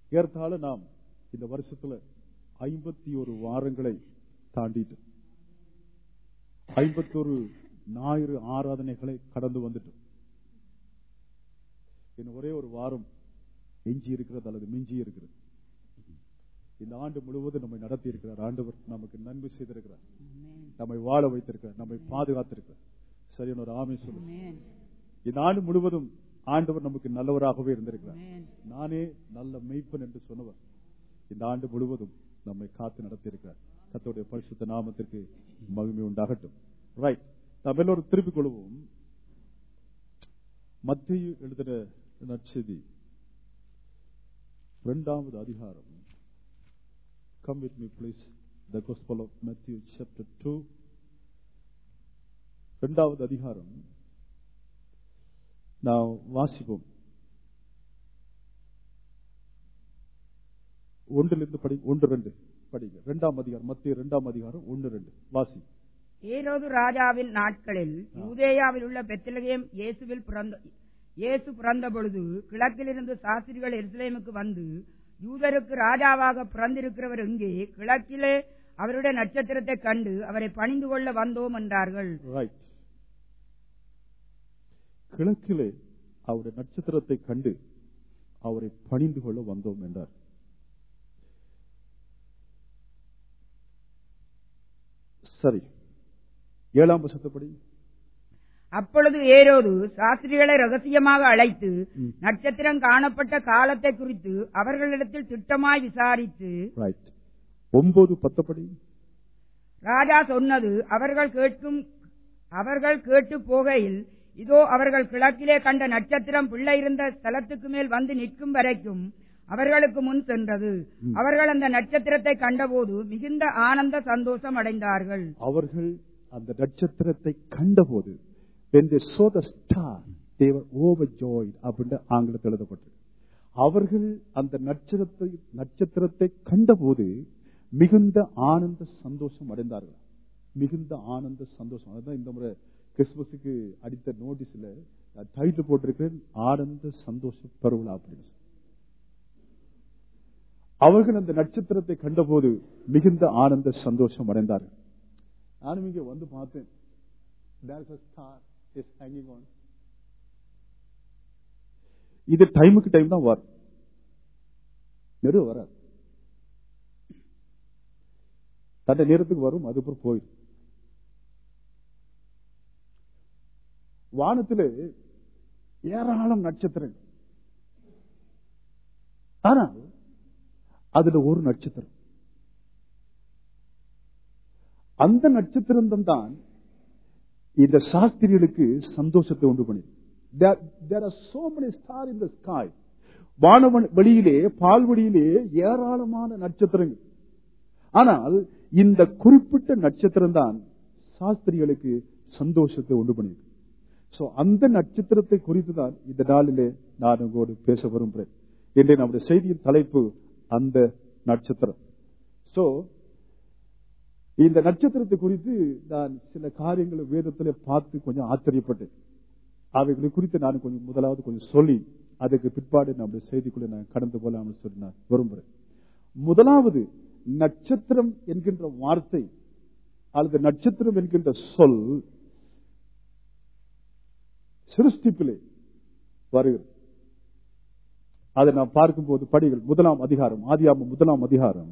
ஏறத்தாழ நாம் இந்த வருஷத்துல ஐம்பத்தி ஒரு வாரங்களை தாண்டிட்டோம் ஐம்பத்தொரு ஞாயிறு ஆராதனைகளை கடந்து வந்துட்டோம் இன்னும் ஒரே ஒரு வாரம் எஞ்சி இருக்கிறது அல்லது மிஞ்சி இருக்கிறது இந்த ஆண்டு முழுவதும் நம்மை நடத்தி இருக்கிறார் ஆண்டவர் நமக்கு நன்மை செய்திருக்கிறார் நம்மை வாழ வைத்திருக்கிறார் நம்மை பாதுகாத்திருக்கிறார் சரியான ஒரு ஆமை சொல்லு இந்த ஆண்டு முழுவதும் ஆண்டவர் நமக்கு நல்லவராகவே இருந்திருக்கிறார் நானே நல்ல மெய்ப்பன் என்று சொன்னவர் இந்த ஆண்டு முழுவதும் நம்மை காத்து நடத்தியிருக்கிறார் கத்தோடைய பரிசுத்த நாமத்திற்கு மகிமை உண்டாகட்டும் ரைட் நாம் எல்லோரும் திருப்பிக் கொள்வோம் மத்திய எழுதின நற்செய்தி இரண்டாவது அதிகாரம் come with me please the gospel of Matthew chapter two இரண்டாவது அதிகாரம் நான் வாசிப்போம் ஒன்றிலிருந்து படி ஒன்று ரெண்டு படிங்க இரண்டாம் அதிகாரம் மத்திய இரண்டாம் அதிகாரம் ஒன்று ரெண்டு வாசி ஏரோது ராஜாவின் நாட்களில் யூதேயாவில் உள்ள பெத்லகேம் இயேசுவில் பிறந்த இயேசு பிறந்த பொழுது கிழக்கிலிருந்து சாஸ்திரிகள் எருசலேமுக்கு வந்து யூதருக்கு ராஜாவாக பிறந்திருக்கிறவர் எங்கே கிழக்கிலே அவருடைய நட்சத்திரத்தை கண்டு அவரை பணிந்து கொள்ள வந்தோம் என்றார்கள் ரைட் கிழக்கிலே அவருடைய நட்சத்திரத்தை கண்டு அவரை பணிந்து கொள்ள வந்தோம் என்றார் சரி ஏழாம் வசத்தப்படி அப்பொழுது ஏரோது சாஸ்திரிகளை ரகசியமாக அழைத்து ம். நட்சத்திரம் காணப்பட்ட காலத்தை குறித்து அவர்களிடத்தில் திட்டமாய் விசாரித்து ரைட் ஒன்பது பத்தப்படி ராஜா சொன்னது அவர்கள் கேட்கும் அவர்கள் கேட்டு போகையில் இதோ அவர்கள் கிழக்கிலே கண்ட நட்சத்திரம் பிள்ளை இருந்த ஸ்தலத்துக்கு மேல் வந்து நிற்கும் வரைக்கும் அவர்களுக்கு முன் சென்றது ம். அவர்கள் அந்த நட்சத்திரத்தை கண்டபோது மிகுந்த ஆனந்த சந்தோஷம் அடைந்தார்கள் அவர்கள் அந்த நட்சத்திரத்தை கண்டபோது when they saw the star they were overjoyed அப்படின்னு ஆங்கிலத்தில் எழுதப்பட்டிருக்கு அவர்கள் அந்த நட்சத்திரத்தை நட்சத்திரத்தை கண்டபோது மிகுந்த ஆனந்த சந்தோஷம் அடைந்தார்கள் மிகுந்த ஆனந்த சந்தோஷம் அதுதான் இந்த முறை கிறிஸ்துமஸுக்கு அடித்த நோட்டீஸ்ல டைட்டில் போட்டிருக்கிறேன் ஆனந்த சந்தோஷ பெருவிழா அப்படின்னு சொல்லி. அவர்கள் அந்த நட்சத்திரத்தை கண்டபோது மிகுந்த ஆனந்த சந்தோஷம் அடைந்தார்கள் நானும் இங்க வந்து பார்த்தேன் There's a star is hanging on. இது டைமுக்கு டைம் தான் வரும் நெரு வராது தன்னை நேரத்துக்கு வரும் அதுக்கப்புறம் போயிடும் வானத்திலே ஏராளம் நட்சத்திரங்கள் ஆனால் அதுல ஒரு நட்சத்திரம் அந்த நட்சத்திரம் தான் இந்த சாஸ்திரிகளுக்கு சந்தோஷத்தை உண்டு பண்ணிது There- there are so many stars in the sky. வானவன் வெளியிலே பால்வெளியிலே ஏராளமான நட்சத்திரங்கள் ஆனால் இந்த குறிப்பிட்ட நட்சத்திரம் தான் சாஸ்திரிகளுக்கு சந்தோஷத்தை உண்டு பண்ணிது சோ அந்த நட்சத்திரத்தை குறித்து தான் இந்த நாளிலே நான் உங்களோடு பேச விரும்புகிறேன் இன்றைய நம்முடைய செய்தியின் தலைப்பு அந்த நட்சத்திரம் சோ இந்த நட்சத்திரத்தை குறித்து நான் சில காரியங்களை வேதத்திலே பார்த்து கொஞ்சம் ஆச்சரியப்பட்டேன் அவைகளை குறித்து நான் கொஞ்சம் முதலாவது கொஞ்சம் சொல்லி அதுக்கு பிற்பாடு நம்முடைய செய்திக்குள்ள நான் கடந்து போலாம்னு சொல்லி நான் விரும்புகிறேன் முதலாவது நட்சத்திரம் என்கின்ற வார்த்தை அல்லது நட்சத்திரம் என்கின்ற சொல் சிருஷ்டிப்பிலே வருகிறது அதை நாம் பார்க்கும்போது படிகள் முதலாம் அதிகாரம் ஆதியாம முதலாம் அதிகாரம்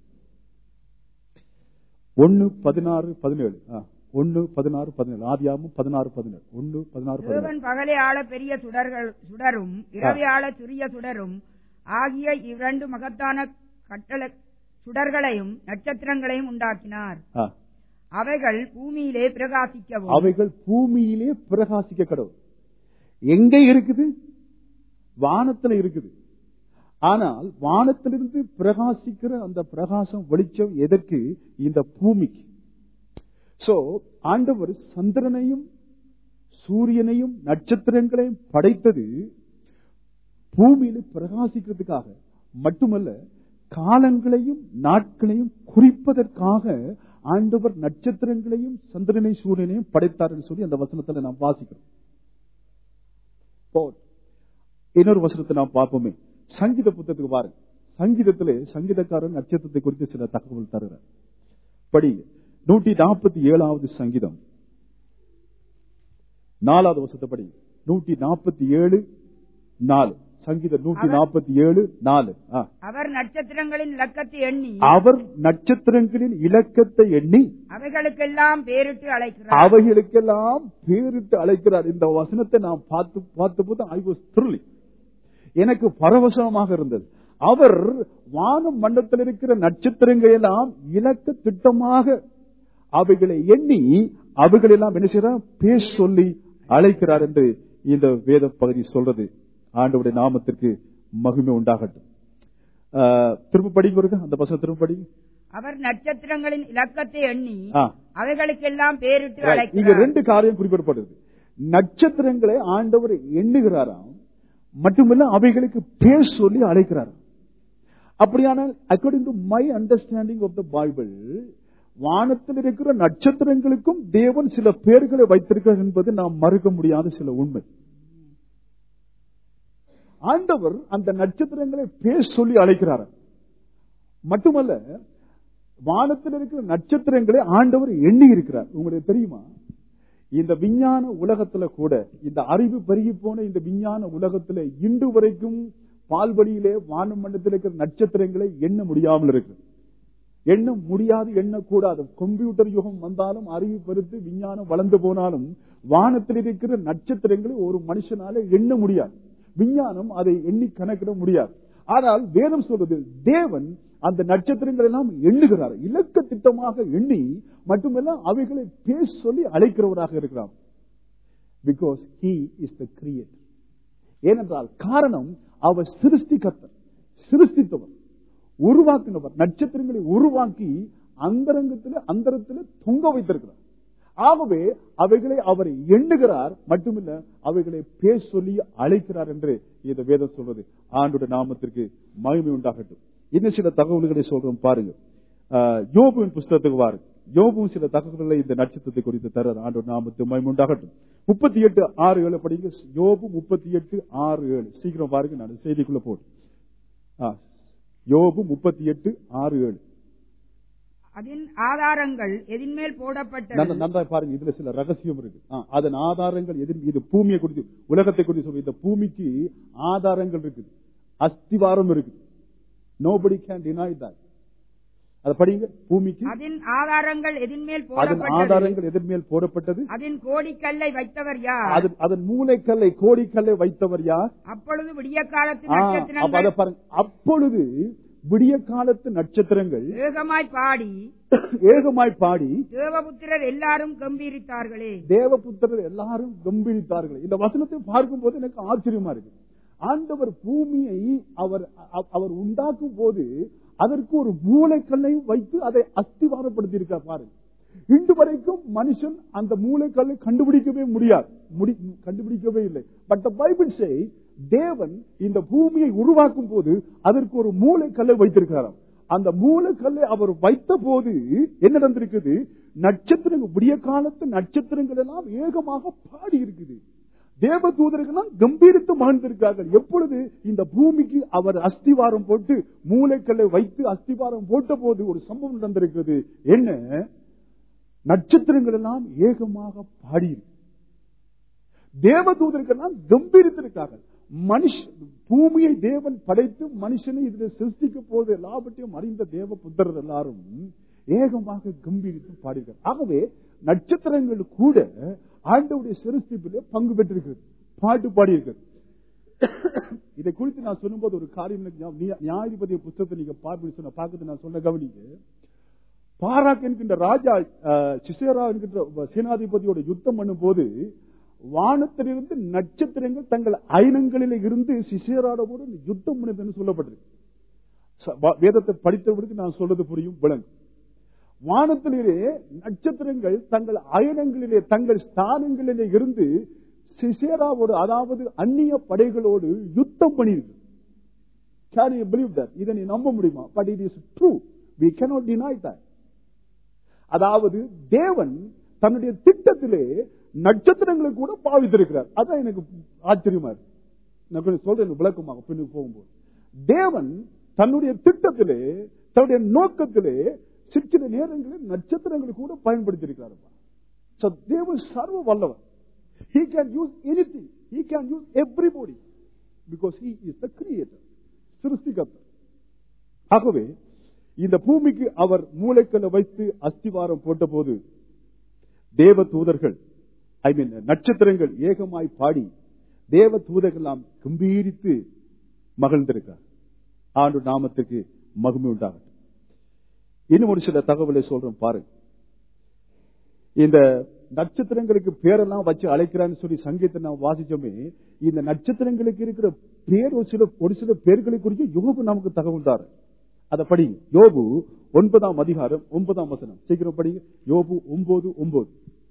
ஒன்னு பதினாறு பதினேழு ஒன்னு பதினாறு பதினேழு ஆதியாமம் பதினாறு பதினேழு ஒன்னு பதினாறு பதினேழு தேவன் பகலை ஆள பெரிய சுடர்கள் சுடரும் இரவி ஆள சிறிய சுடரும் ஆகிய இரண்டு மகத்தான கட்டள சுடர்களையும் நட்சத்திரங்களையும் உண்டாக்கினார் ஆ. அவைகள் பூமியிலே பிரகாசிக்கவும் அவைகள் பூமியிலே பிரகாசிக்க கடவுள் எங்க இருக்குது வானத்துல இருக்குது ஆனால் வானத்திலிருந்து பிரகாசிக்கிற அந்த பிரகாசம் வெளிச்சம் எதற்கு இந்த பூமிக்கு சோ ஆண்டவர் சந்திரனையும் சூரியனையும் நட்சத்திரங்களையும் படைத்தது பூமியில பிரகாசிக்கிறதுக்காக மட்டுமல்ல காலங்களையும் நாட்களையும் குறிப்பதற்காக ஆண்டவர் நட்சத்திரங்களையும் சந்திரனை சூரியனையும் படைத்தார் என்று சொல்லி அந்த வசனத்துல நாம் வாசிக்கிறோம் போதும். இன்னொரு வசனத்தை நாம் பார்ப்போமே சங்கீத புத்தகத்துக்கு பாருங்க சங்கீதத்திலே சங்கீதக்காரன் நட்சத்திரத்தை குறித்து சில தகவல் தருகிறார் படி நூற்றி நாற்பத்தி ஏழாவது சங்கீதம் நாலாவது வருஷத்தை படி நூற்றி நாற்பத்தி ஏழு நாலு சங்கீதம் நூற்றி நாற்பத்தி ஏழு நாலு ஆ. அவர் நட்சத்திரங்களின் இலக்கத்தை எண்ணி அவர் நட்சத்திரங்களின் இலக்கத்தை எண்ணி அவைகளுக்கெல்லாம் பேரிட்டு அழைக்கிறார் அவைகளுக்கெல்லாம் பேரிட்டு அழைக்கிறார் இந்த வசனத்தை நான் பார்த்து பார்த்தபோது ஐ வாஸ் த்ரில்லிங் எனக்கு பரவசமாக இருந்தது அவர் வானம் மண்டலத்தில் இருக்கிற நட்சத்திரங்கள் எல்லாம் இலக்க திட்டமாக அவைகளை எண்ணி அவைகளெல்லாம் என்ன செய்யறார் பேர் சொல்லி அழைக்கிறார் என்று இந்த வேத பகுதி சொல்றது ஆண்டவருடைய நாமத்திற்கு மகிமை உண்டாகட்டும் ஆஹ், திரும்ப படிங்க ஒருக்கா, அந்த பசங்க திரும்ப படிங்க அவர் நட்சத்திரங்களின் இலக்கத்தை எண்ணி ஆ. அவைகளுக்கெல்லாம் பேரிட்டு Right. இங்க அழைக்கிறார் ரெண்டு காரியம் குறிப்பிடப்படுது நட்சத்திரங்களை ஆண்டவர் எண்ணுகிறாராம் மட்டுமல்ல அவைகளுக்கு பேர் சொல்லி அழைக்கிறாராம் அப்படியானால் according to my understanding of the Bible வானத்தில் இருக்கிற நட்சத்திரங்களுக்கும் தேவன் சில பேர்களை வைத்திருக்கிறார் என்பது நாம் மறுக்க முடியாத சில உண்மை ஆண்டவர் அந்த நட்சத்திரங்களை பேர் சொல்லி அழைக்கிறார் மட்டுமல்ல வானத்தில் இருக்கிற நட்சத்திரங்களை ஆண்டவர் எண்ணி இருக்கிறார் உங்களுக்கு தெரியுமா இந்த விஞ்ஞான உலகத்துல கூட இந்த அறிவு பெருகி போன இந்த விஞ்ஞான உலகத்துல இன்று வரைக்கும் பால்வழியிலே வானம் மண்டலத்தில் இருக்கிற நட்சத்திரங்களை எண்ண முடியாமல் இருக்கு எண்ண முடியாது எண்ணக்கூடாது கம்ப்யூட்டர் யுகம் வந்தாலும் அறிவு பெருத்து விஞ்ஞானம் வளர்ந்து போனாலும் வானத்தில் இருக்கிற நட்சத்திரங்களை ஒரு மனுஷனால எண்ண முடியாது விஞ்ஞானம் அதை எண்ணி கணக்கிட முடியாது ஆனால் வேதம் சொல்றது தேவன் அந்த நட்சத்திரங்கள் எல்லாம் எண்ணுகிறார் இலக்க திட்டமாக எண்ணி மட்டுமல்ல அவைகளை பேர் சொல்லி அழைக்கிறவராக இருக்கிறார் because he is the creator ஏனென்றால் காரணம் அவர் சிருஷ்டிகர்த்தர் சிருஷ்டித்தவர் உருவாக்கினவர் நட்சத்திரங்களை உருவாக்கி அந்தரங்கத்தில் அந்தரத்தில் தொங்க வைத்திருக்கிறார் ஆகவே அவைகளை அவர் எண்ணுகிறார் மட்டுமில்ல அவைகளை பேர் சொல்லி அழைக்கிறார் என்று இந்த வேதம் சொல்றது ஆண்டுடைய நாமத்திற்கு மகிமை உண்டாகட்டும் இன்னும் சில தகவல்களை சொல்றோம் பாருங்க ஆஹ், யோபுவின் புஸ்தகத்துக்கு வாருங்க யோபுவும் சில தகவல்களை இந்த நட்சத்திரத்தை குறித்து தர ஆண்டு நாமத்து மகிமை உண்டாகட்டும் முப்பத்தி எட்டு ஆறு ஏழு படிங்க யோபு முப்பத்தி எட்டு ஆறு ஏழு சீக்கிரம் பாருங்க நான் செய்திக்குள்ள போட்டு ஆ, யோபு முப்பத்தி எட்டு ஆறு ஏழு அதன் ஆதாரங்கள் எதின்மேல் போடப்பட்டது நன்றா- நன்றா பாருங்க இதுல சில ரகசியம் இருக்கு ஆ, அதன் ஆதாரங்கள் எதிர் இது பூமியை குறித்து உலகத்தை குறித்து சொல்லி இந்த பூமிக்கு ஆதாரங்கள் இருக்குது அஸ்திவாரம் இருக்குது நோபடி கேன் டினாய் that அதை படிங்க பூமிக்கு அதன் ஆதாரங்கள் எதின்மேல் அதன் போடப்பட்டது ஆதாரங்கள் எதிர்மேல் போடப்பட்டது அதன் கோடிக்கல்லை வைத்தவர் யார் அதன் அதன் மூளைக்கல்லை கோடிக்கல்லை வைத்தவர் யார் அப்பொழுது விடிய காலத்து ஆ, அப்ப நட்சத்திரங்கள் அதை பாருங்க அப்பொழுது விடிய காலத்து நட்சத்திரங்கள் ஏகமாய் பாடி ஏகமாய் பாடி தேவபுத்திரர் எல்லாரும் கம்பீரித்தார்களே தேவபுத்திரர் எல்லாரும் கம்பீரித்தார்கள் இந்த வசனத்தை பார்க்கும்போது எனக்கு ஆச்சரியமா இருக்கு ஆண்டவர் பூமியை அவர் அ- அவர் உண்டாக்கும் போது அதற்கு ஒரு மூளைக்கல்லையும் வைத்து அதை அஸ்திவாரப்படுத்தி இருக்கார் பாருங்க இன்று வரைக்கும் மனுஷன் அந்த மூளைக்கல்லை கண்டுபிடிக்கவே முடியாது முடி- கண்டுபிடிக்கவே இல்லை பட் பைபிள் சே தேவன் இந்த பூமியை உருவாக்கும் போது அதற்கு ஒரு மூளைக்கல்லை வைத்திருக்கிறாராம் அந்த மூலக்கல்லை அவர் வைத்த போது என்ன நடந்திருக்குது நட்சத்திரங்கள் விடிய காலத்து நட்சத்திரங்கள் எல்லாம் ஏகமாக பாடி இருக்குது தேவ தூதர்கள் கம்பீரித்து மகிழ்ந்திருக்கிறார்கள் எப்பொழுது இந்த பூமிக்கு அவர் அஸ்திவாரம் போட்டு மூளைக்கல்லை வைத்து அஸ்திவாரம் போட்ட போது ஒரு சம்பவம் நடந்திருக்கிறது என்ன நட்சத்திரங்கள் எல்லாம் ஏகமாக பாடியிருக்கு தேவதூதர்கள் எல்லாம் கம்பீரித்திருக்கார்கள் மனுஷ பூமியை தேவன் படைத்து மனுஷனை இதில் சிருஷ்டிக்க போது எல்லாவற்றையும் அறிந்த தேவ புத்தர் எல்லாரும் ஏகமாக கம்பீரித்து பாடியிருக்கார் ஆகவே நட்சத்திரங்கள் கூட ஆண்டவுடைய சிருஷ்டிப்பிலே பங்கு பெற்றிருக்கிறது பாட்டு பாடியிருக்கிறது இதை குறித்து நான் சொல்லும்போது ஒரு காரியம் எனக்கு ஞாபகம். நியா- நியாயாதிபதி புத்தகத்தை நீங்க பார்த்து சொன்ன பார்க்கறது நான் சொன்ன கவனிங்க பாராக் என்கின்ற ராஜா அஹ், சிசேரா என்கின்ற சேனாதிபதியோட யுத்தம் பண்ணும் போது வானத்திலிருந்து நட்சத்திரங்கள் தங்கள் ஐனங்களில் இருந்து சிசேராவோடு யுத்தம் பண்ணதுன்னு சொல்லப்பட்டிருக்கு ச- வா- வேதத்தை படித்தவர்களுக்கு நான் சொல்றது புரியும் விளங்கும் வானத்திலே நட்சத்திரங்கள் தங்கள் அயனங்களிலே தங்கள் ஸ்தானங்களிலே இருந்து சிசேராவோடு அதாவது அந்நிய படைகளோடு யுத்தம் பண்ணியிருக்கு Can you believe that? இதை நீ நம்ப முடியுமா but it is true we cannot deny that அதாவது தேவன் தன்னுடைய திட்டத்திலே நட்சத்திரங்களை கூட பாவித்திருக்கிறார் அதான் எனக்கு ஆச்சரியமா இருக்கு நான் கொஞ்சம் சொல்றேன் விளக்கமாக பின்னுக்கு போகும்போது தேவன் தன்னுடைய திட்டத்திலே தன்னுடைய நோக்கத்திலே சில சில நேரங்களில் நட்சத்திரங்களை கூட பயன்படுத்தியிருக்கிறார் So, தேவன் சர்வ வல்லவர் He can use anything. He can use everybody. Because He is the creator. சிருஷ்டிகர்த்தர் ஆகவே இந்த பூமிக்கு அவர் மூளைக்கல்ல வைத்து அஸ்திவாரம் போட்டபோது தேவ தூதர்கள் ஐ மீன் நட்சத்திரங்கள் ஏகமாய் பாடி தேவ தூதர்கள் நாம் கம்பீரித்து மகிழ்ந்திருக்கார் ஆண்டு நாமத்துக்கு மகிமை உண்டாகட்டும் இன்னும் ஒரு சில தகவலை சொல்றேன் பாருங்க இந்த நட்சத்திரங்களுக்கு பேரெல்லாம் வச்சு அழைக்கிறான்னு சொல்லி சங்கீத்தை நாம் வாசிச்சோமே இந்த நட்சத்திரங்களுக்கு இருக்கிற பேர் ஒரு சில ஒரு சில பேர்களை குறித்து யோபு நமக்கு தகவல் தாரு அதை படிங்க யோபு ஒன்பதாம் அதிகாரம் ஒன்பதாம் வசனம் சீக்கிரம் படிங்க யோபு ஒன்பது ஒன்பது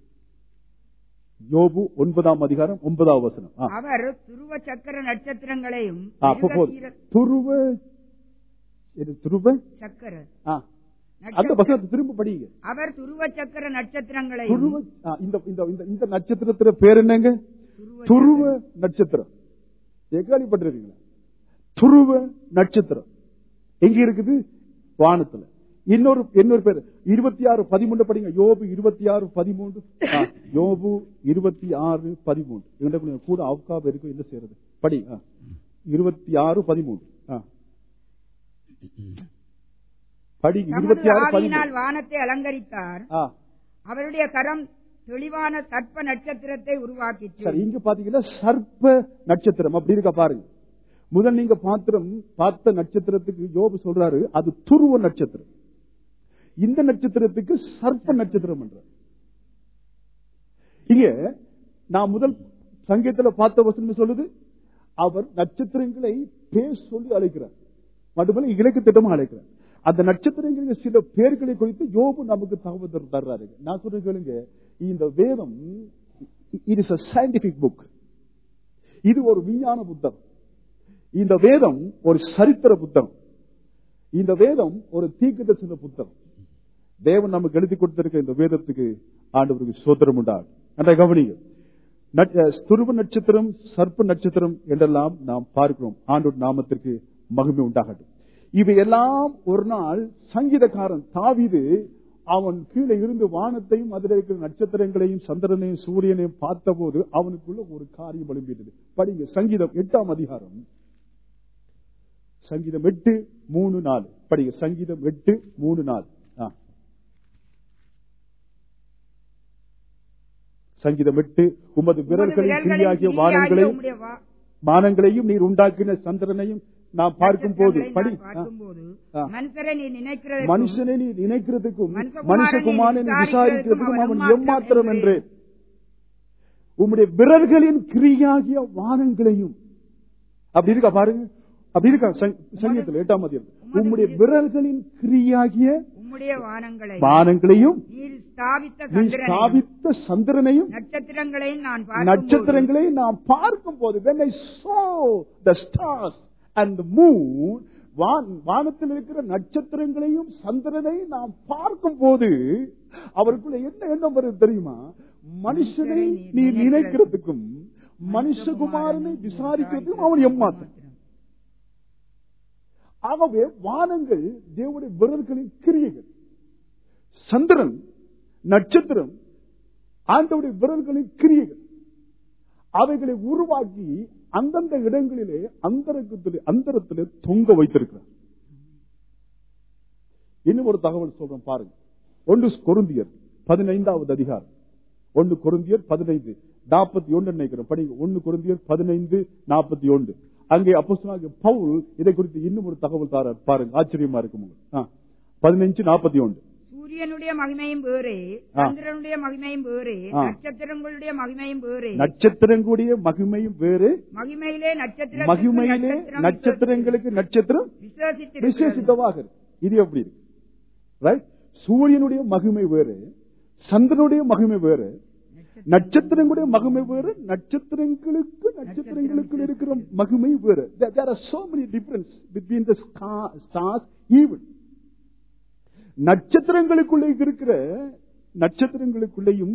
யோபு ஒன்பதாம் அதிகாரம் ஒன்பதாம் வசனம் ஆ. அவர் துருவ சக்கர நட்சத்திரங்களையும் ஆ, அப்ப போதும். மிருகசீர- துருவ இது துருவ சக்கர ஆ. அந்த நட்சத்திர- வசனத்தை திரும்ப படிங்க அவர் துருவ சக்கர நட்சத்திரங்களையும் துருவ ஆ, இந்த இந்த இந்த- இந்த நட்சத்திரத்துல பேர் என்னங்க துருவ துருவ நட்சத்திரம் கேள்விப்பட்டிருக்கீங்களா துருவ நட்சத்திரம் எங்க இருக்குது வானத்துல இன்னொரு இன்னொரு பேர் இருபத்தி ஆறு பதிமூன்று படிங்க யோபு இருபத்தி ஆறு பதிமூன்று ஆ, யோபு இருபத்தி ஆறு பதிமூன்று எங்கிட்ட கொஞ்சம் கூட அவுக்காப இருக்கும் என்ன செய்யறது படி ஆ. இருபத்தி ஆறு பதிமூன்று ஆ. படி தமது இருபத்தி ஆறு ஆவியினால் பதிமூன்று வானத்தை அலங்கரித்தார் ஆ அவருடைய கரம் தெளிவான சர்ப்ப நட்சத்திரத்தை உருவாக்கிற்று சரி இங்க பாத்தீங்கன்னா சர்ப்ப நட்சத்திரம் அப்படி இருக்கா பாருங்க முதல் நீங்க பாத்திரம் பார்த்த நட்சத்திரத்துக்கு யோபு சொல்றாரு அது துருவ நட்சத்திரம் இந்த நட்சத்திரத்துக்கு சர்ப்ப நட்சத்திரம் என்ற இங்க நான் முதல் சங்கீதத்துல பார்த்த வசனம் சொல்லுது அவர் நட்சத்திரங்களை பேர் சொல்லி அழைக்கிறார் மட்டுமல்ல இலக்கு திட்டமா அழைக்கிறார் அந்த நட்சத்திரங்களுக்கு சில பேர்களை குறித்து யோபு நமக்கு தகவல் தர- தர்றாரு நான் சொல்றேன் கேளுங்க இந்த வேதம் it is a scientific book இது ஒரு விஞ்ஞான புத்தகம் இந்த வேதம் ஒரு சரித்திர புத்தகம் இந்த வேதம் ஒரு தீர்க்கதரிசன புத்தகம் தேவன் நமக்கு எழுதி கொடுத்திருக்க இந்த வேதத்துக்கு ஆண்டவருக்கு சோதரம் உண்டாகும் என்ற கவனிங்க நட்- அஹ், துருவ நட்சத்திரம் சர்ப்ப நட்சத்திரம் என்றெல்லாம் நாம் பார்க்கிறோம் ஆண்டோர் நாமத்திற்கு மகிமை உண்டாகட்டும் இவை எல்லாம் ஒரு நாள் சங்கீதக்காரன் தாவீது அவன் கீழே இருந்து வானத்தையும் அதில் இருக்கிற நட்சத்திரங்களையும் சந்திரனையும் சூரியனையும் பார்த்தபோது அவனுக்குள்ள ஒரு காரியம் எழும்பிட்டது படிங்க சங்கீதம் எட்டாம் அதிகாரம் சங்கீதம் எட்டு மூணு நாலு படிங்க சங்கீதம் எட்டு மூணு நாலு ஆ. சங்கீதம் எட்டு உமது விரல்களின் விரல்களின் கிரியாகிய கிரியாகிய வானங்களையும் உம்முடைய வா- வானங்களையும் நீர் உண்டாக்கின சந்திரனையும் நாம் பார்க்கும் போது நட்சத்திரங்களை படி நான் பார்க்கும்போது ஆ. மனுஷரை நீ நினைக்கிறது மனுஷனை நீ நினைக்கிறதுக்கும் மனுஷகுமாரனை மனுஷகுமாரனை நீ விசாரிக்கிறதுக்கும் விசாரிக்கிறதுக்கும் அவன் அவன் எம்மாத்திரம் என்று. என்று உம்முடைய விரல்களின் கிரியாகிய வானங்களையும் அப்படி இருக்கா பாருங்க அப்படி இருக்கா சங்- சங்கீதத்தில் எட்டாம் அதிகம் உம்முடைய விரல்களின் கிரியாகிய உம்முடைய வானங்களை வானங்களையும் நீர் ஸ்தாபித்த நீ சந்திரனையும் ஸ்தாபித்த சந்திரனையும் நட்சத்திரங்களையும் நான் பார்க்கும்போது நட்சத்திரங்களை நாம் பார்க்கும் போது when I saw the stars and the moon வான்- வானத்தில் இருக்கிற நட்சத்திரங்களையும் சந்திரனையும் நாம் பார்க்கும் போது அவருக்குள்ள என்ன எண்ணம் வருது தெரியுமா மனுஷனை நீ நினைக்கிறதுக்கும் மனுஷகுமாரனை விசாரிக்கிறதுக்கும் அவன் எம்மாத்திரம் ஆகவே வானங்கள் தேவனுடைய விரல்களின் கிரியைகள் சந்திரன் நட்சத்திரம் ஆண்டவுடைய விரல்களின் கிரியைகள் அவைகளை உருவாக்கி அந்தந்த இடங்களிலே அந்தரங்கத்திலே அந்தரத்திலே தொங்க வைத்திருக்கிறார் இன்னும் ஒரு தகவல் சொல்றேன் பாருங்க ஒன்று கொருந்தியர் பதினைந்தாவது அதிகாரம் ஒன்று கொருந்தியர் பதினைந்து நாற்பத்தி ஒன்று நினைக்கிறோம் படிங்க ஒன்று கொருந்தியர் பதினைந்து நாற்பத்தி ஒன்று அங்கே அப்போஸ்தலனாகிய பவுல் இதை குறித்து இன்னும் ஒரு தகவல் தார பாருங்க ஆச்சரியமா இருக்கும் உங்களுக்கு. ஆ, பதினைஞ்சு நாற்பத்தி ஒன்று சூரியனுடைய மகிமையும் வேறே ஆ. சந்திரனுடைய மகிமையும் வேறே ஆ. நட்சத்திரங்களுடைய மகிமையும் வேறே நட்சத்திரங்களுடைய மகிமையும் வேறு மகிமையிலே நட்சத்திரம் மகிமையிலே நட்சத்திரங்களுக்கு நட்சத்திரம் விசேஷித்து விசேஷித்தமாக இருக்கு இது எப்படி இருக்கு ரைட் சூரியனுடைய மகிமை வேறு சந்திரனுடைய மகிமை வேறு நட்சத்திரங்களுடைய மகிமை வேறு நட்சத்திரங்களுக்கு நட்சத்திரங்களுக்கு இருக்கிற மகிமை வேறு There there are so many difference between the scar- stars even நட்சத்திரங்களுக்குள்ளே இருக்கிற நட்சத்திரங்களுக்குள்ளேயும்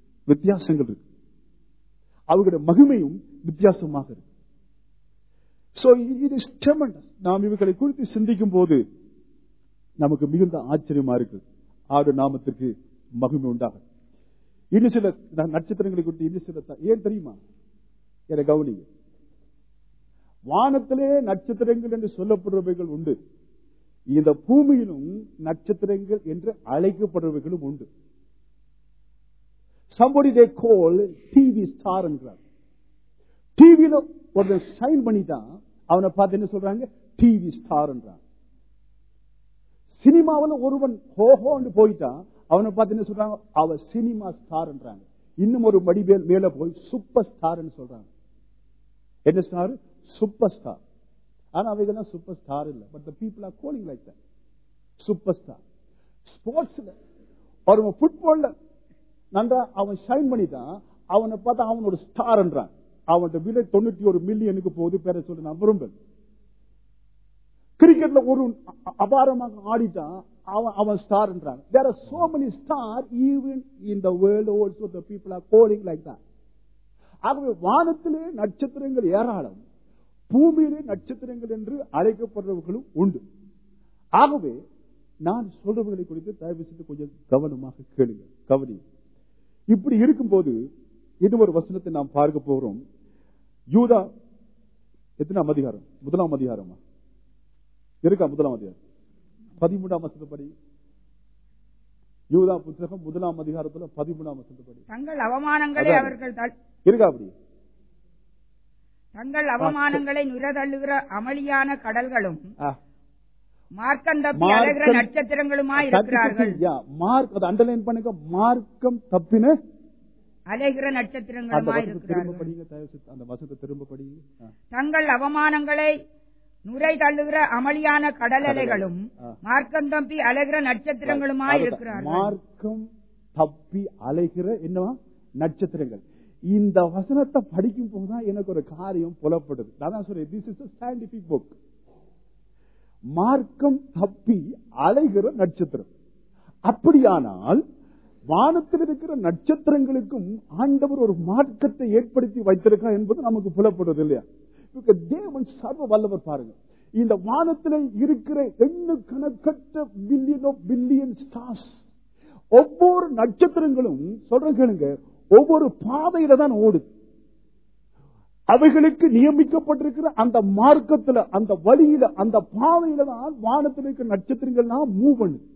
வித்தியாசங்கள் இருக்கு அவர்களுடைய மகிமையும் வித்தியாசமாக இருக்கு So it is tremendous. நாம் இவைகளை குறித்து சிந்திக்கும் போது நமக்கு மிகுந்த ஆச்சரியமா இருக்கு ஆடு நாமத்திற்கு மகிமை உண்டாகும் இன்னும் சில ந- நட்சத்திரங்களை குறித்து இன்னும் சில த- ஏன் தெரியுமா என கவனிங்க வானத்திலே நட்சத்திரங்கள் என்று சொல்லப்படுறவைகள் உண்டு இந்த பூமியிலும் நட்சத்திரங்கள் என்று அழைக்கப்படுறவைகளும் உண்டு somebody they call TV star என்கிறார் டிவியில ஒரு சைன் பண்ணிட்டான் அவனை பார்த்து என்ன சொல்றாங்க டிவி ஸ்டார் என்றான் சினிமாவில் ஒருவன் ஹோஹோன்னு போயிட்டான் அவனை பார்த்து என்ன சொல்றாங்க அவ சினிமா ஸ்டார்ன்றாங்க இன்னும் ஒரு மடி மேல் மேல போய் சூப்பர் ஸ்டார்னு சொல்றாங்க என்ன ஸ்டார் சூப்பர் ஸ்டார் ஆனா அவைகள்லாம் சூப்பர் ஸ்டார் இல்ல but the people are calling like that super star ஸ்போர்ட்ஸ்ல ஒரு ஃபுட்பால்ல நன்றா அவன் ஷைன் பண்ணிட்டான் அவனை பார்த்தா அவன் ஒரு ஸ்டார்ன்றான் அவன்கிட்ட விலை தொண்ணூத்தி ஒரு மில்லியனுக்கு போகுது பேர சொல்லி நான் விரும்புறேன் கிரிக்கெட்ல ஒரு அ- அபாரமாக ஆடிட்டான் அவன் அவன் ஸ்டார்ன்றாங்க there are so many star even in the world also the people are calling like that ஆகவே வானத்திலே நட்சத்திரங்கள் ஏராளம் பூமியிலே நட்சத்திரங்கள் என்று அழைக்கப்படுறவர்களும் உண்டு ஆகவே நான் சொல்றவர்களை குறித்து தயவு செய்து கொஞ்சம் கவனமாக கேளுங்க கவனி இப்படி இருக்கும்போது இன்னும் ஒரு வசனத்தை நாம் பார்க்க போகிறோம் யூதா எத்தனாம் அதிகாரம் முதலாம் அதிகாரமா இருக்கா முதலாம் அதிகாரம் பதிமூணாம் வசனத்தை படி யூதா புத்தகம் முதலாம் அதிகாரத்துல பதிமூணாம் வசனத்தை படி தங்கள் அவமானங்களை அதான். அவர்கள் தள்- இருக்கா அப்படி தங்கள் அவமானங்களை நுரதள்ளுகிற அமளியான கடல்களும் ஆ. மார்க்கம் தப்பி மார்க்கம் அழகிற நட்சத்திரங்களுமாய் இருக்கிறார்கள் யா, மார்க் அதை அண்டர்லைன் பண்ணுங்க மார்க்கம் தப்பின அலைகிற அந்த நட்சத்திரங்களுமாய் வசனத்தை திரும்ப இருக்கிறார்கள் படிங்க தயவு செய்து அந்த வசனத்தை திரும்ப படிங்க ஆ. தங்கள் அவமானங்களை நுரை தள்ளுகிற அமளியான கடல் அலைகளும் ஆ. மார்க்கம் தப்பி அலைகிற நட்சத்திரங்களுமாய் அதுதான். இருக்கிறார்கள் மார்க்கம் தப்பி அலைகிற என்னவா நட்சத்திரங்கள் இந்த வசனத்தை படிக்கும் போதுதான் எனக்கு ஒரு காரியம் புலப்படுது நான் தான் சொல்றேன் திஸ் இஸ் சயின்டிபிக் புக் மார்க்கம் தப்பி அலைகிற நட்சத்திரம் அப்படியானால் வானத்தில் இருக்கிற நட்சத்திரங்களுக்கும் ஆண்டவர் ஒரு மார்க்கத்தை ஏற்படுத்தி வைத்திருக்கார் என்பது நமக்கு புலப்படுது இல்லையா இப்ப தேவன் சர்வ வல்லவர் பாருங்க இந்த வானத்தில் இருக்கிற எண்ணு கணக்கற்ற பில்லியன் ஆஃப் பில்லியன் ஸ்டார்ஸ் ஒவ்வொரு நட்சத்திரங்களும் சொல்ற கேளுங்க ஒவ்வொரு பாதையில தான் ஓடுது அவைகளுக்கு நியமிக்கப்பட்டிருக்கிற அந்த மார்க்கத்துல அந்த வழியில அந்த பாதையில தான் வானத்தில் இருக்கிற நட்சத்திரங்கள்லாம் மூவ் பண்ணுது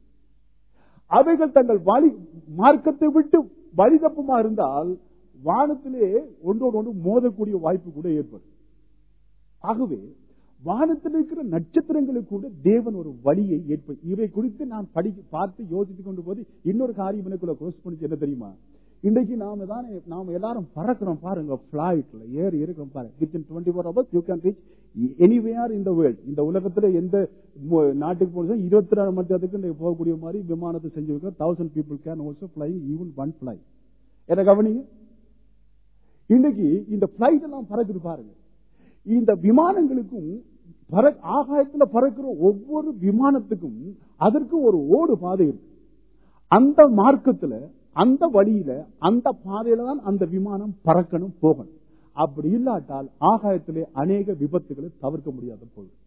அவைகள் தங்கள் வழி மார்க்கத்தை விட்டு வழி தப்புமா இருந்தால் வானத்திலே ஒன்றோடு ஒன்று மோதக்கூடிய வாய்ப்பு கூட ஏற்படும் ஆகவே வானத்தில் இருக்கிற நட்சத்திரங்களுக்கு கூட தேவன் ஒரு வழியை ஏற்படும் இவை குறித்து நான் படிக்க பார்த்து யோசித்துக் கொண்டு போது இன்னொரு காரியம் எனக்குள்ள க்ளோஸ் பண்ணிச்சு என்ன தெரியுமா இன்றைக்கு நாம தான் நாம எல்லாரும் பறக்கிறோம் பாருங்க பிளைட்ல ஏறி இருக்கிறோம் பாருங்க within twenty four hours you can reach anywhere இந்த வேர்ல்ட் இந்த உலகத்துல எந்த மு- நாட்டுக்கு போனோம் இருபத்தி நாலு மணி நேரத்துக்கு நீங்க போகக்கூடிய மாதிரி விமானத்தை செஞ்சு வைக்க thousand people can also fly even one fly என்ன கவனிங்க இன்னைக்கு இந்த பிளைட் எல்லாம் பறக்குது பாருங்க இந்த விமானங்களுக்கும் பற- ஆகாயத்துல பறக்கிற ஒவ்வொரு விமானத்துக்கும் அதற்கு ஒரு ஓடு பாதை இருக்கு அந்த மார்க்கத்துல அந்த வழியில அந்த பாதையில தான் அந்த விமானம் பறக்கணும் போகணும் அப்படி இல்லாட்டால் ஆகாயத்திலே அநேக விபத்துகளை தவிர்க்க முடியாத போகுது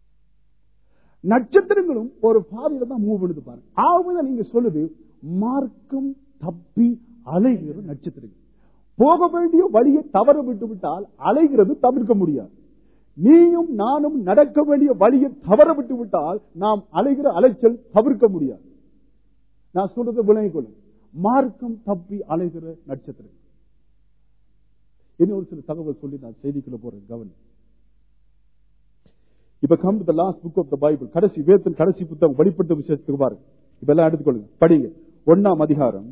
நட்சத்திரங்களும் ஒரு பாதையில தான் மூவ் பண்ணுது பாருங்க ஆகவே நீங்க சொல்லுது மார்க்கம் தப்பி அலைகிற நட்சத்திரங்கள் போக வேண்டிய வழியை தவற விட்டு விட்டால் அலைகிறது தவிர்க்க முடியாது நீயும் நானும் நடக்க வேண்டிய வழியை தவற விட்டு விட்டால் நாம் அலைகிற அலைச்சல் தவிர்க்க முடியாது நான் சொல்றதை விளங்கிக் கொள்ளும் மார்க்கம் தப்பி அலைகிற நட்சத்திரம் இன்னும் ஒரு சில தகவல் சொல்லி நான் செய்திக்குள்ள போறேன் கவனி இப்ப come to last book of the Bible கடைசி வேதத்தின் கடைசி புத்தகம் வெளிப்பட்ட விஷயத்துக்கு பாருங்க இப்ப எல்லாம் எடுத்துக்கொள்ளுங்க படிங்க ஒன்னாம் அதிகாரம்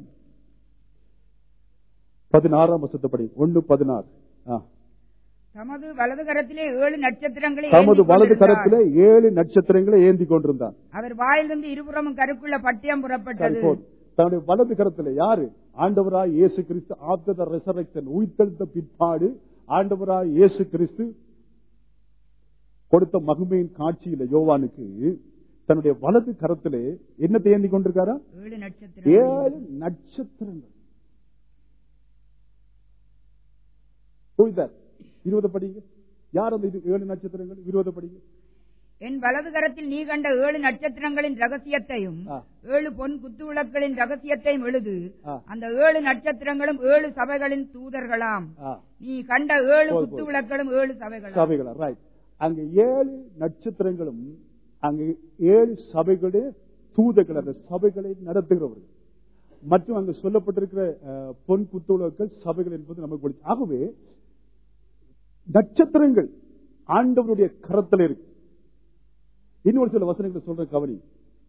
பதினாறாம் வருஷத்தை படி ஒன்னு பதினாறு ஆ. தமது வலது கரத்திலே ஏழு நட்சத்திரங்களை தமது ஏந்திக் வலது கொண்டிருந்தார். கரத்திலே ஏழு நட்சத்திரங்களை ஏந்தி கொண்டிருந்தார் அவர் வாயிலிருந்து இருபுறமும் கருக்குள்ள பட்டியம் சரி, புறப்பட்டது போதும். தன்னுடைய வலது கரத்துல யாரு ஆண்டவராய் இயேசு கிறிஸ்து ஆப்டர் த ரெசரக்ஷன் உயிர்த்தெழுந்த பிற்பாடு ஆண்டவராய் இயேசு கிறிஸ்து கொடுத்த மகிமையின் காட்சியில யோவானுக்கு தன்னுடைய வலது கரத்திலே என்னத்தை ஏந்தி கொண்டிருக்காரா ஏழு நட்சத்திரம் ஏழு நட்சத்திரங்கள் Who is that? இருபது படிங்க யார் அந்த இது ஏழு நட்சத்திரங்கள் விரோதப்படிங்க என் வலது கரத்தில் நீ கண்ட ஏழு நட்சத்திரங்களின் ரகசியத்தையும் ஆ. ஏழு பொன் குத்துவிளக்குகளின் ரகசியத்தையும் எழுது ஆ. அந்த ஏழு நட்சத்திரங்களும் ஏழு சபைகளின் தூதர்களாம் ஆ, நீ கண்ட ஏழு போதும், குத்துவிளக்குகளும் ஏழு சபைகளாம் சபைகளா ரைட் அங்க ஏழு நட்சத்திரங்களும் அங்க ஏழு சபைகளுடைய தூதர்கள் அந்த சபைகளை நடத்துகிறவர்கள் மற்றும் அங்கு சொல்லப்பட்டிருக்கிற அஹ், பொன் குத்துவிளக்குகள் சபைகள் என்பது நமக்கு பிடிச்ச ஆகவே நட்சத்திரங்கள் ஆண்டவருடைய கரத்தில் இருக்கு இன்னொரு சில வசனங்களை சொல்ற கவனி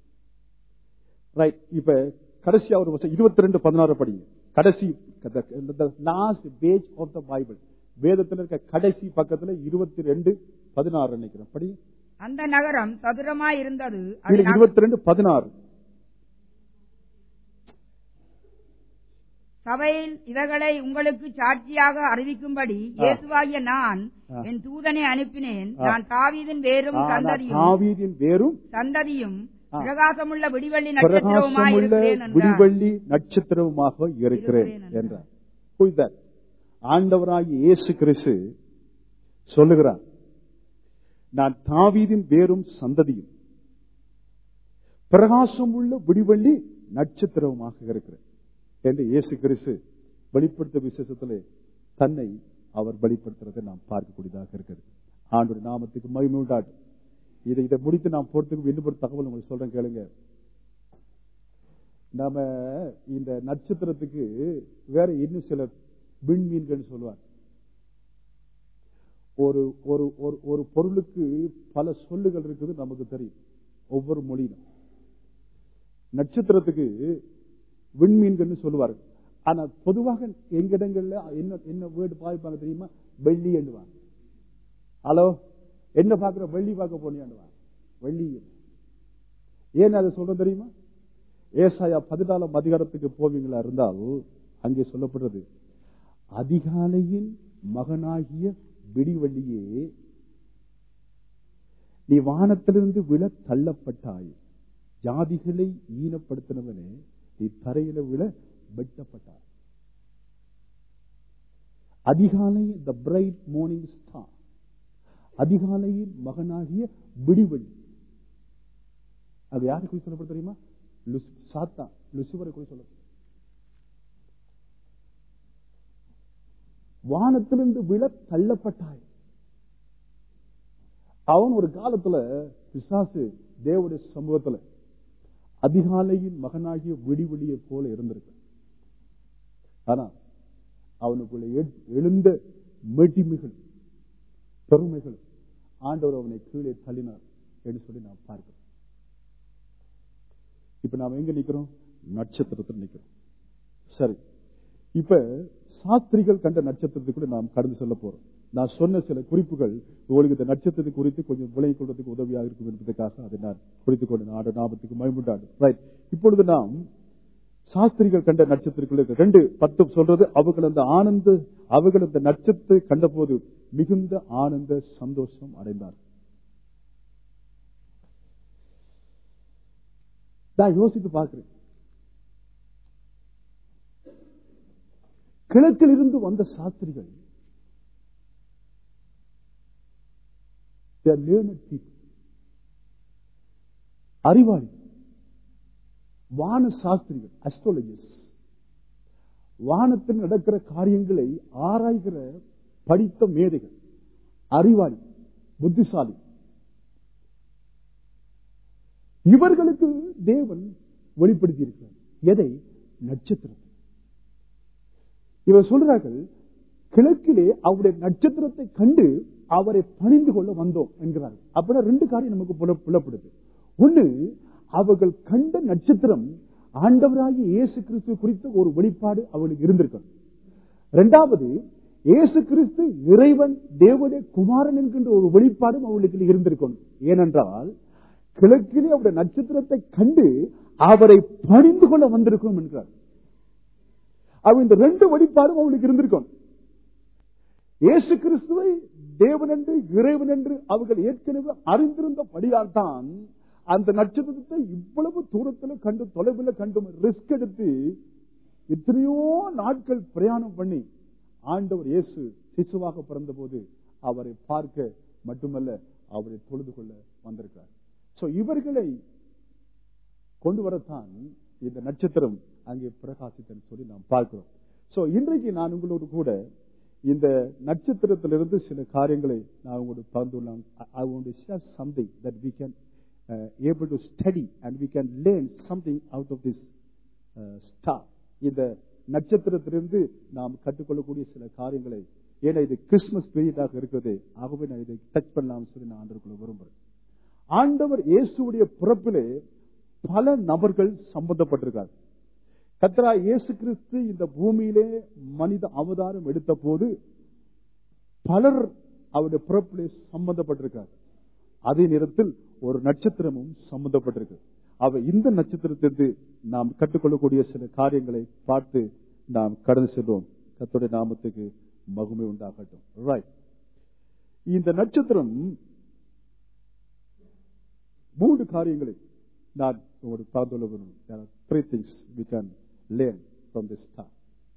ரைட் இப்ப கடைசியா ஒரு வசனம் இருபத்தி ரெண்டு பதினாறு படிங்க கடைசி last page of the Bible வேதத்தில் இருக்க கடைசி பக்கத்துல இருபத்தி ரெண்டு பதினாறு நினைக்கிறேன் படி அந்த நகரம் சதுரமாய் இருந்தது அது நக- இருபத்தி ரெண்டு பதினாறு சபையில் இவர்களை உங்களுக்கு சாட்சியாக அறிவிக்கும்படி இயேசுவாகிய நான் ஆ. என் தூதனை அனுப்பினேன் ஆ. நான் தாவீதின் வேரும் சந்ததியும் தாவீதின் வேரும் சந்ததியும் ஆ. பிரகாசமுள்ள விடிவெள்ளி நட்சத்திரவுமாய் பிரகாசமுள்ள இருக்கிறேன் என்றார். விடிவள்ளி நட்சத்திரமாக இருக்கிறேன் இருக்கிறேன் என்றார் Who is that? ஆண்டவராகிய இயேசு கிறிஸ்து சொல்லுகிறார் நான் தாவீதின் வேரும் சந்ததியும் பிரகாசம் உள்ள விடிவள்ளி நட்சத்திரமாக இருக்கிறேன் என்று இயேசு கிறிஸ்து வெளிப்படுத்த விசேஷத்திலே தன்னை அவர் வெளிப்படுத்துறதை நாம் பார்க்கக்கூடியதாக இருக்கிறது ஆண்டுடைய நாமத்துக்கு மகிமை உண்டாட்டும் இதை இதை முடித்து நான் போறதுக்கு இன்னும் ஒரு தகவல் உங்களுக்கு சொல்றேன் கேளுங்க நாம இந்த நட்சத்திரத்துக்கு வேற இன்னும் சில விண்மீன்கள் சொல்லுவார் ஒரு ஒரு ஒரு- ஒரு பொருளுக்கு பல சொல்லுகள் இருக்குது நமக்கு தெரியும் ஒவ்வொரு மொழியிலும் நட்சத்திரத்துக்கு விண்மீன்கள்னு சொல்லுவார்கள் ஆனா பொதுவாக எங்க இடங்கள்ல என்ன என்ன வேர்டு பாய்ப்பாங்க தெரியுமா வெள்ளி எண்ணுவாங்க ஹலோ என்ன பாக்குற வெள்ளி பார்க்க போனியாண்டுவாங்க வெள்ளி ஏன் அதை சொல்ற தெரியுமா ஏசாயா பதினாலாம் அதிகாரத்துக்கு போவீங்களா இருந்தால் அங்கே சொல்லப்படுறது அதிகாலையின் மகனாகிய விடிவெள்ளியே நீ வானத்திலிருந்து விழ தள்ளப்பட்டாய் ஜாதிகளை ஈனப்படுத்தினவனே நீ தரையில விழ வெட்டப்பட்டாய் அதிகாலை த பிரைட் மார்னிங் ஸ்டார் அதிகாலையின் மகனாகிய விடிவெள்ளி அது யாரு குறித்து சொல்லப்படும் தெரியுமா லுஸ்- சாத்தா லுசிபரை குறித்து சொல்லப்படும் வானத்திலிருந்து விழ தள்ளப்பட்டாய் அவன் ஒரு காலத்துல பிசாசு தேவனுடைய சமூகத்துல அதிகாலையின் மகனாகிய விடிவெளியை போல இருந்திருக்கு ஆனா அவனுக்குள்ள எ- எழுந்த மெட்டிமைகள் பெருமைகள் ஆண்டவர் அவனை கீழே தள்ளினார் என்று சொல்லி நாம் பார்க்கிறோம் இப்ப நாம எங்க நிக்கிறோம் நட்சத்திரத்தில் நிக்கிறோம் சரி இப்ப சாஸ்திரிகள் கண்ட நட்சத்திரத்துக்குள்ள நாம் கடந்து செல்ல போறோம் நான் சொன்ன சில குறிப்புகள் உங்களுக்கு இந்த நட்சத்திரத்தை குறித்து கொஞ்சம் விலகிக் கொள்வதற்கு உதவியாக இருக்கும் என்பதற்காக அதை நான் குறித்துக் கொண்டு நாடு நாமத்துக்கு மயமுண்டாடு ரைட் இப்பொழுது நாம் சாஸ்திரிகள் கண்ட நட்சத்திரக்குள்ள இருக்க ரெண்டு பத்து சொல்றது அவர்கள் அந்த ஆனந்த அவர்கள் அந்த நட்சத்திரத்தை கண்டபோது மிகுந்த ஆனந்த சந்தோஷம் அடைந்தார் நான் யோசித்து பார்க்கிறேன் கிழக்கில் இருந்து வந்த சாஸ்திரிகள் they are learned people. அறிவாளி வான சாஸ்திரிகள் அஸ்ட்ரோலஜிஸ்ட் வானத்தில் நடக்கிற காரியங்களை ஆராய்கிற படித்த மேதைகள் அறிவாளி புத்திசாலி இவர்களுக்கு தேவன் வெளிப்படுத்தி இருக்கிறார் எதை நட்சத்திரத்தை இவர் சொல்றார்கள் கிழக்கிலே அவருடைய நட்சத்திரத்தை கண்டு அவரை பணிந்து கொள்ள வந்தோம் என்கிறார்கள் அப்படின்னா ரெண்டு காரியம் நமக்கு புல- புலப்படுது ஒண்ணு அவர்கள் கண்ட நட்சத்திரம் ஆண்டவராகிய இயேசு கிறிஸ்து குறித்த ஒரு வெளிப்பாடு அவளுக்கு இருந்திருக்கணும் இரண்டாவது இயேசு கிறிஸ்து இறைவன் தேவனுடைய குமாரன் என்கின்ற ஒரு வெளிப்பாடும் அவளுக்கு இருந்திருக்கணும் ஏனென்றால் கிழக்கிலே அவருடைய நட்சத்திரத்தை கண்டு அவரை பணிந்து கொள்ள வந்திருக்கணும் என்கிறார் அவ இந்த ரெண்டு வெளிப்பாடும் அவளுக்கு இருந்திருக்கும் இயேசு கிறிஸ்துவை தேவன் என்று இறைவன் என்று அவர்கள் ஏற்கனவே அறிந்திருந்தபடியால் தான் அந்த நட்சத்திரத்தை இவ்வளவு தூரத்தில் கண்டு தொலைவில் கண்டு ரிஸ்க் எடுத்து எத்தனையோ நாட்கள் பிரயாணம் பண்ணி ஆண்டவர் இயேசு சிசுவாக பிறந்தபோது அவரை பார்க்க மட்டுமல்ல அவரை தொழுது கொள்ள வந்திருக்கிறார் சோ இவர்களை கொண்டு வரத்தான் இந்த நட்சத்திரம் அங்கே பிரகாசித்தன்னு சொல்லி நாம் பார்க்கிறோம் சோ இன்றைக்கு நான் உங்களோடு கூட இந்த நட்சத்திரத்திலிருந்து சில காரியங்களை நான் உங்களோடு பகிர்ந்துள்ளேன் I want to share something that we can able to study and we can learn something out of this star இந்த நட்சத்திரத்திலிருந்து நாம் கற்றுக்கொள்ளக்கூடிய சில காரியங்களை ஏன்னா இது கிறிஸ்துமஸ் பீரியடாக இருக்கிறது ஆகவே நான் இதை டச் பண்ணலாம்னு சொல்லி நான் ஆண்டவர்களை விரும்புறேன் ஆண்டவர் இயேசுடைய பிறப்பிலே பல நபர்கள் சம்பந்தப்பட்டிருக்கார் கத்ரா இயேசு கிறிஸ்து இந்த பூமியிலே மனித அவதாரம் எடுத்த போது பலர் அவருடைய பிறப்பிலே சம்பந்தப்பட்டிருக்கார் அதே நேரத்தில் ஒரு நட்சத்திரமும் சம்பந்தப்பட்டிருக்கு அவ இந்த நட்சத்திரத்திலிருந்து நாம் கற்றுக்கொள்ளக்கூடிய சில காரியங்களை பார்த்து நாம் கடந்து செல்வோம் கத்துடைய நாமத்துக்கு மகுமை உண்டாகட்டும் ரைட் இந்த நட்சத்திரம் மூன்று காரியங்களை நான் உங்களுக்கு பார்த்துள்ள விரும்புகிறேன் three things we can learn from this star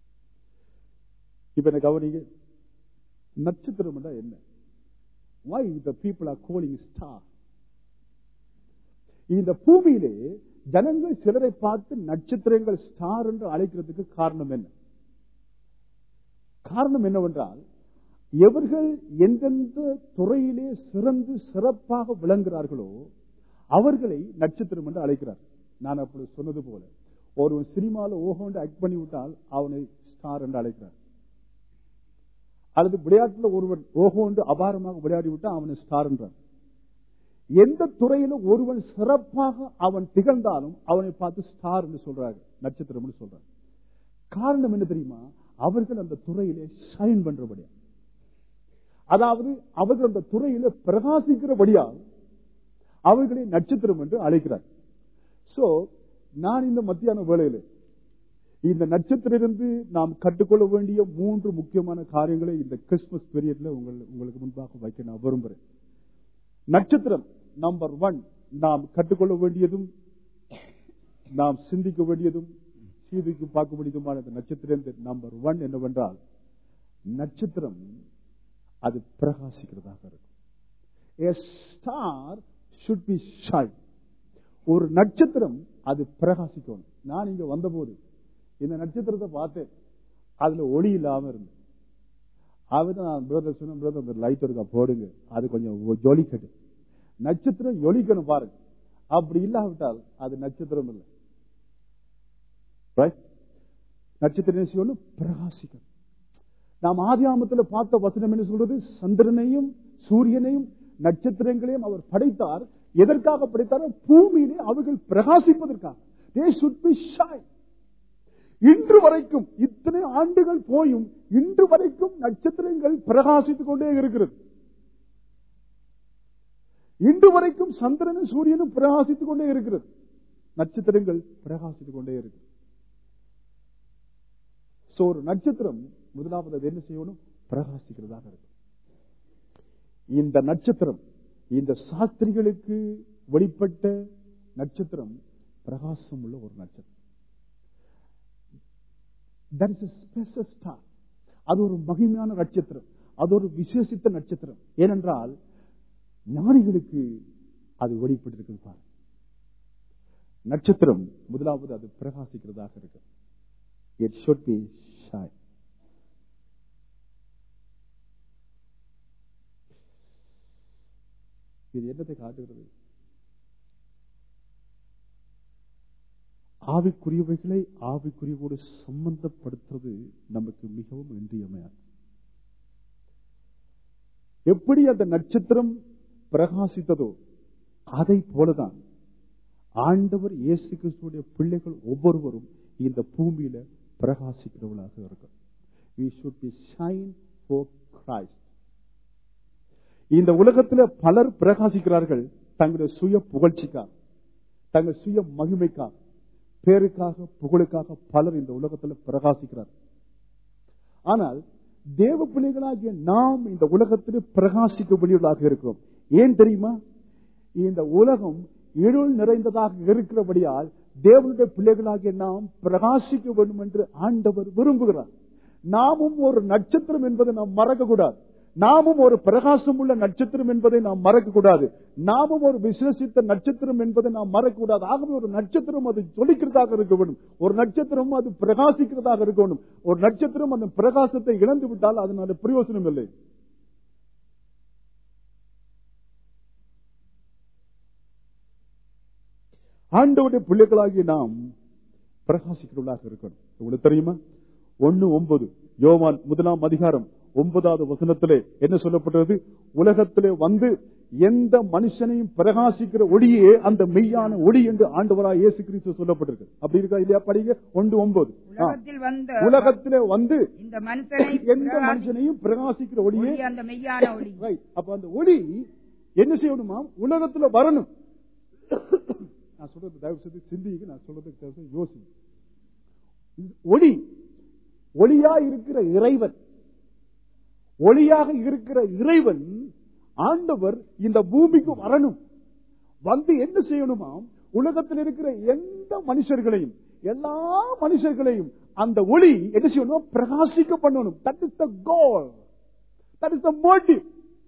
இப்ப என்ன கவனிங்க நட்சத்திரம் என்ன why the people are calling star இந்த பூமியிலே ஜனங்கள் சிலரை பார்த்து நட்சத்திரங்கள் ஸ்டார் என்று அழைக்கிறதுக்கு காரணம் என்ன காரணம் என்னவென்றால் எவர்கள் எந்தெந்த துறையிலே சிறந்து சிறப்பாக விளங்குகிறார்களோ அவர்களை நட்சத்திரம் என்று அழைக்கிறார் நான் அப்படி சொன்னது போல ஒரு சினிமாவில் ஓஹோண்டு ஆக்ட் பண்ணி விட்டால் அவனை ஸ்டார் என்று அழைக்கிறார் அல்லது விளையாட்டில் ஒருவன் ஓஹோண்டு அபாரமாக விளையாடி விட்டால் அவனை ஸ்டார் என்றார் எந்த துறையில ஒருவன் சிறப்பாக அவன் திகழ்ந்தாலும் அவனை பார்த்து ஸ்டார் என்று சொல்றாங்க நட்சத்திரம் என்று சொல்றாங்க காரணம் என்ன தெரியுமா அவர்கள் அந்த துறையிலே ஷைன் பண்றபடியா அதாவது அவர்கள் அந்த துறையில பிரகாசிக்கிறபடியால் அவர்களை நட்சத்திரம் என்று அழைக்கிறார் சோ நான் இந்த மத்தியான வேளையில இந்த நட்சத்திரிலிருந்து நாம் கற்றுக்கொள்ள வேண்டிய மூன்று முக்கியமான காரியங்களை இந்த கிறிஸ்துமஸ் பீரியட்ல உங்களுக்கு முன்பாக வைக்க நான் விரும்புகிறேன் நட்சத்திரம் நம்பர் ஒன் நாம் கற்றுக்கொள்ள வேண்டியதும் நாம் சிந்திக்க வேண்டியதும் சீதைக்கு பார்க்க வேண்டியதுமான இந்த நட்சத்திரம் நம்பர் ஒன் என்னவென்றால் நட்சத்திரம் அது பிரகாசிக்கிறதாக இருக்கும் A star should be shine. ஒரு நட்சத்திரம் அது பிரகாசிக்கணும் நான் இங்க வந்தபோது இந்த நட்சத்திரத்தை பார்த்தேன் அதுல ஒளி இல்லாம இருந்தது அவதான் நான் பிரதர் சொன்ன பிரதர் அந்த லைட் இருக்கா போடுங்க அது கொஞ்சம் ஜொலிக்கட்டு நட்சத்திரம் ஜொலிக்கணும் பாருங்க அப்படி இல்லாவிட்டால் அது நட்சத்திரம் இல்லை நட்சத்திரம் செய்யணும் பிரகாசிக்கணும் நாம் ஆதியாமத்தில் பார்த்த வசனம் என்ன சொல்றது சந்திரனையும் சூரியனையும் நட்சத்திரங்களையும் அவர் படைத்தார் எதற்காக படைத்தார் பூமியிலே அவர்கள் பிரகாசிப்பதற்காக They should be shine. இன்று வரைக்கும் இத்தனை ஆண்டுகள் போயும் இன்று வரைக்கும் நட்சத்திரங்கள் பிரகாசித்துக் கொண்டே இருக்கிறது இன்று வரைக்கும் சந்திரனும் சூரியனும் பிரகாசித்துக் கொண்டே இருக்கிறது நட்சத்திரங்கள் பிரகாசித்துக் கொண்டே இருக்கு சோ ஒரு நட்சத்திரம் முதலாவது அது என்ன செய்யணும் பிரகாசிக்கிறதாக இருக்கும் இந்த நட்சத்திரம் இந்த சாஸ்திரிகளுக்கு வெளிப்பட்ட நட்சத்திரம் பிரகாசம் உள்ள ஒரு நட்சத்திரம் That is a special star. அது ஒரு மகிமையான நட்சத்திரம் அது ஒரு விசேஷித்த நட்சத்திரம் ஏனென்றால் ஞானிகளுக்கு அது வெளிப்பட்டிருக்கு பாரு நட்சத்திரம் முதலாவது அது பிரகாசிக்கிறதாக இருக்கு இட் ஷுட் பி ஷாய் இது என்னத்தை காட்டுகிறது ஆவிக்குரியவைகளை ஆவிக்குரியவோடு சம்பந்தப்படுத்துறது நமக்கு மிகவும் இன்றியமையாது எப்படி அந்த நட்சத்திரம் பிரகாசித்ததோ அதை போலதான் ஆண்டவர் இயேசு கிறிஸ்துடைய பிள்ளைகள் ஒவ்வொருவரும் இந்த பூமியில பிரகாசிக்கிறவர்களாக இருக்கும் we should be shine for Christ இந்த உலகத்தில் பலர் பிரகாசிக்கிறார்கள் தங்களுடைய சுய புகழ்ச்சிக்காக தங்கள் சுய மகிமைக்காக பேருக்காக புகழுக்காக பலர் இந்த உலகத்தில் பிரகாசிக்கிறார் ஆனால் தேவ பிள்ளைகளாகிய நாம் இந்த உலகத்தில் பிரகாசிக்க வெளியுள்ளாக இருக்கிறோம் ஏன் தெரியுமா இந்த உலகம் இருள் நிறைந்ததாக இருக்கிறபடியால் தேவனுடைய பிள்ளைகளாகிய நாம் பிரகாசிக்க வேண்டும் என்று ஆண்டவர் விரும்புகிறார் நாமும் ஒரு நட்சத்திரம் என்பதை நாம் மறக்க கூடாது நாமும் ஒரு பிரகாசம் உள்ள நட்சத்திரம் என்பதை நாம் மறக்க கூடாது நாமும் ஒரு விசேஷித்த நட்சத்திரம் என்பதை நாம் மறக்க கூடாது ஆகவே ஒரு நட்சத்திரம் அது ஜொலிக்கிறதாக இருக்க வேண்டும் ஒரு நட்சத்திரம் அது பிரகாசிக்கிறதாக இருக்க வேண்டும் ஒரு நட்சத்திரம் அந்த பிரகாசத்தை இழந்து விட்டால் அதனால பிரயோசனம் இல்லை ஆண்டவருடைய பிள்ளைகளாகி நாம் பிரகாசிக்கிறவர்களாக இருக்கணும் உங்களுக்கு தெரியுமா ஒன்னு ஒன்பது யோவான் முதலாம் அதிகாரம் ஒன்பதாவது வசனத்திலே என்ன சொல்லப்பட்டது உலகத்திலே வந்து எந்த மனுஷனையும் பிரகாசிக்கிற ஒளியே அந்த மெய்யான ஒளி என்று ஆண்டவராய் இயேசு கிறிஸ்து சொல்லப்பட்டிருக்கு அப்படி இருக்கா இல்லையா படிங்க ஒன்று ஒன்பது ஆ. உலகத்தில் வந்த உலகத்திலே வந்து இந்த மனுஷனை எந்த பிரகாசி- மனுஷனையும் பிரகாசிக்கிற ஒளியே ஒளி அந்த மெய்யான ஒளி Right. அப்ப அந்த ஒளி என்ன செய்யணுமா உலகத்துல வரணும் நான் சொல்றது தயவு செய்து சிந்திக்கு நான் சொல்றது தயவு செய்து யோசி ஒளி ஒளியா இருக்கிற இறைவன் ஒளியாக இருக்கிற இறைவன் ஆண்டவர் இந்த பூமிக்கு வரணும் வந்து என்ன செய்யணுமாம் உலகத்தில் இருக்கிற எந்த மனுஷர்களையும் எல்லா மனுஷர்களையும் அந்த ஒளி என்ன செய்யணும் பிரகாசிக்க பண்ணணும் that is the goal that is the motive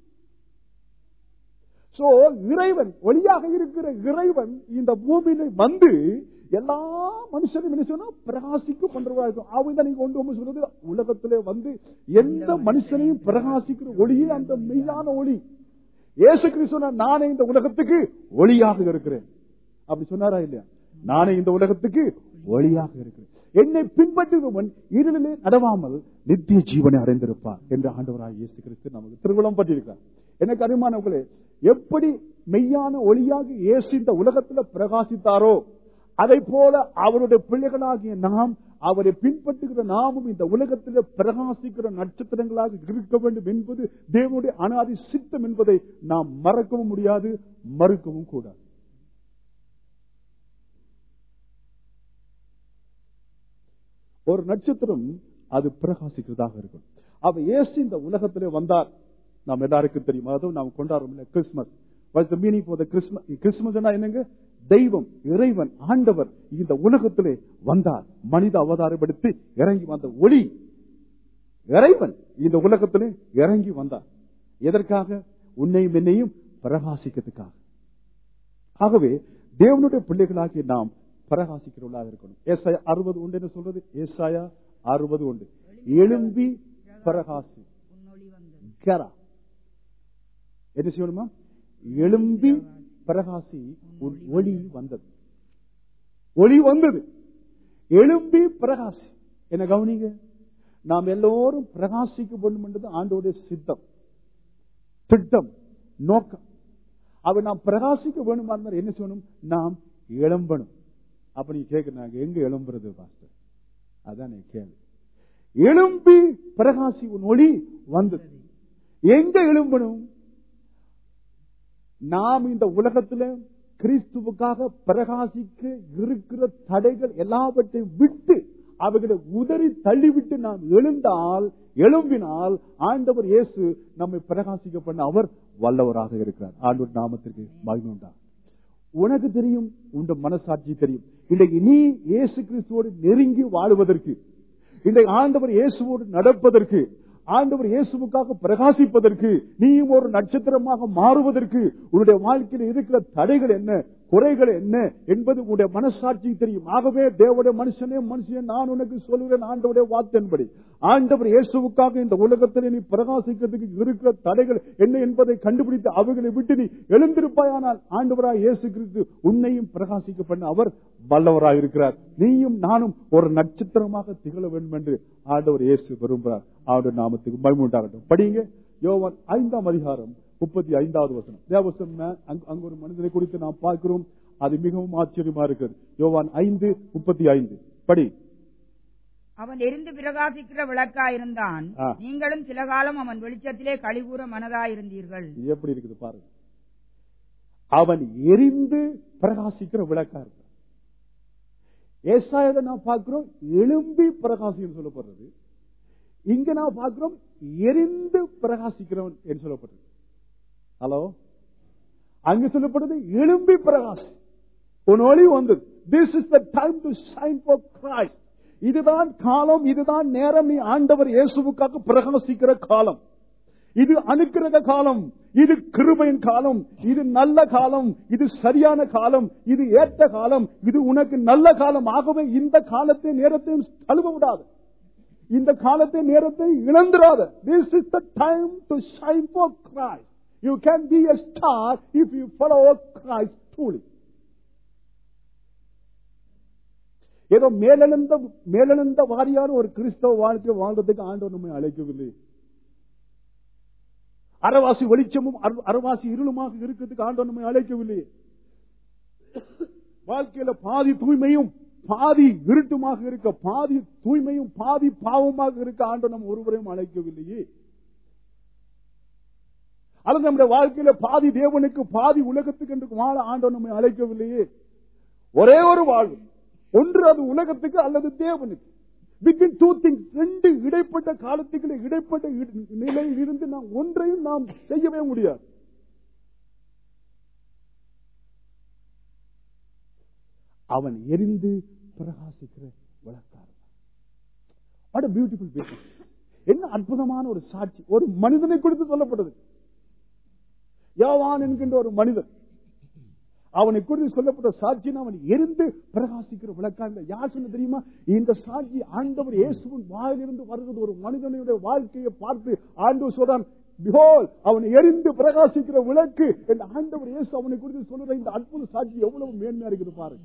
so இறைவன் ஒளியாக இருக்கிற இறைவன் இந்த பூமியில வந்து எல்லா மனுஷனும் என்ன செய்யணும் பிரகாசிக்க பண்றவா இருக்கும் அவங்க தான் நீங்க கொண்டு வந்து சொல்றது உலகத்திலே வந்து எந்த மனுஷனையும் பிரகாசிக்கிற ஒளியே அந்த மெய்யான ஒளி இயேசு கிறிஸ்து சொன்னார், நானே இந்த உலகத்துக்கு ஒளியாக இருக்கிறேன் அப்படி சொன்னாரா இல்லையா நானே இந்த உலகத்துக்கு ஒளியாக இருக்கிறேன் என்னை பின்பற்றுபவன் இருளிலே நடவாமல் நித்திய ஜீவனை அடைந்திருப்பார் என்று ஆண்டவராக இயேசு கிறிஸ்து நமக்கு திருவிழம் பட்டிருக்கிறார் எனக்கு அருமானவர்களே எப்படி மெய்யான ஒளியாக இயேசு இந்த உலகத்துல பிரகாசித்தாரோ அதை போல அவருடைய பிள்ளைகளாகிய நாம் அவரை பின்பற்றுகிற நாமும் இந்த உலகத்தில் பிரகாசிக்கிற நட்சத்திரங்களாக இருக்க வேண்டும் என்பது தேவனுடைய அனாதி சித்தம் என்பதை நாம் மறக்கவும் முடியாது மறுக்கவும் கூடாது ஒரு நட்சத்திரம் அது பிரகாசிக்கிறதாக இருக்கும் அவ இயேசு இந்த உலகத்திலே வந்தார் நாம் எல்லாருக்கும் தெரியும் அதுவும் நாம் கொண்டாடுறோம் Christmas what's the meaning for the Christmas Christmas என்னங்க தெய்வம் இறைவன் ஆண்டவர் இந்த உலகத்திலே வந்தார் மனித அவதாரம் எடுத்து இறங்கி வந்த ஒளி இறைவன் இந்த உலகத்திலே இறங்கி வந்தார் எதற்காக உன்னையும் என்னையும் பிரகாசிக்கிறதுக்காக ஆகவே தேவனுடைய பிள்ளைகளாகிய நாம் பிரகாசிக்கிறவர்களாக இருக்கணும் ஏசாயா அறுபது உண்டு என்ன சொல்றது ஏசாயா அறுபது உண்டு எழும்பி பிரகாசி உன்னொளி வந்தது கரா என்ன செய்யணுமா எழும்பி பிரகாசி உன் ஒளி வந்தது ஒளி வந்தது எழும்பி பிரகாசி என்ன கவனிங்க நாம் எல்லோரும் பிரகாசிக்க வேண்டும் என்றது ஆண்டோடைய சித்தம் திட்டம் நோக்கம் அவ நாம் பிரகாசிக்க வேணுமா இருந்தால் என்ன செய்யணும் நாம் எழும்பணும் அப்ப நீ கேட்கிறாங்க எங்க எழும்புறது பாஸ்டர் அதான் நீ கேள்வி எழும்பி பிரகாசி உன் ஒளி வந்தது எங்க எழும்பணும் நாம் இந்த உலகத்துல கிறிஸ்துவுக்காக பிரகாசிக்க இருக்கிற தடைகள் எல்லாவற்றையும் விட்டு அவைகளை உதறி தள்ளிவிட்டு நாம் எழுந்தால் எழும்பினால் ஆண்டவர் இயேசு நம்மை பிரகாசிக்க பண்ண அவர் வல்லவராக இருக்கிறார் ஆண்டவர் நாமத்திற்கு மகிமை உண்டாகும் உனக்கு தெரியும் உண்ட மனசாட்சி தெரியும் இன்றைக்கு நீ இயேசு கிறிஸ்துவோடு நெருங்கி வாழுவதற்கு இன்றைக்கு ஆண்டவர் இயேசுவோடு நடப்பதற்கு ஆண்டவர் இயேசுவுக்காக பிரகாசிப்பதற்கு நீயும் ஒரு நட்சத்திரமாக மாறுவதற்கு உன்னுடைய வாழ்க்கையில் இருக்கிற தடைகள் என்ன குறைகள் என்ன என்பது உன்னுடைய மனசாட்சி தெரியும் ஆகவே தேவடைய மனுஷனே மனுஷன் நான் உனக்கு சொல்லுகிறேன் ஆண்டவருடைய வார்த்தையின்படி ஆண்டவர் இயேசுவுக்காக இந்த உலகத்தில் நீ பிரகாசிக்கிறதுக்கு இருக்கிற தடைகள் என்ன என்பதை கண்டுபிடித்து அவைகளை விட்டு நீ எழுந்திருப்பாயானால் ஆண்டவராய் இயேசு கிறிஸ்து உன்னையும் பிரகாசிக்க பண்ண அவர் வல்லவராய் இருக்கிறார் நீயும் நானும் ஒரு நட்சத்திரமாக திகழ வேண்டும் என்று ஆண்டவர் இயேசு விரும்புகிறார் ஆண்டவர் நாமத்துக்கு மகிமை உண்டாகட்டும் படிங்க யோவான் ஐந்தாம் அதிகாரம் முப்பத்தி ஐந்தாவது வசனம் தேவசம் அங்கு ஒரு மனிதனை குறித்து நாம் பார்க்கிறோம் அது மிகவும் ஆச்சரியமா இருக்கிறது யோவான் ஐந்து முப்பத்தி ஐந்து படி அவன் எரிந்து பிரகாசிக்கிற விளக்காயிருந்தான் ஆ. நீங்களும் சில காலம் அவன் வெளிச்சத்திலே கழிவுற மனதாயிருந்தீர்கள் இது எப்படி இருக்குது பாருங்க அவன் எரிந்து பிரகாசிக்கிற விளக்கா இருக்கு ஏசாயதை நான் பார்க்கிறோம் எழும்பி பிரகாசின்னு சொல்லப்படுறது இங்க நான் பார்க்கிறோம் எரிந்து பிரகாசிக்கிறவன் என்று சொல்லப்படுறது ஹலோ அங்க சொல்லப்படுது எழும்பி பிரகாசி உன் ஒளி வந்தது this is the time to shine for Christ இதுதான் காலம் இதுதான் நேரம் நீ ஆண்டவர் இயேசுவுக்காக பிரகாசிக்கிற காலம் இது அனுக்கிரக காலம் இது கிருபையின் காலம் இது நல்ல காலம் இது சரியான காலம் இது ஏற்ற காலம் இது உனக்கு நல்ல காலம் ஆகவே இந்த காலத்தை நேரத்தையும் தழுவ விடாது இந்த காலத்தை நேரத்தை இழந்துடாத this is the time to shine for Christ you can be a star if you follow Christ truly ஏதோ மேலெழுந்த மேலெழுந்த வாரியான ஒரு கிறிஸ்தவ வாழ்க்கை வாழ்றதுக்கு ஆண்டவர் நம்மை அழைக்கவில்லை அறவாசி வெளிச்சமும் அர- அறவாசி இருளுமாக இருக்கிறதுக்கு ஆண்டவர் நம்மை அழைக்கவில்லை வாழ்க்கையில பாதி தூய்மையும் பாதி இருட்டுமாக இருக்க பாதி தூய்மையும் பாதி பாவமாக இருக்க ஆண்டவர் நம்ம ஒருவரையும் அழைக்கவில்லையே அல்லது நம்முடைய வாழ்க்கையில பாதி தேவனுக்கு பாதி உலகத்துக்கு என்று வாழ ஆண்டவர் நம்மை அழைக்கவில்லையே ஒரே ஒரு வாழ்வு ஒன்று அது உலகத்துக்கு அல்லது தேவனுக்கு பிட்வீன் டூ திங்ஸ் ரெண்டு இடைப்பட்ட காலத்துக்கு இடைப்பட்ட இட- நிலையில் இருந்து நாம் ஒன்றையும் நாம் செய்யவே முடியாது அவன் எரிந்து பிரகாசிக்கிற விளக்காரன் வாட் பியூட்டிஃபுல் பிசினஸ் என்ன அற்புதமான ஒரு சாட்சி ஒரு மனிதனை குறித்து சொல்லப்பட்டது யோவான் என்கின்ற ஒரு மனிதன் அவனை குறித்து சொல்லப்பட்ட சாட்சி அவன் எரிந்து பிரகாசிக்கிற விளக்காங்க யார் சொன்ன தெரியுமா இந்த சாட்சி ஆண்டவர் இயேசுவின் வாயிலிருந்து வருகிறது ஒரு மனிதனுடைய வாழ்க்கையை பார்த்து ஆண்டவர் சொல்றான் Behold, அவன் எரிந்து பிரகாசிக்கிற விளக்கு என் ஆண்டவர் இயேசு அவனை குறித்து சொல்லுற இந்த அற்புத சாட்சி எவ்வளவு மேன்மையா இருக்குது பாருங்க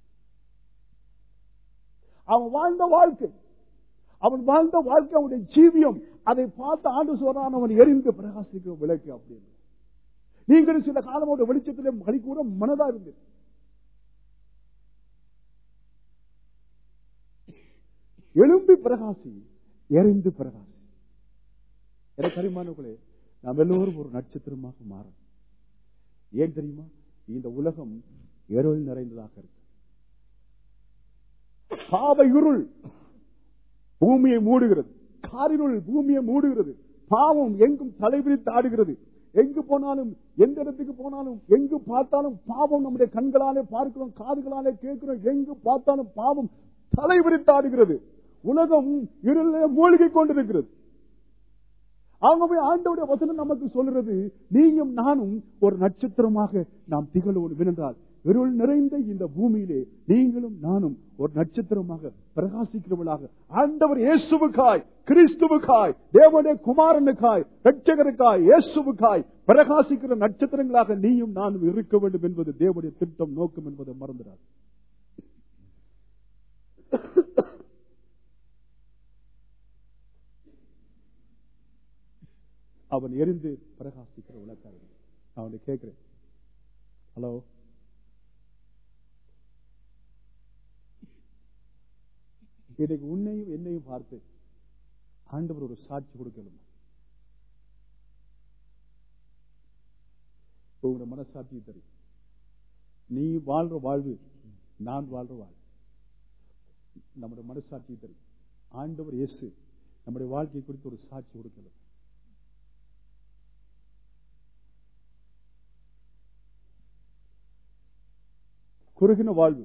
அவன் வாழ்ந்த வாழ்க்கை அவன் வாழ்ந்த வாழ்க்கை அவனுடைய ஜீவியம் அதை பார்த்து ஆண்டு சொல்றான் அவன் எரிந்து பிரகாசிக்கிற விளக்கு அப்படின்னு நீங்கள் சில காலம் அவருடைய வெளிச்சத்திலே மணி கூட மனதா இருந்தது எழும்பி பிரகாசி எரிந்து பிரகாசி எனக்கு அறிமானவர்களே நாம் எல்லோரும் ஒரு நட்சத்திரமாக மாறும் ஏன் தெரியுமா இந்த உலகம் இருள் நிறைந்ததாக இருக்கு பாவ இருள் பூமியை மூடுகிறது காரினுள் பூமியை மூடுகிறது பாவம் எங்கும் தலைவிரித்து ஆடுகிறது எங்கு போனாலும் எந்த இடத்துக்கு போனாலும் எங்கு பார்த்தாலும் பாவம் நம்முடைய கண்களாலே பார்க்கிறோம் காதுகளாலே கேட்கிறோம் எங்கு பார்த்தாலும் பாவம் தலைவிரித்து ஆடுகிறது உலகம் இருளே மூழ்கி கொண்டிருக்கிறது ஆகவே ஆண்டவுடைய வசனம் நமக்கு சொல்றது நீயும் நானும் ஒரு நட்சத்திரமாக நாம் திகழ்வோம் என்றால் இருள் நிறைந்த இந்த பூமியிலே நீங்களும் நானும் ஒரு நட்சத்திரமாக பிரகாசிக்கிறவர்களாக ஆண்டவர் இயேசுவுக்காய் கிறிஸ்துவுக்காய் தேவனுடைய குமாரனுக்காய் ரட்சகருக்காய் இயேசுவுக்காய் பிரகாசிக்கிற நட்சத்திரங்களாக நீயும் நானும் இருக்க வேண்டும் என்பது தேவனுடைய திட்டம் நோக்கம் என்பதை மறந்துடாது அவன் எரிந்து பிரகாசிக்கிற விளக்காக அவனை கேட்கிறேன் ஹலோ இன்னைக்கு உன்னையும் என்னையும் பார்த்து ஆண்டவர் ஒரு சாட்சி கொடுக்கணும் உங்களோட மனசாட்சி தெரியும் நீ வாழ்ற வாழ்வு நான் வாழ்ற வாழ்வு நம்முடைய மனசாட்சி தெரியும் ஆண்டவர் இயேசு நம்முடைய வாழ்க்கை குறித்து ஒரு சாட்சி கொடுக்கணும் குறுகின வாழ்வு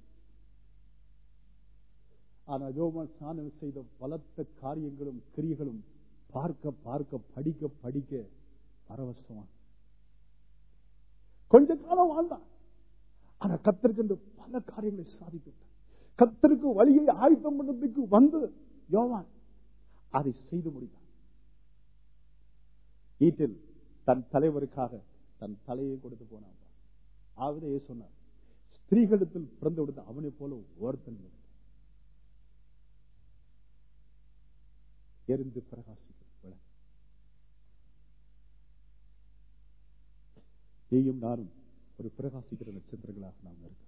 ஆனா யோவான் ஸ்நானம் செய்த பலத்த காரியங்களும் கிரியைகளும் பார்க்க பார்க்க படிக்க படிக்க பரவசமான கொஞ்ச காலம் வாழ்ந்தான் ஆனா கத்திருக்கின்ற பல காரியங்களை சாதித்து விட்டான். கத்தருக்கு வழியை ஆயத்தம் பண்ணதுக்கு வந்து யோவான் அதை செய்து முடித்தான் வீட்டில் தன் தலைவருக்காக தன் தலையை கொடுத்து போனான் ஆகவே சொன்னார் ஸ்திரீகளிடத்தில் பிறந்து விடுத்த அவனை போல ஒருத்தன் இல்லை. எரிந்து பிரகாசிக்கும் விளக்கு. நீயும் நானும் ஒரு பிரகாசிக்கிற நட்சத்திரங்களாக நாம் இருக்கோம்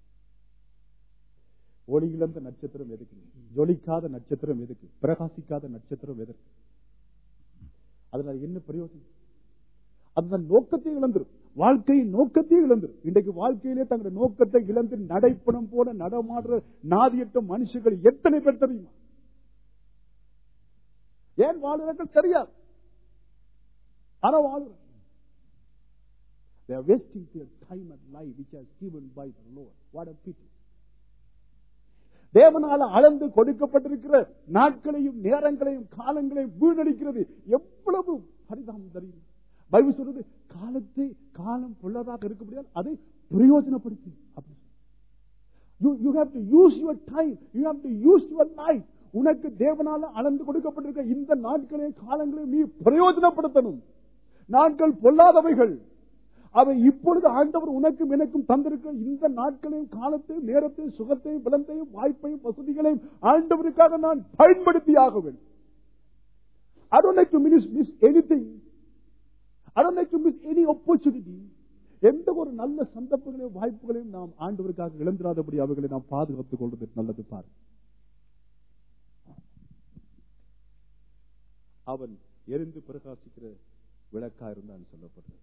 ஒளி இழந்த நட்சத்திரம் எதுக்கு ஜொலிக்காத நட்சத்திரம் எதுக்கு பிரகாசிக்காத நட்சத்திரம் எதற்கு அதனால என்ன பிரயோஜனம் அந்த நோக்கத்தை இழந்துரும் வாழ்க்கையின் நோக்கத்தை இழந்துரும் இன்றைக்கு வாழ்க்கையிலே தங்களுடைய நோக்கத்தை இழந்து நடைப்பணம் போல நடமாடுற நாதியற்ற மனுஷர்கள் எத்தனை பேர் தெரியுமா ஏன் வாழ்கிறார்கள் தெரியாது ஆனா வாழ்கிறார் They are wasting their time and life which has given by the Lord. What a pity. தேவனால அளந்து கொடுக்கப்பட்டிருக்கிற நாட்களையும் நேரங்களையும் காலங்களையும் வீணடிக்கிறது எவ்வளவு பரிதாபம் தெரியும் பைபிள் சொல்றது காலத்தை காலம் பொள்ளதாக இருக்க முடியாது அதை பிரயோஜனப்படுத்தி அப்படி you you have to use your time you have to use your life உனக்கு தேவனால அளந்து கொடுக்கப்பட்டிருக்க இந்த நாட்களையும் காலங்களையும் நீ பிரயோஜனப்படுத்தணும் நாட்கள் பொல்லாதவைகள் அவை இப்பொழுது ஆண்டவர் உனக்கும் எனக்கும் தந்திருக்க இந்த நாட்களையும் காலத்தையும் நேரத்தையும் சுகத்தையும் பலத்தையும் வாய்ப்பையும் வசதிகளையும் ஆண்டவருக்காக நான் பயன்படுத்தி ஆக வேண்டும் I don't like to miss, miss anything. I don't like to miss any opportunity. எந்த ஒரு நல்ல சந்தர்ப்பங்களையும் வாய்ப்புகளையும் நாம் ஆண்டவருக்காக இழந்திராதபடி அவைகளை நாம் பாதுகாத்துக் கொள்வது நல்லது பாரு அவன் எரிந்து பிரகாசிக்கிற விளக்கா இருந்தான் சொல்லப்படுறது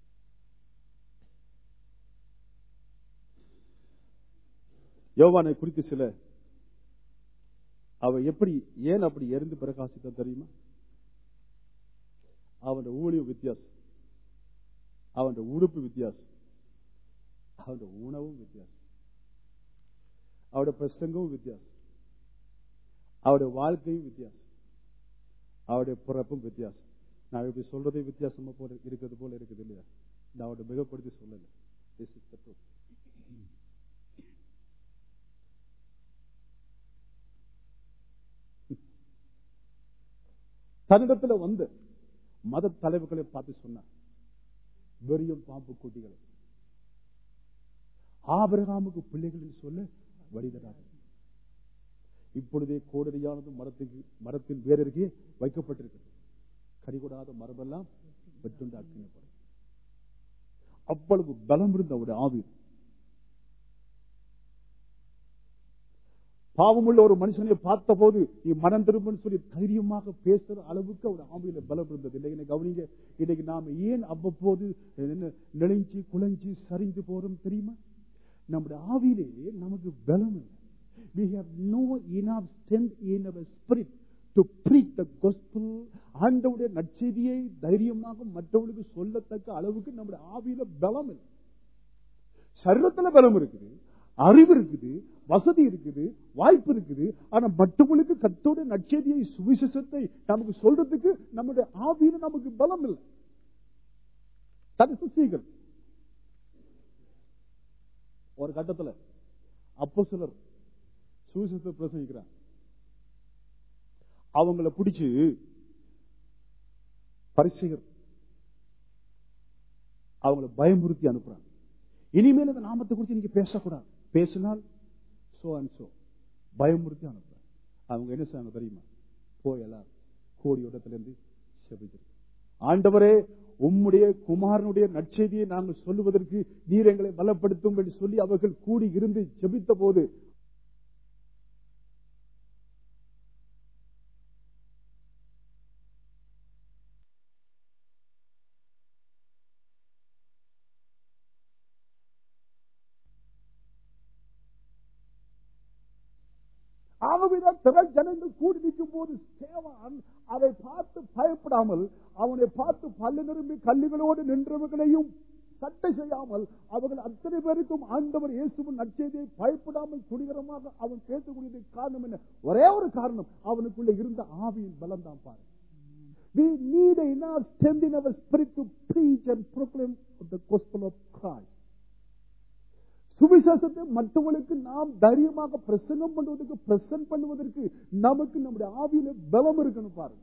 யோவானை குறித்து சில அவன் எப்படி ஏன் அப்படி எரிந்து பிரகாசித்தான் தெரியுமா அவன் ஊழியம் வித்தியாசம் அவன் உடுப்பு வித்தியாசம் அவன் உணவும் வித்தியாசம் அவருடைய பிரசங்கமும் வித்தியாசம் அவருடைய வாழ்க்கையும் வித்தியாசம் அவருடைய பிறப்பும் வித்தியாசம் நான் இப்படி சொல்றதே வித்தியாசமா போல இருக்கிறது போல இருக்குது இல்லையா நான் அவருடைய மிகப்படுத்தி சொல்லல This is the truth. தன்னிடத்துல வந்து மத தலைவர்களை பார்த்து சொன்னார் வெறியும் பாம்பு குட்டிகளை ஆபிரகாமுக்கு பிள்ளைகள் சொல்ல வழிதராது இப்பொழுதே கோடரியானது மரத்துக்கு மரத்தின் வேறருகே வைக்கப்பட்டிருக்கிறது கரிகூடாத மரபெல்லாம் வெற்றுண்டாக்கினப்படும் அவ்வளவு பலம் இருந்த அவருடைய ஆவி பாவமுள்ள ஒரு மனுஷனை பார்த்த போது நீ மனம் திரும்பன்னு சொல்லி தைரியமாக பேசுற அளவுக்கு அவர் ஆவியில பலம் இருந்தது இல்லை கவனிங்க இன்னைக்கு நாம ஏன் அவ்வப்போது என்ன நெளிஞ்சு குலைஞ்சு சரிந்து போறோம் தெரியுமா நம்முடைய ஆவியிலே நமக்கு பலம் இல்லை we have no enough strength in our spirit to preach the gospel ஆண்டவுடைய நற்செய்தியை தைரியமாக மற்றவர்களுக்கு சொல்லத்தக்க அளவுக்கு நம்முடைய ஆவியில பலம் இல்லை சரீரத்துல பலம் இருக்குது அறிவு இருக்குது வசதி இருக்குது வாய்ப்பு இருக்குது ஆனா மற்றவர்களுக்கு கத்தோட நற்செய்தியை சுவிசேஷத்தை நமக்கு சொல்றதுக்கு நம்முடைய ஆவியில நமக்கு பலம் இல்லை தடுத்து சீக்கிரம் ஒரு கட்டத்துல அப்போ சிலர் சுவிசேஷத்தை பிரசங்கிக்கிறாங்க அவங்கள பிடிச்சு பரிசைகர் அவங்கள பயமுறுத்தி அனுப்புறாங்க இனிமேல் இந்த நாமத்தை குறித்து நீங்க பேசக்கூடாது பேசினால் சோ அண்ட் சோ பயமுறுத்தி அனுப்புறாங்க அவங்க என்ன செய்வாங்க தெரியுமா போய் எல்லாரும் கோடி இடத்துல இருந்து செபிச்சிருக்கு ஆண்டவரே உம்முடைய குமாரனுடைய நற்செய்தியை நாங்கள் சொல்லுவதற்கு நீர் எங்களை பலப்படுத்தும் என்று சொல்லி அவர்கள் கூடி இருந்து ஜெபித்த போது ஆகவேதான் திரள் ஜனங்கள் கூடி நிற்கும் போது சேவான் அதை பார்த்து பயப்படாமல் அவனை பார்த்து பல்லு நிரம்பி கல்லுகளோடு நின்றவர்களையும் சட்டை செய்யாமல் அவர்கள் அத்தனை பேருக்கும் ஆண்டவர் இயேசுவின் நற்செய்தியை பயப்படாமல் துணிகரமாக அவன் பேசக்கூடியது காரணம் என்ன ஒரே ஒரு காரணம் அவனுக்குள்ள இருந்த ஆவியின் பலம் தான் பாரு We need enough strength in our spirit to preach and proclaim the gospel of Christ. சுவிசேஷத்தை மற்றவர்களுக்கு நாம் தைரியமாக பிரசங்கம் பண்ணுவதற்கு பிரசன்ட் பண்ணுவதற்கு நமக்கு நம்முடைய ஆவியில பலம் இருக்கணும் பாருங்க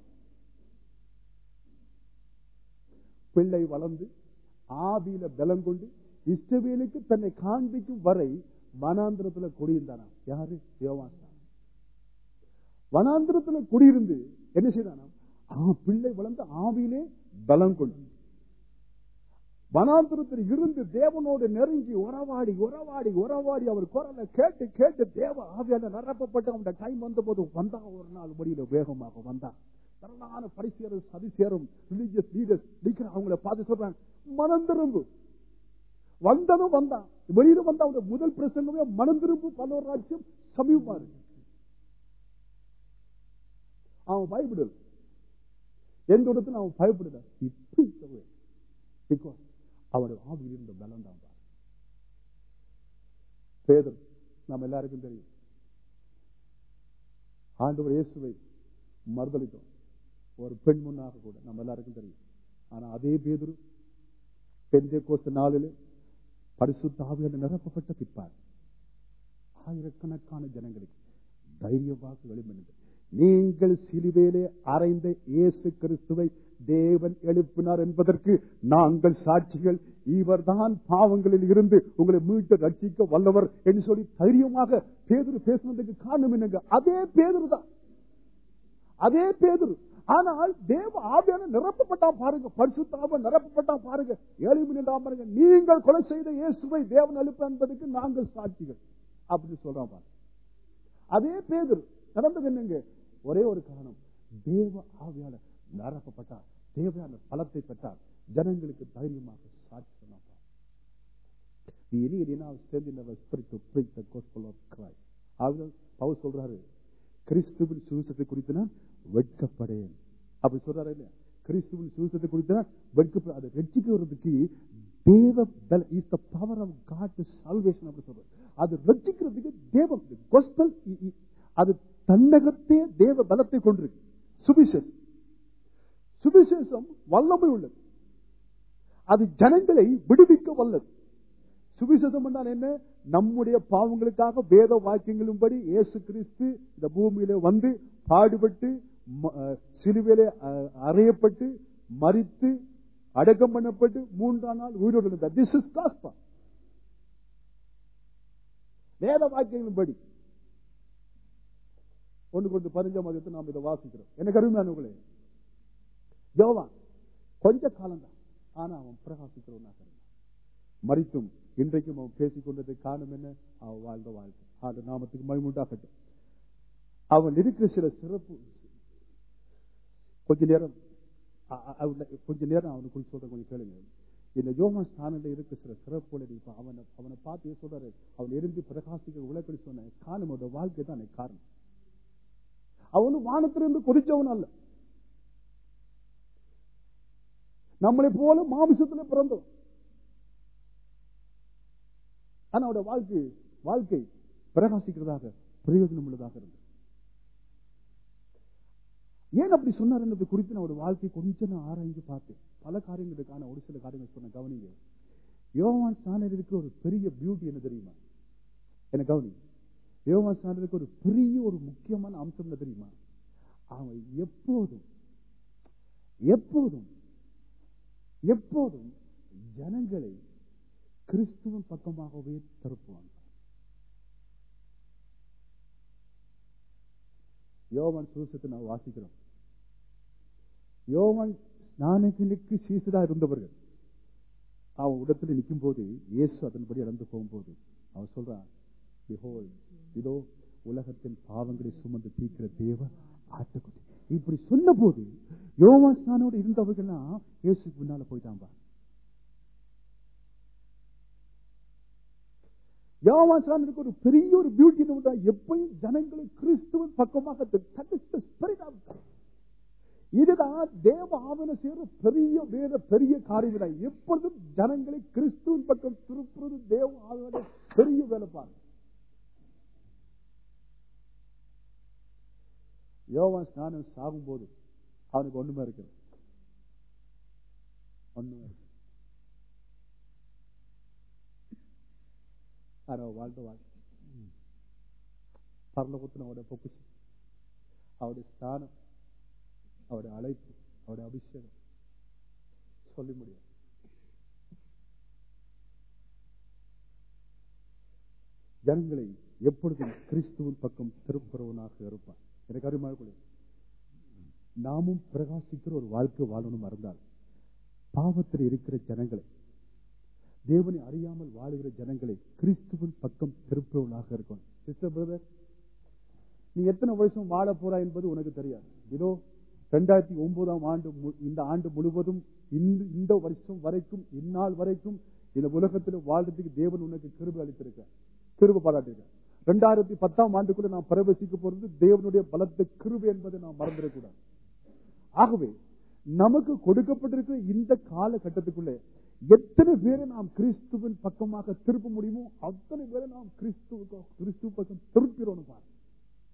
பிள்ளை வளர்ந்து ஆவியில பலம் கொண்டு இஷ்டவேலுக்கு தன்னை காண்பிக்கும் வரை வனாந்திரத்துல குடியிருந்தானா யாரு யோவான் வனாந்திரத்துல குடியிருந்து என்ன செய்தானா பிள்ளை வளர்ந்து ஆவியிலே பலம் கொண்டு வனாந்திரத்தில் இருந்து தேவனோடு நெருங்கி உறவாடி உறவாடி உறவாடி அவர் குரலை கேட்டு கேட்டு தேவ ஆவியால நிரப்பப்பட்டு அவனுடைய டைம் வந்த போது வந்தா ஒரு நாள் வழியில வேகமாக வந்தான் திரளான பரிசேரும் சதிசேரும் ரிலீஜியஸ் லீடர்ஸ் நிக்கிற அவங்கள பார்த்து சொல்றாங்க மனம் திரும்பு வந்ததும் வந்தான் வெளியில வந்த அவனுடைய முதல் பிரசங்கமே மனம் திரும்பு பல்லவர் ராஜ்யம் சமீபமா இருக்கு அவன் பயப்படல எந்த இடத்துல அவன் பயப்படல இப்படி பிகாஸ் அவருடைய ஆவியில் இருந்த பலம் தான் பேதர் நம்ம எல்லாருக்கும் தெரியும் ஆண்டவர் இயேசுவை மறுதளித்தோம் ஒரு பெண் முன்னாக கூட நம்ம எல்லாருக்கும் தெரியும் ஆனா அதே பேதுரு பெந்தை கோஸ்த நாளில் பரிசுத்தாவியான நிரப்பப்பட்ட பிற்பார் ஆயிரக்கணக்கான ஜனங்களுக்கு தைரியமாக வெளிமனிது நீங்கள் சிலுவையிலே அறைந்த இயேசு கிறிஸ்துவை தேவன் எழுப்பினார் என்பதற்கு நாங்கள் சாட்சிகள் இவர்தான் பாவங்களில் இருந்து உங்களை மீட்டு ரட்சிக்க வல்லவர் என்று சொல்லி தைரியமாக பேதுரு பேசுனதுக்கு காரணம் என்னங்க அதே பேதுரு தான் அதே பேதுரு ஆனால் தேவ ஆவியான நிரப்பப்பட்டா பாருங்க பரிசுத்தாவ நிரப்பப்பட்டா பாருங்க ஏழு மணி பாருங்க நீங்கள் கொலை செய்த இயேசுவை தேவன் எழுப்ப என்பதற்கு நாங்கள் சாட்சிகள் அப்படி சொல்றான் பாருங்க அதே பேதுரு நடந்தது என்னங்க ஒரே ஒரு காரணம் தேவ ஆவியால நிரப்பப்பட்டார் தேவையான பலத்தை பெற்றார் ஜனங்களுக்கு தைரியமாக சாட்சி சொன்னார் We need in our strength in our spirit to preach the gospel of Christ. ஆவியால் பவுல் சொல்றாரு கிறிஸ்துவின் சுவிசத்தை குறித்து நான் வெட்கப்படேன் அப்படி சொல்றாரு இல்லையா கிறிஸ்துவின் சுவிசத்தை குறித்து நான் வெட்கப்பட அதை ரட்சிக்கிறதுக்கு தேவ is the power of God salvation அப்படி சொல்றாரு அது ரட்சிக்கிறதுக்கு தேவம் gospel இ- இ- அது தன்னகத்தே தேவ பலத்தை கொண்டிருக்கு சுவிசேஷம் சுவிசேஷம் வல்லமை உள்ளது அது ஜனங்களை விடுவிக்க வல்லது சுவிசேஷம் என்றால் என்ன நம்முடைய பாவங்களுக்காக வேத வாக்கியங்களின்படி இயேசு கிறிஸ்து இந்த பூமியில வந்து பாடுபட்டு ம- அஹ், சிலுவையிலே அஹ், அறையப்பட்டு மரித்து அடக்கம் பண்ணப்பட்டு மூன்றாம் நாள் உயிரோடு இருந்தார் திஸ் இஸ் காஸ்பா வேத வாக்கியங்களின்படி ஒன்று கொண்டு பதினஞ்சாம் மதியத்தை நாம் இதை வாசிக்கிறோம் எனக்கு அருமையானவர்களே யோவான் கொஞ்ச காலம்தான் ஆனா அவன் பிரகாசிக்கிறவனாக இருந்தான் மறித்தும் இன்றைக்கும் அவன் பேசிக் கொண்டதை காரணம் என்ன அவன் வாழ்ந்த வாழ்க்கை ஆண்டு நாமத்துக்கு மகிமுண்டாகட்டும் அவன் இருக்கிற சில சிறப்பு கொஞ்ச நேரம் அ- அ- அவன- கொஞ்ச நேரம் அவனை குறித்து சொல்ற கொஞ்சம் கேளுங்க இந்த யோமா ஸ்தானில் இருக்க சில சிறப்புகளை இப்ப அவனை அவனை பார்த்து ஏன் சொல்றாரு அவன் இருந்து பிரகாசிக்கிற உலகடி சொன்ன காரணம் அவனோட வாழ்க்கை தான் எனக்கு காரணம் அவனும் வானத்திலிருந்து கொதிச்சவன் அல்ல நம்மளை போல மாமிசத்துல பிறந்தோம் ஆனா அவருடைய வாழ்க்கை வாழ்க்கை பிரகாசிக்கிறதாக பிரயோஜனம் உள்ளதாக இருந்தது ஏன் அப்படி சொன்னார் என்பது குறித்து நான் ஒரு வாழ்க்கை கொஞ்சம் நான் ஆராய்ந்து பார்த்தேன் பல காரியங்களுக்கான ஒரு சில காரியங்கள் சொன்ன கவனிங்க யோவான் ஸ்நானருக்கு ஒரு பெரிய பியூட்டி என்ன தெரியுமா என்ன கவனி யோவான் ஸ்நானருக்கு ஒரு பெரிய ஒரு முக்கியமான அம்சம் என்ன தெரியுமா அவன் எப்போதும் எப்போதும் எப்போதும் ஜனங்களை கிறிஸ்துவின் பக்கமாகவே திருப்புவான் யோவான் சுவிசத்தை நான் வாசிக்கிறோம் யோவான் ஸ்நானகனுக்கு சீசரா இருந்தவர்கள் அவன் உடத்துல நிற்கும் போது இயேசு அதன்படி இறந்து போகும்போது அவன் சொல்றான் "Behold, இதோ உலகத்தின் பாவங்களை சுமந்து தீர்க்கிற தேவ ஆட்டுக்குட்டி இப்படி சொன்ன போது யோவான் ஸ்நானோடு இருந்தவர்கள்லாம் இயேசுக்கு பின்னால போயிட்டான் பாரு யோவான் ஒரு பெரிய ஒரு பியூட்டி எப்பயும் ஜனங்களை கிறிஸ்துவின் பக்கமாக that is the spirit of God. இதுதான் தேவ ஆவண செய்யற பெரிய வேற பெரிய காரியம் இல்லை. எப்பொழுதும் ஜனங்களை கிறிஸ்துவின் பக்கம் திருப்புறது தேவ ஆவண பெரிய வேலை பாருங்க யோவான் ஸ்நானம் சாகும் போது அவனுக்கு ஒண்ணுமே இருக்கு ஒண்ணுமே இருக்கு ஆனா வாழ்ந்த வாழ்க்கை பரலோகத்தின் அவருடைய பொக்குச்சு அவருடைய ஸ்தானம் அவருடைய அழைப்பு அவருடைய அபிஷேகம் சொல்லி முடியும் ஜனங்களை எப்பொழுதும் கிறிஸ்துவின் பக்கம் திருப்புறவனாக இருப்பான் எனக்கு அருமையாக நாமும் பிரகாசிக்கிற ஒரு வாழ்க்கை வாழணும் இருந்தால் பாவத்தில் இருக்கிற ஜனங்களை தேவனை அறியாமல் வாழுகிற ஜனங்களை கிறிஸ்துவின் பக்கம் திருப்புறவனாக இருக்கணும் சிஸ்டர் பிரதர் நீ எத்தனை வருஷம் வாழ போறா என்பது உனக்கு தெரியாது இதோ ரெண்டாயிரத்தி ஒன்பதாம் ஆண்டு மு- இந்த ஆண்டு முழுவதும் இந்த- இந்த வருஷம் வரைக்கும் இந்நாள் வரைக்கும் இந்த உலகத்தில் வாழ்றதுக்கு தேவன் உனக்கு கிருபை அளித்திருக்க கிருபை பாராட்டிருக்க ரெண்டாயிரத்தி பத்தாம் ஆண்டுக்குள்ள நான் பிரவேசிக்க போறது தேவனுடைய பலத்த கிருபை என்பதை நாம் மறந்துடக்கூடாது ஆகவே நமக்கு கொடுக்கப்பட்டிருக்கிற இந்த காலகட்டத்துக்குள்ளே எத்தனை பேரை நாம் கிறிஸ்துவின் பக்கமாக திருப்ப முடியுமோ அத்தனை பேரை நாம் கிறிஸ்துவுக்கு கிறிஸ்துவ பக்கம் திருப்பிறோம் பாருங்க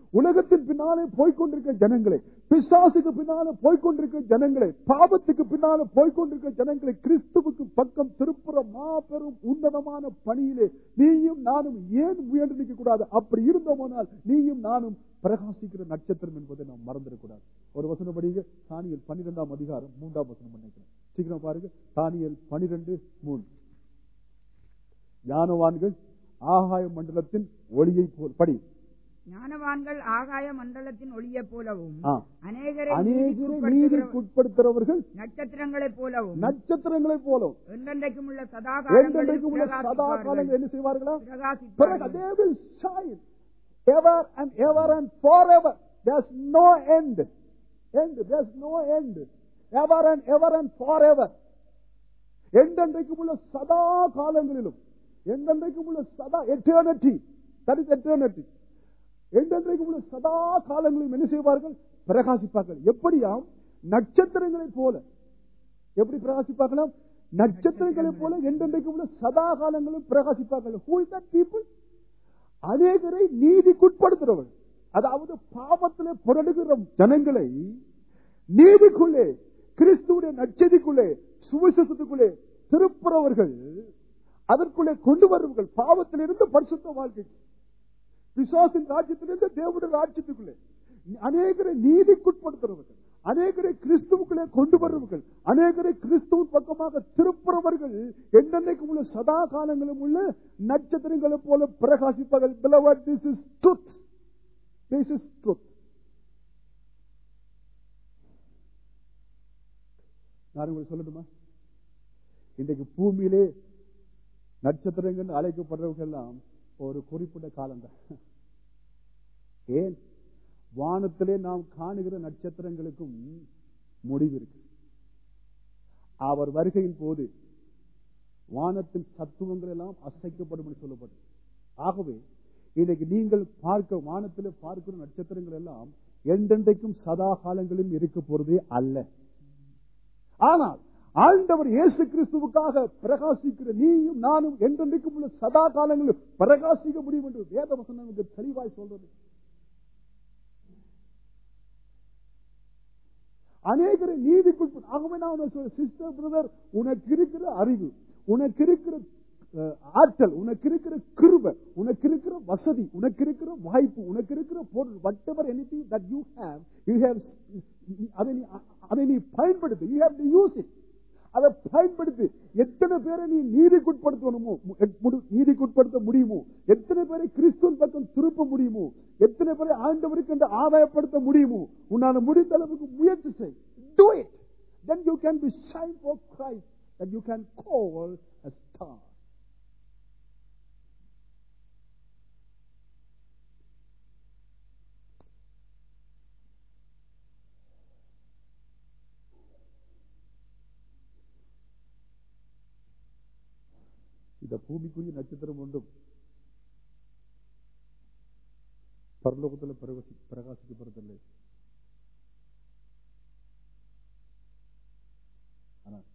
உலகத்தின் பின்னாலே போய்கொண்டிருக்க ஜனங்களை பிசாசுக்கு பின்னாலே போய்கொண்டிருக்க ஜனங்களை பாவத்துக்கு பின்னாலே போய்கொண்டிருக்க ஜனங்களை கிறிஸ்துவுக்கு பக்கம் திருப்புற மாபெரும் உன்னதமான பணியிலே நீயும் நானும் ஏன் முயன்று நிற்க கூடாது அப்படி இருந்தோமானால் நீயும் நானும் பிரகாசிக்கிற நட்சத்திரம் என்பதை நாம் மறந்துடக்கூடாது ஒரு வசனம் படிங்க தானியல் பன்னிரெண்டாம் அதிகாரம் மூன்றாம் வசனம் பண்ணிக்கிறேன் சீக்கிரம் பாருங்க தானியல் பனிரெண்டு மூணு ஞானவான்கள் ஆகாய மண்டலத்தின் ஒளியை போல் படி ஞானவான்கள் ஆகாய மண்டலத்தின் ஒளியைப் போலவும் ஆ. அநேகரை அநேகரை நீதிக்குட்படுத்துகிறவர் நீதிக்கு உட்படுத்துறவர்கள் நட்சத்திரங்களைப் போலவும் நட்சத்திரங்களைப் போலும் என்றென்றைக்கும் உள்ள சதா என்றென்றைக்கும் உள்ள சதா காலங்கள் என்ன செய்வார்களா பிறகு பிரகாசிப்பார்கள் they will shine ever and ever and forever. There's no end. End. There's no end. Ever and ever and forever. என்றென்றைக்கும் உள்ள சதா காலங்களிலும் என்றென்றைக்கும் உள்ள சதா எட்டர்னிட்டி தட் இஸ் எட்டர்னிட்டி என்றென்றைக்கும் உள்ள சதா காலங்களிலும் என்ன செய்வார்கள் பிரகாசிப்பார்கள் எப்படியாம் நட்சத்திரங்களைப் போல எப்படி பிரகாசிப்பார்களாம் நட்சத்திரங்களைப் போல என்றென்றைக்கும் உள்ள சதா காலங்களும் பிரகாசிப்பார்கள் who is that people அநேகரை நீதிக்குட்படுத்துறவர்கள் அதாவது பாவத்திலே புரடுகிற ஜனங்களை நீதிக்குள்ளே கிறிஸ்துவுடைய நச்சதிக்குள்ளே சுவிசேஷத்துக்குள்ளே திருப்புறவர்கள் அதற்குள்ளே கொண்டு வருவர்கள் பாவத்திலிருந்து பரிசுத்த வாழ்க்கைக்கு விசுவாசின் ராஜ்யத்திலிருந்து தேவனுடைய ராஜ்யத்துக்குள்ளே அநேகரை நீதிக்குட்படுத்துறவர்கள் அநேகரை கிறிஸ்துவுக்குள்ளே கொண்டு வருவர்கள் அநேகரை கிறிஸ்துவின் பக்கமாக திருப்புறவர்கள் என்னென்னைக்கும் உள்ள சதா காலங்களும் உள்ள நட்சத்திரங்களை போல பிரகாசிப்பார்கள் beloved, this is truth this is truth நான் உங்களுக்கு சொல்லட்டுமா இன்றைக்கு பூமியிலே நட்சத்திரங்கள் அழைக்கப்படுறவர்கள் எல்லாம் ஒரு குறிப்பிட்ட காலம்தான் ஏன் வானத்திலே நாம் காணுகிற நட்சத்திரங்களுக்கும் முடிவு இருக்கு அவர் வருகையின் போது வானத்தின் சத்துவங்கள் எல்லாம் அசைக்கப்படும் என்று சொல்லப்படும் ஆகவே இன்னைக்கு நீங்கள் பார்க்க வானத்தில் பார்க்கிற நட்சத்திரங்கள் எல்லாம் என்றென்றைக்கும் சதா காலங்களிலும் இருக்க போறதே அல்ல ஆனால் ஆண்டவர் இயேசு கிறிஸ்துவுக்காக பிரகாசிக்கிற நீயும் நானும் என்றென்றைக்கும் உள்ள சதா காலங்களில் பிரகாசிக்க முடியும் என்று வேத வசனம் நமக்கு தெளிவாய் சொல்றது அநேகரை நீதிக்குள் ஆகவே நான் சிஸ்டர் பிரதர் உனக்கு இருக்கிற அறிவு உனக்கு இருக்கிற அஹ், ஆற்றல் உனக்கு இருக்கிற கிருப உனக்கு இருக்கிற வசதி உனக்கு இருக்கிற வாய்ப்பு உனக்கு இருக்கிற பொருள் whatever any that you have you have அதை நீ அதை நீ பயன்படுத்து you have to use it அதை பயன்படுத்தி எத்தனை பேரை நீ நீதிக்குட்படுத்தணுமோ மு- முடி- நீதிக்குட்படுத்த முடியுமோ எத்தனை பேரை கிறிஸ்துவின் பக்கம் திருப்ப முடியுமோ எத்தனை பேரை ஆண்டவருக்கு என்று ஆதாயப்படுத்த முடியுமோ உன்னால முடிந்த அளவுக்கு முயற்சி செய் do it then you can be shine for Christ that you can call a star இந்த பூமிக்குரிய நட்சத்திரம் ஒன்றும் பரலோகத்தில் பிரகாசி பிரகாசிக்கப்படுறதில்லை ஆனால்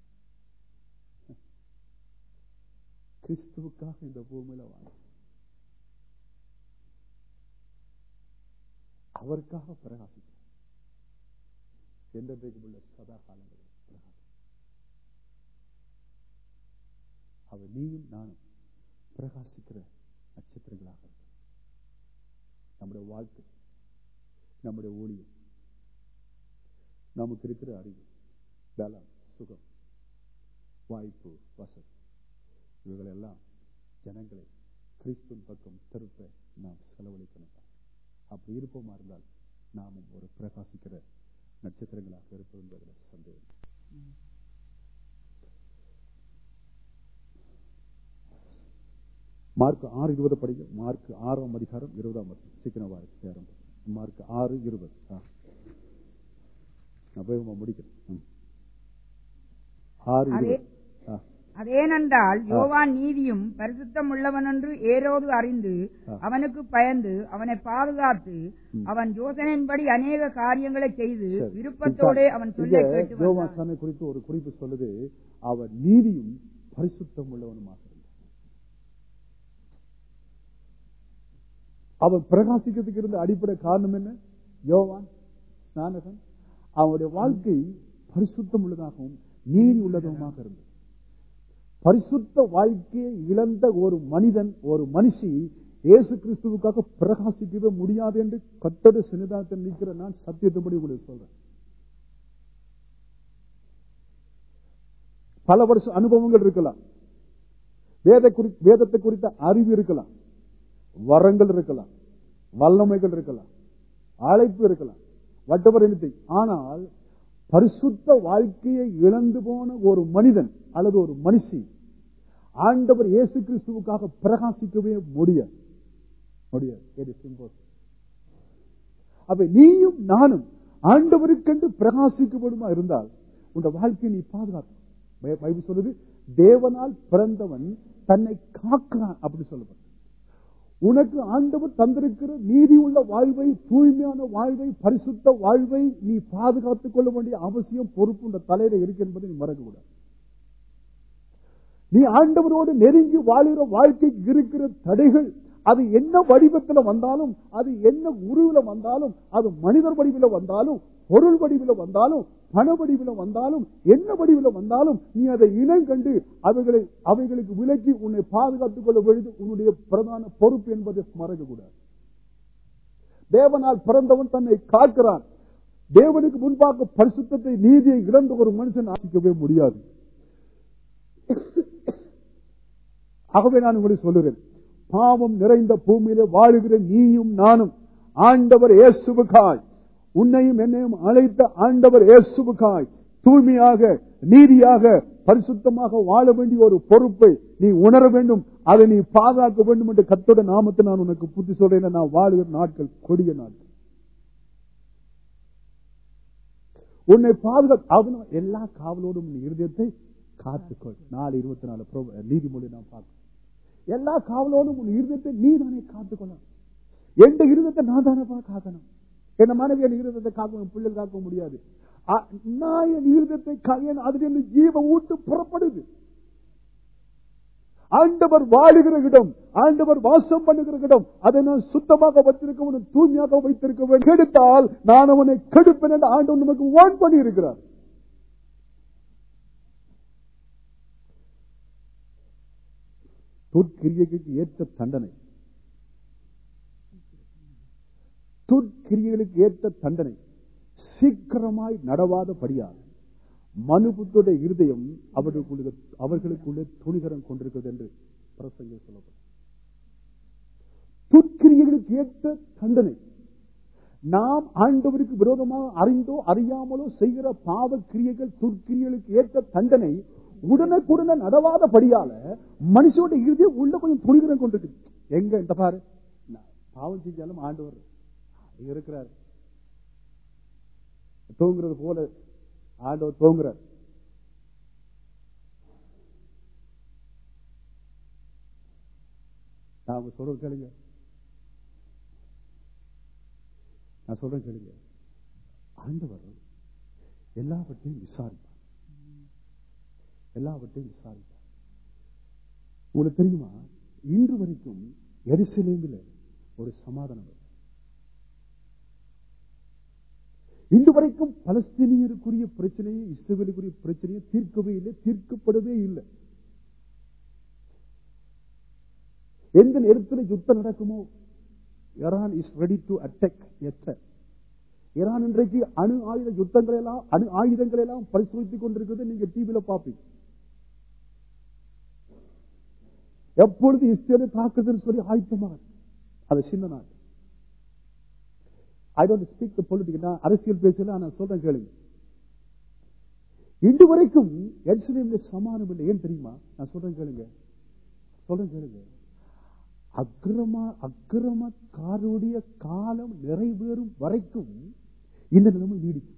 கிறிஸ்துவுக்காக இந்த பூமியில வாழ அவருக்காக பிரகாசிக்கிறார் என்றைக்கும் உள்ள சதா காலங்களில் பிரகாசி அவர் நீயும் நானும் பிரகாசிக்கிற நட்சத்திரங்களாக இருக்கிறோம். நம்முடைய வாழ்க்கை நம்முடைய ஊழியம் நமக்கு இருக்கிற அறிவு பலம் சுகம் வாய்ப்பு வசதி இவைகளெல்லாம் ஜனங்களை கிறிஸ்துவின் பக்கம் திருப்ப நாம் செலவழிக்கணும் அப்படி இருப்போமா இருந்தால் நாமும் ஒரு பிரகாசிக்கிற நட்சத்திரங்களாக இருப்போம் என்பதில் சந்தேகம் மார்க் ஆறு இருபது படிங்க மார்க் ஆறாம் அதிகாரம் இருபதாம் வசனம் சீக்கிரம் வாருக்கு நேரம் மார்க் ஆறு இருபது ஆ. நான் போய் முடிக்கிறேன் ம். ஆறு அதே- இருபது ஆ. அதேனென்றால் யோவான் நீதியும் பரிசுத்தம் உள்ளவன் என்று ஏரோது அறிந்து ஆ. அவனுக்கு பயந்து அவனை பாதுகாத்து அவன் யோசனையின்படி அநேக காரியங்களை செய்து சரி. விருப்பத்தோடே இப்ப அவன் சொல்லை இங்க கேட்டு யோவான் வந்தான். சாமி குறித்து ஒரு குறிப்பு சொல்லுது அவர் நீதியும் பரிசுத்தம் உள்ளவனுமாக இருந்தார் அவன் பிரகாசிக்கிறதுக்கு இருந்த அடிப்படை காரணம் என்ன யோவான் ஸ்நானகன் அவனுடைய வாழ்க்கை பரிசுத்தம் உள்ளதாகவும் நீதி உள்ளதுமாக இருந்தது பரிசுத்த வாழ்க்கையை இழந்த ஒரு மனிதன் ஒரு மனுஷி இயேசு கிறிஸ்துவுக்காக பிரகாசிக்கவே முடியாது என்று கத்தோட சினிதாத்தில் நிற்கிற நான் சத்தியத்தபடி உங்களுக்கு சொல்றேன் பல வருஷ அனுபவங்கள் இருக்கலாம் வேத குறி வேதத்தை குறித்த அறிவு இருக்கலாம் வரங்கள் இருக்கலாம் வல்லமைகள் இருக்கலாம் அழைப்பு இருக்கலாம் வட்டவர் anything ஆனால் பரிசுத்த வாழ்க்கையை இழந்து போன ஒரு மனிதன் அல்லது ஒரு மனுஷி ஆண்டவர் இயேசு கிறிஸ்துவுக்காக பிரகாசிக்கவே முடியாது முடியாது It is impossible. அப்ப நீயும் நானும் ஆண்டவருக்கென்று பிரகாசிக்கப்படுமா இருந்தால் உன் வாழ்க்கையை நீ பாதுகாத்து பை- பைபிள் சொல்லுது தேவனால் பிறந்தவன் தன்னை காக்கிறான் அப்படி சொல்லப்பட்ட உனக்கு ஆண்டவர் தந்திருக்கிற நீதி உள்ள வாழ்வை தூய்மையான வாழ்வை பரிசுத்த வாழ்வை நீ பாதுகாத்துக் கொள்ள வேண்டிய அவசியம் பொறுப்பு உள்ள தலையில இருக்கு என்பதை நீ மறக்கக்கூடாது நீ ஆண்டவரோடு நெருங்கி வாழுகிற வாழ்க்கைக்கு இருக்கிற தடைகள் அது என்ன வடிவத்தில் வந்தாலும் அது என்ன உருவில வந்தாலும் அது மனிதர் வடிவில வந்தாலும் பொருள் வடிவில வந்தாலும் பண வடிவில வந்தாலும் என்ன வடிவில வந்தாலும் நீ அதை இனம் கண்டு அவைகளை அவைகளுக்கு விலக்கி உன்னை பாதுகாத்துக் கொள்ள வேண்டியது உன்னுடைய பிரதான பொறுப்பு என்பதை மறக்கக்கூடாது தேவனால் பிறந்தவன் தன்னை காக்கிறான் தேவனுக்கு முன்பாக பரிசுத்தத்தை நீதியை இழந்த ஒரு மனுஷன் ஆசிக்கவே முடியாது ஆகவே நான் உங்களுக்கு சொல்லுகிறேன் பாவம் நிறைந்த பூமியிலே வாழுகிற நீயும் நானும் ஆண்டவர் இயேசுவுக்காய் உன்னையும் என்னையும் அழைத்த ஆண்டவர் இயேசுவுக்காய் தூய்மையாக நீதியாக பரிசுத்தமாக வாழ வேண்டிய ஒரு பொறுப்பை நீ உணர வேண்டும் அதை நீ பாதுகாக்க வேண்டும் என்று கத்தோட நாமத்தை நான் உனக்கு புத்தி சொல்றேன் நான் வாழுகிற நாட்கள் கொடிய நாட்கள் உன்னை பாதுகாக்க அவனும் எல்லா காவலோடும் உன் இருதயத்தை காத்துக்கொள் நாலு இருபத்தி நாலு pro- நீதிமொழி நான் பார்க்க எல்லா காவலோடும் உன் இருதயத்தை நீ தானே காத்துக்கொள்ளணும் எந்த இருதயத்தை நான் தானேப்பா காக்கணும் என் மனைவி என் இருதயத்தை காக்க என் பிள்ளைகள் காக்க முடியாது அ- நான் என் இருதயத்தை கா- என் அதிலிருந்து ஜீவ ஊட்டு புறப்படுது ஆண்டவர் வாழுகிற இடம் ஆண்டவர் வாசம் பண்ணுகிற இடம் அதை நான் சுத்தமாக வைத்திருக்க வேண்டும் தூய்மையாக வைத்திருக்க வேண்டும் கெடுத்தால் நான் அவனை கெடுப்பேன் என்று ஆண்டவர் நமக்கு வான் பண்ணி இருக்கிறார் துர்க்கிரியைக்கு ஏற்ற தண்டனை துர்க்கிரியைகளுக்கு ஏற்ற தண்டனை சீக்கிரமாய் நடவாதபடியால் மனுபுத்துடைய இருதயம் அவர்களுக்குள்ள அவர்களுக்குள்ளே துணிகரம் கொண்டிருக்கிறது என்று பிரசங்க சொல்லப்படும் துர்க்கிரியைகளுக்கு ஏற்ற தண்டனை நாம் ஆண்டவருக்கு விரோதமாக அறிந்தோ அறியாமலோ செய்கிற பாவ கிரியைகள் துர்க்கிரியைகளுக்கு ஏற்ற தண்டனை உடனுக்குடனே நடவாதபடியால மனுஷோட இருதயம் உள்ள கொஞ்சம் துணிகரம் கொண்டிருக்கு எங்க இந்த பாரு நான் பாவம் செஞ்சாலும் ஆண்டவர் இருக்கிறார் தூங்குறது போல ஆண்டவர் தூங்குறார் நாம சொல்றது கேளுங்க நான் சொல்றேன் கேளுங்க ஆண்டவர் எல்லாவற்றையும் விசாரிப்பார் எல்லாவற்றையும் விசாரிப்பார் உங்களுக்கு தெரியுமா இன்று வரைக்கும் எரிசலேமில் ஒரு சமாதானம் இல்லை. இன்று வரைக்கும் பலஸ்தீனியருக்குரிய பிரச்சனையை இஸ்ரேலுக்குரிய பிரச்சனையை தீர்க்கவே இல்லை தீர்க்கப்படவே இல்லை எந்த நேரத்தில் யுத்தம் நடக்குமோ Iran is ready to attack எஸ்டர் ஈரான் இன்றைக்கு அணு ஆயுத யுத்தங்கள் எல்லாம் அணு ஆயுதங்கள் எல்லாம் பரிசோதித்துக் கொண்டிருக்கிறது நீங்க டிவியில பாப்பீங்க எப்பொழுது இஸ்ரேலை தாக்குதல் சொல்லி ஆயுத்தமாக அது சின்ன நாடு I don't speak the politic நான் அரசியல் பேசல நான் சொல்றேன் கேளுங்க இன்று வரைக்கும் எருசலேமில் சமானம் இல்லை ஏன் தெரியுமா நான் சொல்றேன் கேளுங்க சொல்றேன் கேளுங்க அக்கிரமா அக்கிரமக்காருடைய காலம் நிறைவேறும் வரைக்கும் இந்த நிலைமை நீடிக்கும்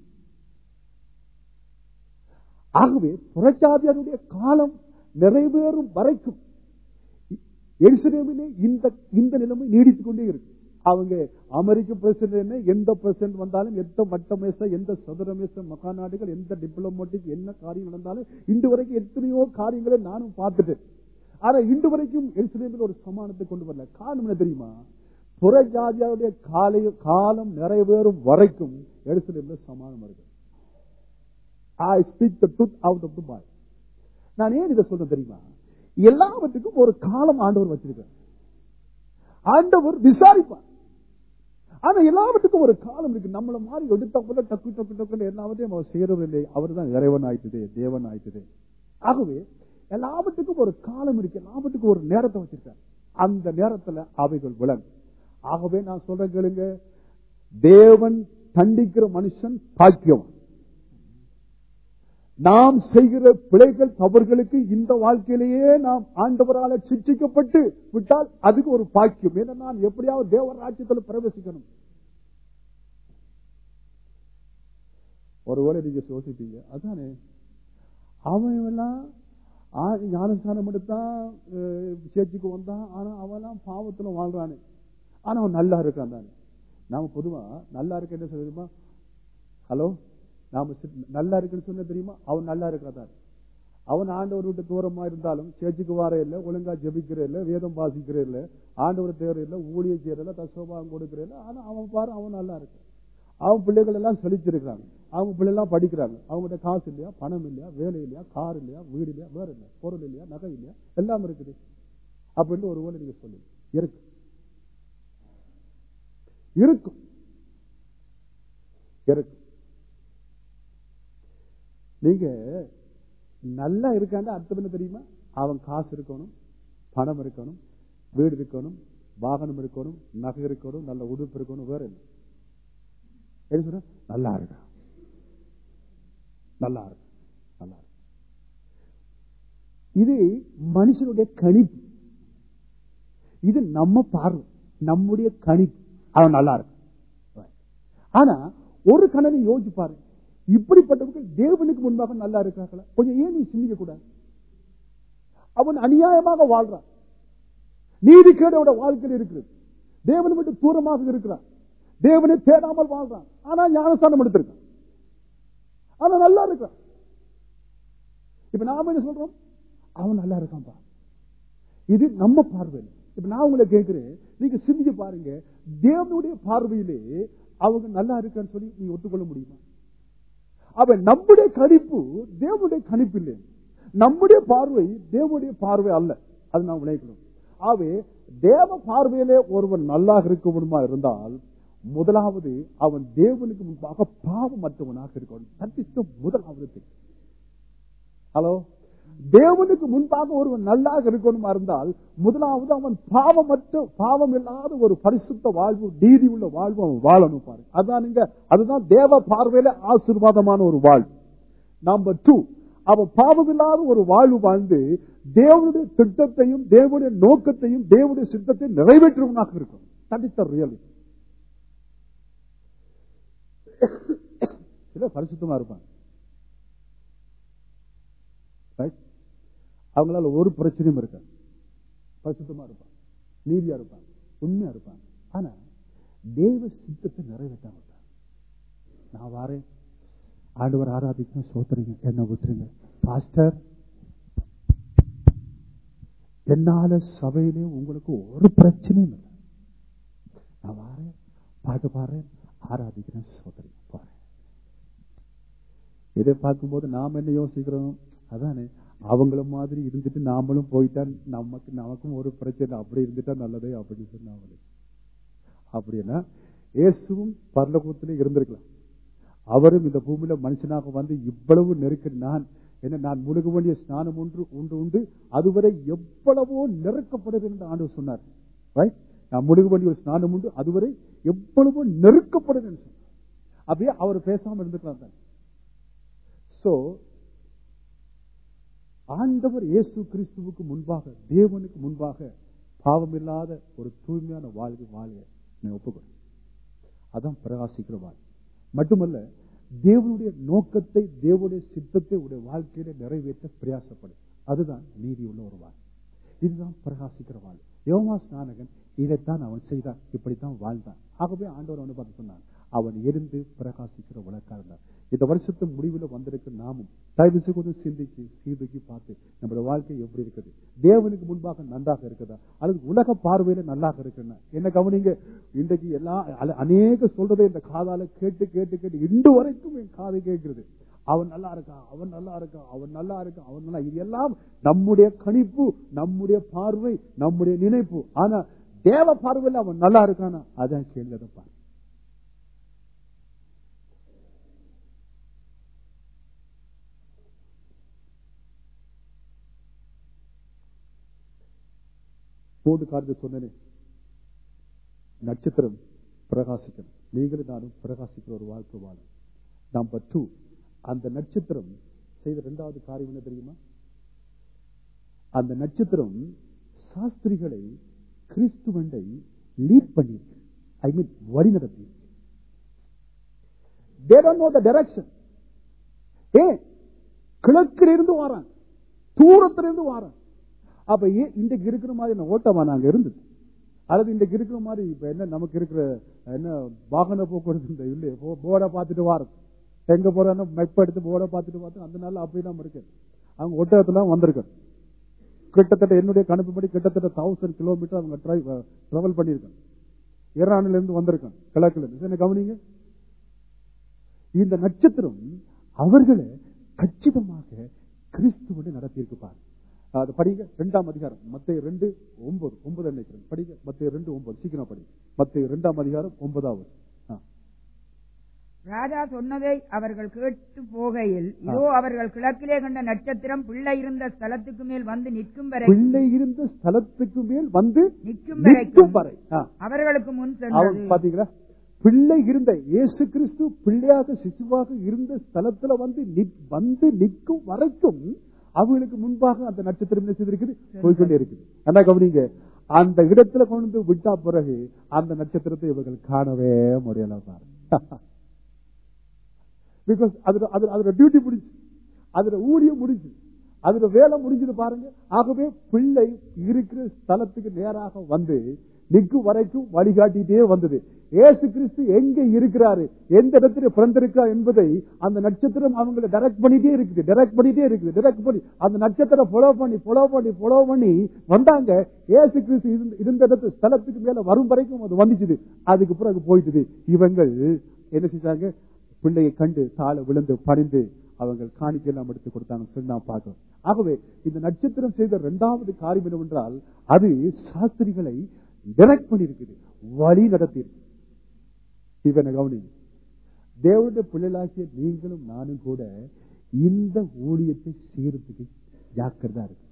ஆகவே புரட்சாதியாருடைய காலம் நிறைவேறும் வரைக்கும் எருசலேமிலே இந்த இந்த நிலைமை நீடித்துக் கொண்டே இருக்கு அவங்க அமெரிக்க பிரசிடன்ட் என்ன எந்த பிரசிடன்ட் வந்தாலும் எந்த மட்ட மேச எந்த சதுர மேச மகாநாடுகள் எந்த டிப்ளமேட்டிக் என்ன காரியம் நடந்தாலும் இன்று வரைக்கும் எத்தனையோ காரியங்களை நானும் பார்த்துட்டேன் ஆனா இன்று வரைக்கும் எருசலேமில் ஒரு சமானத்தை கொண்டு வரல காரணம் என்ன தெரியுமா புறஜாதியாருடைய காலை காலம் நிறைவேறும் வரைக்கும் எருசலேம்ல சமாதானம் இருக்கு I speak the truth out of the boy நான் ஏன் இதை சொல்றேன் தெரியுமா எல்லாவற்றுக்கும் ஒரு காலம் ஆண்டவர் வச்சிருக்கார் ஆண்டவர் விசாரிப்பார் ஆனா எல்லாவற்றுக்கும் ஒரு காலம் இருக்கு நம்மள மாதிரி எடுத்த போல டக்கு டக்கு டக்குன்னு எல்லாவற்றையும் அவர் செய்யறவர் இல்லை அவர் தான் இறைவன் ஆயிட்டுதே தேவன் ஆயிட்டுதே ஆகவே எல்லாவற்றுக்கும் ஒரு காலம் இருக்கு எல்லாவற்றுக்கும் ஒரு நேரத்தை வச்சிருக்கார் அந்த நேரத்துல அவைகள் விளங்கும் ஆகவே நான் சொல்றேன் கேளுங்க தேவன் தண்டிக்கிற மனுஷன் பாக்கியம் நாம் செய்கிற பிழைகள் தவறுகளுக்கு இந்த வாழ்க்கையிலேயே நாம் ஆண்டவரால சிக்ஷிக்கப்பட்டு விட்டால் அதுக்கு ஒரு பாக்கியம் ஏன்னா நான் எப்படியாவது தேவ ராஜ்யத்தில் பிரவேசிக்கணும் ஒருவேளை நீங்க யோசிப்பீங்க அதானே அவன் எல்லாம் ஆ- ஞானஸ்தானம் எடுத்தான் அஹ், சேர்ச்சுக்கு வந்தான் ஆனா அவெல்லாம் பாவத்துல வாழ்றானே ஆனா அவன் நல்லா இருக்கான் தானே நாம பொதுவா நல்லா இருக்க என்ன சொல்ல தெரியுமா ஹலோ நாம சி- நல்லா இருக்குன்னு சொன்ன தெரியுமா அவன் நல்லா இருக்காதான் அவன் ஆண்டவர் விட்டு தூரமா இருந்தாலும் சேர்ச்சுக்கு வர இல்ல ஒழுங்கா ஜெபிக்கிற இல்ல வேதம் வாசிக்கிற இல்ல ஆண்டவர் தேவை இல்ல ஊழிய செய்யறல தசோபாகம் கொடுக்கிற இல்ல ஆனா அவன் பாரு அவன் நல்லா இருக்கு அவன் பிள்ளைகள் எல்லாம் செழிச்சிருக்கிறாங்க அவங்க பிள்ளை எல்லாம் படிக்கிறாங்க அவங்ககிட்ட காசு இல்லையா பணம் இல்லையா வேலை இல்லையா கார் இல்லையா வீடு இல்லையா வேற இல்லையா பொருள் இல்லையா நகை இல்லையா எல்லாம் இருக்குது அப்படின்னு ஒரு வேலை நீங்க சொல்லுங்க இருக்கு இருக்கும் இருக்கும் நீங்க நல்லா இருக்காண்டா அர்த்தம் என்ன தெரியுமா அவன் காசு இருக்கணும் பணம் இருக்கணும் வீடு இருக்கணும் வாகனம் இருக்கணும் நகை இருக்கணும் நல்ல உடுப்பு இருக்கணும் வேற என்ன என்ன சொல்ற நல்லா இருக்கான் நல்லா இருக்கு நல்லா இருக்கு இது மனுஷனுடைய கணிப்பு இது நம்ம பார்வை நம்முடைய கணிப்பு அவன் நல்லா இருக்கு ஆனா ஒரு கணனை யோசிச்சு பாரு இப்படிப்பட்டவர்கள் தேவனுக்கு முன்பாக நல்லா இருக்கிறார்களா கொஞ்சம் ஏன் நீ சிந்திக்க கூடாது அவன் அநியாயமாக வாழ்றான் நீதிக்கேடோட வாழ்க்கையில் இருக்கிறது தேவன் விட்டு தூரமாக இருக்கிறான் தேவனை தேடாமல் வாழ்றான் ஆனா ஞானஸ்தானம் எடுத்திருக்கான் ஆனா நல்லா இருக்கான் இப்ப நாம என்ன சொல்றோம் அவன் நல்லா இருக்கான்பா இது நம்ம பார்வையில் இப்ப நான் உங்களை கேட்கிறேன் நீங்க சிந்திச்சு பாருங்க தேவனுடைய பார்வையிலே அவங்க நல்லா இருக்கான்னு சொல்லி நீங்க ஒத்துக்கொள்ள முடியுமா அவன் நம்முடைய கணிப்பு தேவனுடைய கணிப்பு இல்லை நம்முடைய பார்வை தேவனுடைய பார்வை அல்ல அது நாம் விளைவிக்கணும் ஆகவே தேவ பார்வையிலே ஒருவன் நல்லா இருக்கணுமா இருந்தால் முதலாவது அவன் தேவனுக்கு முன்பாக பாவமற்றவனாக இருக்கணும் தட் இஸ் த முதலாவது thing. ஹலோ தேவனுக்கு முன்பாக ஒருவன் நல்லாக இருக்கணுமா இருந்தால் முதலாவது அவன் பாவமற்ற பாவம் இல்லாத ஒரு பரிசுத்த வாழ்வு நீதி உள்ள வாழ்வு அவன் வாழணும் பாரு அதான் இங்க அதுதான் தேவ பார்வையில ஆசீர்வாதமான ஒரு வாழ்வு நம்பர் டூ அவன் பாவம் இல்லாத ஒரு வாழ்வு வாழ்ந்து தேவனுடைய திட்டத்தையும் தேவனுடைய நோக்கத்தையும் தேவனுடைய சித்தத்தையும் நிறைவேற்றுவனாக இருக்கும் தட் இஸ் த ரியலிட்டி சில பரிசுத்தமா இருப்பாங்க Right? அவங்களால ஒரு பிரச்சனையும் இருக்காது பரிசுத்தமா இருப்பாங்க நீதியா இருப்பாங்க உண்மையா இருப்பாங்க ஆனா தேவ சித்தத்தை நிறைவேற்றாம இருப்பாங்க நான் வாரேன் ஆண்டவர் ஆராதிக்கணும் சோத்துறீங்க என்ன விட்டுருங்க பாஸ்டர் என்னால சபையிலே உங்களுக்கு ஒரு பிரச்சனையும் இல்லை நான் வாரேன் பாட்டு பாடுறேன் ஆராதிக்கிறேன் சோதரிங்க போறேன் இதை பார்க்கும்போது நாம என்ன யோசிக்கிறோம் அதானே அவங்கள மாதிரி இருந்துட்டு நாமளும் போயிட்டா நமக்கு நமக்கும் ஒரு பிரச்சனை அப்படி இருந்துட்டா நல்லதே அப்படி சொன்னாங்களே அப்படின்னா இயேசுவும் பரலோகத்திலே இருந்திருக்கலாம் அவரும் இந்த பூமியில மனுஷனாக வந்து இவ்வளவு நெருக்க நான் என்ன நான் முழுக வேண்டிய ஸ்நானம் ஒன்று உண்டு உண்டு அதுவரை எவ்வளவோ நெருக்கப்படுது என்று ஆண்டவர் சொன்னார் Right? நான் முழுக வேண்டிய ஒரு ஸ்நானம் உண்டு அதுவரை எவ்வளவோ நெருக்கப்படுது என்று சொன்னார் அப்படியே அவர் பேசாம இருந்துக்கலாம் தான் சோ ஆண்டவர் இயேசு கிறிஸ்துவுக்கு முன்பாக தேவனுக்கு முன்பாக பாவமில்லாத ஒரு தூய்மையான வாழ்வு வாழ்க நான் ஒப்புக்கொள் அதான் பிரகாசிக்கிற வாழ் மட்டுமல்ல தேவனுடைய நோக்கத்தை தேவனுடைய சித்தத்தை உடைய வாழ்க்கையில நிறைவேற்ற பிரயாசப்படும் அதுதான் நீதி உள்ள ஒரு வாழ் இதுதான் பிரகாசிக்கிற வாழ் யோமா ஸ்நானகன் இதைத்தான் அவன் செய்தான் இப்படித்தான் வாழ்ந்தான் ஆகவே ஆண்டவர் அவனை பார்த்து சொன்னான் அவன் எரிந்து பிரகாசிக்கிற விளக்கா இருந்தான் இந்த வருஷத்து முடிவில் வந்திருக்க நாமும் தயவு செய்து சிந்திச்சு சீதுக்கி பார்த்து நம்மளோட வாழ்க்கை எப்படி இருக்குது தேவனுக்கு முன்பாக நன்றாக இருக்குதா அல்லது உலக பார்வையில நல்லாக இருக்குன்னா என்ன கவனிங்க இன்றைக்கு எல்லாம் அல- அநேக சொல்றதை இந்த காதால கேட்டு கேட்டு கேட்டு இன்று வரைக்கும் என் காது கேட்கிறது அவன் நல்லா இருக்கான் அவன் நல்லா இருக்கான் அவன் நல்லா இருக்கான் அவன் நல்லா இது எல்லாம் நம்முடைய கணிப்பு நம்முடைய பார்வை நம்முடைய நினைப்பு ஆனா தேவ பார்வையில் அவன் நல்லா இருக்கானா அதான் கேள்வி அதை பாரு. மூன்று காரணத்தை சொன்னேனே நட்சத்திரம் பிரகாசிக்கணும் நீங்களும் நானும் பிரகாசிக்கிற ஒரு வாழ்க்கை வாழும் நம்பர் டூ அந்த நட்சத்திரம் செய்த இரண்டாவது காரியம் என்ன தெரியுமா அந்த நட்சத்திரம் சாஸ்திரிகளை கிறிஸ்துவண்டை லீட் பண்ணிருக்கு ஐ மீன் வழி நடத்தி they don't know the direction ஏ கிழக்கிலிருந்து வாரான் தூரத்திலிருந்து வாரான் அப்ப ஏன் இன்றைக்கு இருக்கிற மாதிரி என்ன ஓட்டமா நாங்க இருந்தது அல்லது இன்றைக்கு இருக்கிற மாதிரி இப்ப என்ன நமக்கு இருக்கிற என்ன வாகன போக்குவரத்து இந்த இல்லையே போர்டை பார்த்துட்டு வாரம் எங்க போறான்னு மெப்ப எடுத்து போர்டை பார்த்துட்டு பார்த்து அந்த நாள் அப்படிதான் இருக்கு அவங்க ஒட்டகத்துல வந்திருக்க கிட்டத்தட்ட என்னுடைய கணக்குப்படி கிட்டத்தட்ட தௌசண்ட் கிலோமீட்டர் அவங்க டிராவல் பண்ணியிருக்காங்க ஈரானில இருந்து வந்திருக்காங்க கிழக்குல இருந்து சரி, கவனிங்க இந்த நட்சத்திரம் அவர்களை கச்சிதமாக கிறிஸ்துவோடு நடத்தியிருக்கு பாரு அது படிங்க ரெண்டாம் அதிகாரம் மத்திய ரெண்டு ஒன்பது ஒன்பது நினைக்கிறேன் படிங்க மத்திய ரெண்டு ஒன்பது சீக்கிரம் படிங்க மத்திய ரெண்டாம் அதிகாரம் ஒன்பதாவது ஆ. ராஜா சொன்னதை அவர்கள் கேட்டு போகையில் இதோ அவர்கள் கிழக்கிலே கண்ட நட்சத்திரம் பிள்ளை இருந்த ஸ்தலத்துக்கு மேல் வந்து நிற்கும் வரை பிள்ளை இருந்த ஸ்தலத்துக்கு மேல் வந்து நிற்கும் நிற்கும் வரைக்கும் வரை ஆ. அவர்களுக்கு முன் அவன் சென்றது பாத்தீங்களா பிள்ளை இருந்த இயேசு கிறிஸ்து பிள்ளையாக சிசுவாக இருந்த ஸ்தலத்துல வந்து நிற்- வந்து நிற்கும் வரைக்கும் அவங்களுக்கு முன்பாக அந்த நட்சத்திரம் என்ன செய்திருக்குது போய்கொண்டே இருக்குது என்ன கவனிங்க அந்த இடத்துல கொண்டு வந்து விட்டா பிறகு அந்த நட்சத்திரத்தை இவர்கள் காணவே முடியல பாரு பிகாஸ் அதுல அதுல அதோட டியூட்டி முடிஞ்சு அதுல ஊழியம் முடிஞ்சு அதுல வேலை முடிஞ்சது பாருங்க ஆகவே பிள்ளை இருக்கிற ஸ்தலத்துக்கு நேராக வந்து நிற்கும் வரைக்கும் வழிகாட்டிட்டே வந்தது ஏசு கிறிஸ்து எங்க இருக்கிறாரு எந்த இடத்துல பிறந்திருக்கிறார் என்பதை அந்த நட்சத்திரம் அவங்களை டைரக்ட் பண்ணிட்டே இருக்குது டைரக்ட் பண்ணிட்டே இருக்குது டைரக்ட் பண்ணி அந்த நட்சத்திரம் ஃபாலோ பண்ணி ஃபாலோ பண்ணி ஃபாலோ பண்ணி வந்தாங்க ஏசு கிறிஸ்து இருந்த- இருந்த இடத்து ஸ்தலத்துக்கு மேல வரும் வரைக்கும் அது வந்துச்சுது அதுக்கு பிறகு போயிட்டுது இவங்கள் என்ன செஞ்சாங்க பிள்ளையை கண்டு தாழ விழுந்து பணிந்து அவங்க காணிக்கையெல்லாம் எடுத்து கொடுத்தாங்க சொல்லி நான் பார்க்கிறோம் ஆகவே இந்த நட்சத்திரம் செய்த இரண்டாவது காரியம் என்னவென்றால் அது சாஸ்திரிகளை டைரக்ட் பண்ணியிருக்குது வழி நடத்தியிருக்கு இவனை கவனிங்க தேவனுடைய பிள்ளைகளாகிய நீங்களும் நானும் கூட இந்த ஊழியத்தை செய்யறதுக்கு ஜாக்கிரதா இருக்கு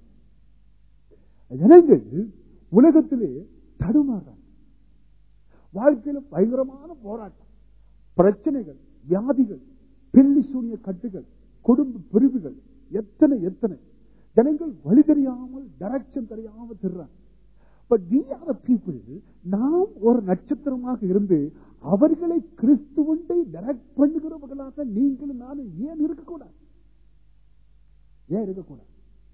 ஜனங்கள் உலகத்திலே தடுமாறாங்க வாழ்க்கையில பயங்கரமான போராட்டம் பிரச்சனைகள் வியாதிகள் பில்லி சூனிய கட்டுகள் குடும்ப பிரிவுகள் எத்தனை எத்தனை ஜனங்கள் வழி தெரியாமல் டைரக்ஷன் தெரியாமல் திருறாங்க but we are the people நாம் ஒரு நட்சத்திரமாக இருந்து அவர்களை கிறிஸ்துவண்டை டைரக்ட் பண்ணுகிறவர்களாக நீங்களும் நானும் ஏன் இருக்கக்கூடாது ஏன் இருக்கக்கூடாது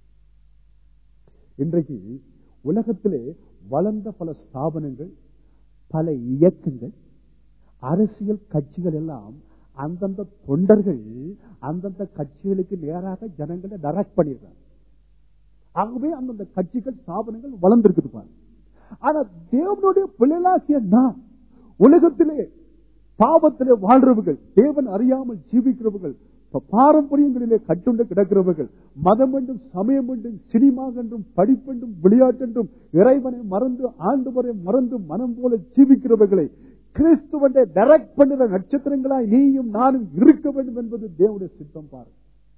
இன்றைக்கு உலகத்திலே வளர்ந்த பல ஸ்தாபனங்கள் பல இயக்கங்கள் அரசியல் கட்சிகள் எல்லாம் அந்தந்த தொண்டர்கள் அந்தந்த கட்சிகளுக்கு நேராக ஜனங்களை டைரக்ட் பண்ணிடுறாங்க ஆகவே அந்தந்த கட்சிகள் ஸ்தாபனங்கள் வளர்ந்திருக்குது பாருங்க ஆனா தேவனுடைய பிள்ளைகளாகிய நாம் உலகத்திலே பாவத்திலே வாழ்றவர்கள் தேவன் அறியாமல் ஜீவிக்கிறவர்கள் ப- பாரம்பரியங்களிலே கட்டுண்டு கிடக்கிறவர்கள் மதம் என்றும் சமயம் என்றும் சினிமா என்றும் படிப்பென்றும் விளையாட்டென்றும் இறைவனை மறந்து ஆண்டவரை மறந்து மனம் போல ஜீவிக்கிறவர்களை கிறிஸ்துவனை டைரக்ட் பண்ணுற நட்சத்திரங்களாய் நீயும் நானும் இருக்க வேண்டும் என்பது தேவனுடைய சித்தம் பாருங்க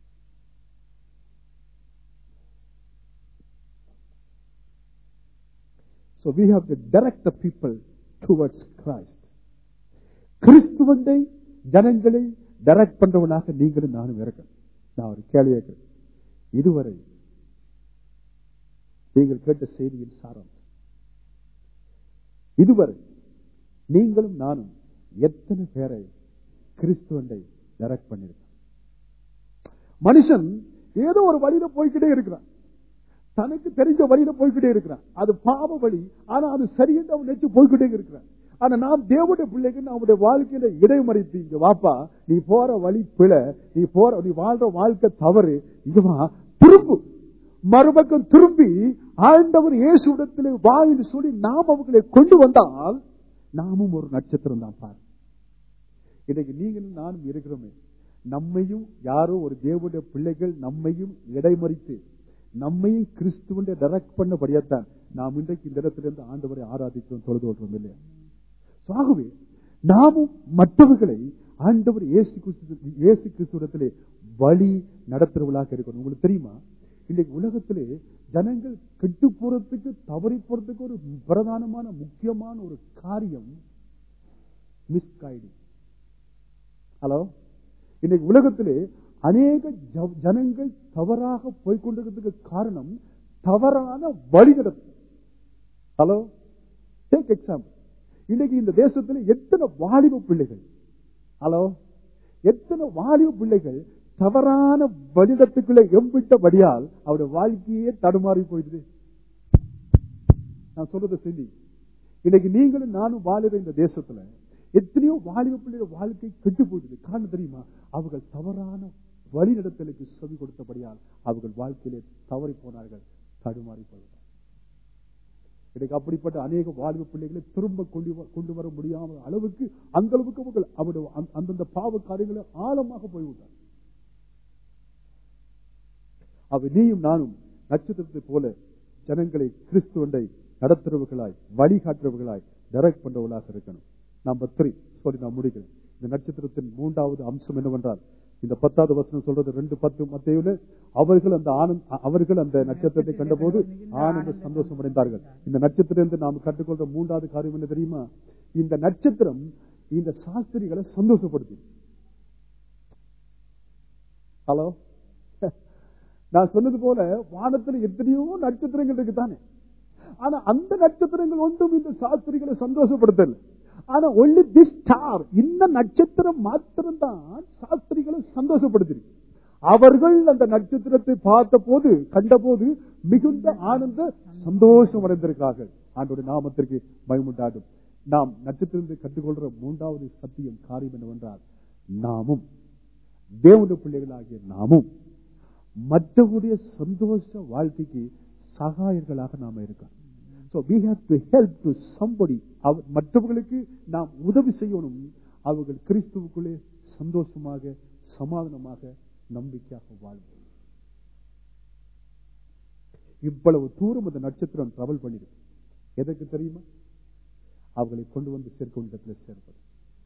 So we have to direct the people towards Christ. கிறிஸ்துவண்டை ஜனங்களை டைரக்ட் பண்றவனாக நீங்களும் நானும் இருக்கணும் நான் ஒரு கேள்வி கேட்கிறேன் இதுவரை நீங்கள் கேட்ட செய்தியின் சாராம்சம் இதுவரை நீங்களும் நானும் எத்தனை பேரை கிறிஸ்துவண்டை டைரக்ட் பண்ணிருக்கோம் மனுஷன் ஏதோ ஒரு வழியில போய்க்கிட்டே இருக்கிறான் தனக்கு தெரிஞ்ச வழியில போய்கிட்டே இருக்கிறான் அது பாவ வழி ஆனா அது சரியென்று அவன் நினைச்சு போய்கிட்டே இருக்கிறான் ஆனா நாம் தேவனுடைய பிள்ளைக்கு நம்முடைய வாழ்க்கையில இடைமறிப்பீங்க வாப்பா நீ போற வழி பிழை நீ போற நீ வாழ்ற வாழ்க்கை தவறு இங்க வா திரும்பு மறுபக்கம் திரும்பி ஆண்டவர் இயேசுடத்தில் வா என்று சொல்லி நாம் அவர்களை கொண்டு வந்தால் நாமும் ஒரு நட்சத்திரம் தான் பாரு இன்னைக்கு நீங்களும் நானும் இருக்கிறோமே நம்மையும் யாரோ ஒரு தேவனுடைய பிள்ளைகள் நம்மையும் இடைமறித்து நம்மையும் கிறிஸ்துவனை டைரக்ட் பண்ணபடியாத்தான் நாம் இன்றைக்கு இந்த இடத்திலிருந்து ஆண்டவரை ஆராதிக்கிறோம் தொழுது கொள்றோம் இல்லையா So, ஆகவே நாமும் மற்றவர்களை ஆண்டவர் இயேசு கிறிஸ்து இயேசு கிறிஸ்துவத்திலே வழி நடத்துறவர்களாக இருக்கணும் உங்களுக்கு தெரியுமா இன்னைக்கு உலகத்திலே ஜனங்கள் கெட்டு போறதுக்கு தவறி போறதுக்கு ஒரு பிரதானமான முக்கியமான ஒரு காரியம் மிஸ்கைடிங் ஹலோ இன்னைக்கு உலகத்திலே அநேக ஜ- ஜனங்கள் தவறாக போய்கொண்டிருக்கிறதுக்கு காரணம் தவறான வழிநடத்து ஹலோ டேக் எக்ஸாம்பிள் இன்னைக்கு இந்த தேசத்தில் எத்தனை வாலிப பிள்ளைகள் ஹலோ எத்தனை வாலிப பிள்ளைகள் தவறான வழிடத்துக்குள்ள எம்பிட்டபடியால் அவருடைய வாழ்க்கையே தடுமாறி போயிடுது நான் சொல்றதை சொல்லி இன்னைக்கு நீங்களும் நானும் வாழுற இந்த தேசத்துல எத்தனையோ வாலிப பிள்ளைகள் வாழ்க்கை கெட்டு போயிடுது காரணம் தெரியுமா அவர்கள் தவறான வழிநடத்தலுக்கு செவி கொடுத்தபடியால் அவர்கள் வாழ்க்கையிலே தவறி போனார்கள் தடுமாறி போனார்கள் இன்னைக்கு அப்படிப்பட்ட அநேக வாழ்வு பிள்ளைகளை திரும்ப கொண்டு வ- கொண்டு வர முடியாத அளவுக்கு அந்த அளவுக்கு அவர்கள் அவருடைய அந்த- அந்தந்த பாவ காரியங்களை ஆழமாக போய்விட்டார் அவர் நீயும் நானும் நட்சத்திரத்தை போல ஜனங்களை கிறிஸ்துவண்டை நடத்துறவர்களாய் வழிகாட்டுறவர்களாய் டைரக்ட் பண்றவர்களாக இருக்கணும் நம்பர் த்ரீ சொல்லி நான் முடிக்கிறேன் இந்த நட்சத்திரத்தின் மூன்றாவது அம்சம் என்னவென்றால் இந்த பத்தாவது வசனம் சொல்றது ரெண்டு பத்து மத்தையில அவர்கள் அந்த ஆனந்த் அவர்கள் அந்த நட்சத்திரத்தை கண்டபோது ஆனந்த சந்தோஷம் அடைந்தார்கள் இந்த நட்சத்திரத்தை நாம் கற்றுக்கொள்ற மூன்றாவது காரியம் என்ன தெரியுமா இந்த நட்சத்திரம் இந்த சாஸ்திரிகளை சந்தோஷப்படுத்தி ஹலோ நான் சொன்னது போல வானத்துல எத்தனையோ நட்சத்திரங்கள் இருக்குதானே ஆனா அந்த நட்சத்திரங்கள் ஒன்றும் இந்த சாஸ்திரிகளை சந்தோஷப்படுத்தல ஆனா ஒன்லி தி ஸ்டார் இந்த நட்சத்திரம் மாத்திரம்தான் சாஸ்திரிகளை சந்தோஷப்படுத்திருக்கு அவர்கள் அந்த நட்சத்திரத்தை பார்த்த போது கண்டபோது மிகுந்த ஆனந்த சந்தோஷம் அடைந்திருக்கிறார்கள் ஆண்டோட நாமத்திற்கு பயமுண்டாடும் நாம் நட்சத்திரத்தை கற்றுக்கொள்ற மூன்றாவது சத்தியம் காரியம் என்னவென்றால் நாமும் தேவனுடைய பிள்ளைகளாகிய நாமும் மற்றவருடைய சந்தோஷ வாழ்க்கைக்கு சகாயர்களாக நாம இருக்கோம் So we have to help to somebody. அவ- மற்றவர்களுக்கு நாம் உதவி செய்யணும் அவர்கள் கிறிஸ்துவுக்குள்ளே சந்தோஷமாக சமாதானமாக நம்பிக்கையாக வாழ்வோம் இவ்வளவு தூரம் அந்த நட்சத்திரம் டிராவல் பண்ணிடும் எதற்கு தெரியுமா அவர்களை கொண்டு வந்து சேர்க்க இடத்துல சேர்ப்பது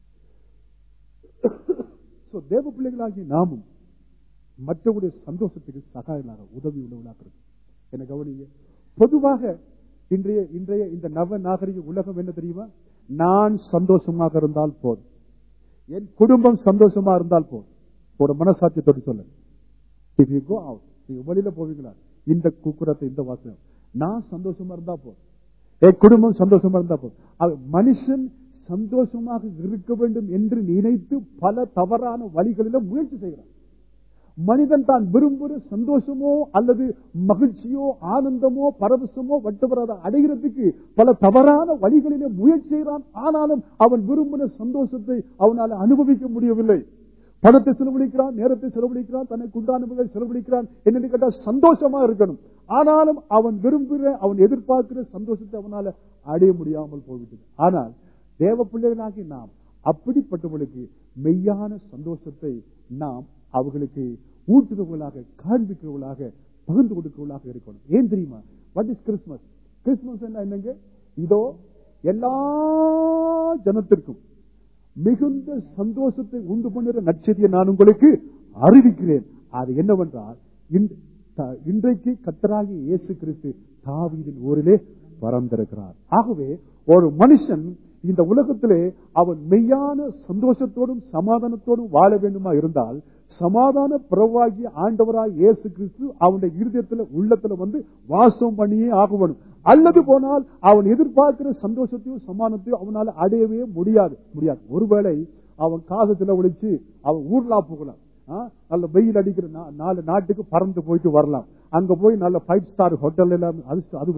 So, தேவ பிள்ளைகளாகிய நாமும் மற்றவருடைய சந்தோஷத்துக்கு சகாயமாக உதவி உள்ளவர்களாக இருக்கும் என்ன கவனிங்க பொதுவாக இன்றைய இன்றைய இந்த நவ நாகரிக உலகம் என்ன தெரியுமா நான் சந்தோஷமாக இருந்தால் போதும் என் குடும்பம் சந்தோஷமா இருந்தால் போதும் ஒரு மனசாட்சியத்தோடு சொல்ல If you go out, நீங்க வெளியில போவீங்களா இந்த குக்குரத்தை இந்த வாசனம் நான் சந்தோஷமா இருந்தா போதும் என் குடும்பம் சந்தோஷமா இருந்தா போதும் அது மனுஷன் சந்தோஷமாக இருக்க வேண்டும் என்று நினைத்து பல தவறான வழிகளில முயற்சி செய்கிறான் மனிதன் தான் விரும்புகிற சந்தோஷமோ அல்லது மகிழ்ச்சியோ ஆனந்தமோ பரவசமோ வட்டவராத அடைகிறதுக்கு பல தவறான வழிகளிலே முயற்சி செய்கிறான் ஆனாலும் அவன் விரும்பின சந்தோஷத்தை அவனால் அனுபவிக்க முடியவில்லை பணத்தை செலவழிக்கிறான் நேரத்தை செலவழிக்கிறான் தனக்கு உண்டானவர்களை செலவழிக்கிறான் என்னன்னு கேட்டா சந்தோஷமா இருக்கணும் ஆனாலும் அவன் விரும்புகிற அவன் எதிர்பார்க்கிற சந்தோஷத்தை அவனால அடைய முடியாமல் போய்விட்டது ஆனால் தேவ பிள்ளைகளாகி நாம் அப்படிப்பட்டவர்களுக்கு மெய்யான சந்தோஷத்தை நாம் அவர்களுக்கு ஊட்டுறவர்களாக காண்பிக்கிறவர்களாக பகிர்ந்து கொடுக்கிறவர்களாக இருக்கணும் ஏன் தெரியுமா வாட் இஸ் கிறிஸ்துமஸ் கிறிஸ்துமஸ் என்ன என்னங்க இதோ எல்லா ஜனத்திற்கும் மிகுந்த சந்தோஷத்தை உண்டு பண்ணுகிற நட்சத்திரை நான் உங்களுக்கு அறிவிக்கிறேன் அது என்னவென்றால் இன்று- த- இன்றைக்கு கத்தராகி இயேசு கிறிஸ்து தாவீதின் ஊரிலே பறந்திருக்கிறார் ஆகவே ஒரு மனுஷன் இந்த உலகத்திலே அவன் மெய்யான சந்தோஷத்தோடும் சமாதானத்தோடும் வாழ வேண்டுமா இருந்தால் சமாதான பிரவாகி ஆண்டவராய் இயேசு கிறிஸ்து அவனுடைய இருதயத்துல உள்ளத்துல வந்து வாசம் பண்ணியே ஆகணும் அல்லது போனால் அவன் எதிர்பார்க்கிற சந்தோஷத்தையும் சமாதானத்தையும் அவனால அடையவே முடியாது முடியாது ஒருவேளை அவன் காசு செலவழிச்சு அவன் ஊர்லா போகலாம் ஆ, நல்ல வெயில் அடிக்கிற நா- நாலு நாட்டுக்கு பறந்து போயிட்டு வரலாம் அங்க போய் நல்ல ஃபைவ் ஸ்டார் ஹோட்டல் எல்லாம் அது அது வேற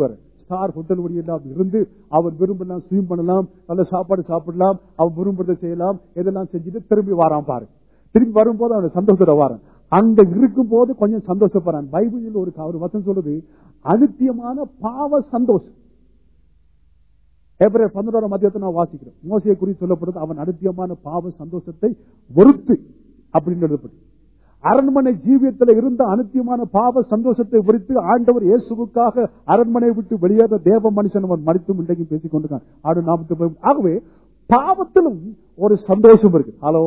ஸ்டார் ஹோட்டல் வழி எல்லாம் இருந்து அவன் விரும்பலாம் ஸ்விம் பண்ணலாம் நல்ல சாப்பாடு சாப்பிடலாம் அவன் விரும்புறதை செய்யலாம் இதெல்லாம் செஞ்சுட்டு திரும்பி வாரான் பாரு திரும்பி வரும்போது அவன் சந்தோஷத்தோட வாரான் அங்க இருக்கும் போது கொஞ்சம் சந்தோஷப்படுறான் பைபிளில் ஒரு ஒரு வசனம் சொல்றது அனித்தியமான பாவ சந்தோஷம் ஏப்ரல் பதினோராம் மத்தியத்தை நான் வாசிக்கிறேன் மோசையை குறித்து சொல்லப்படுது அவன் அனித்தியமான பாவ சந்தோஷத்தை வெறுத்து அப்படின்னு எழுதப்பட்டு அரண்மனை ஜீவியத்தில் இருந்த அனித்தியமான பாவ சந்தோஷத்தை வெறுத்து ஆண்டவர் இயேசுவுக்காக அரண்மனை விட்டு வெளியேற தேவ மனுஷன் அவன் மறித்தும் இன்றைக்கும் பேசிக் கொண்டிருக்கான் ஆடு நாமத்து ஆகவே பாவத்திலும் ஒரு சந்தோஷம் இருக்கு ஹலோ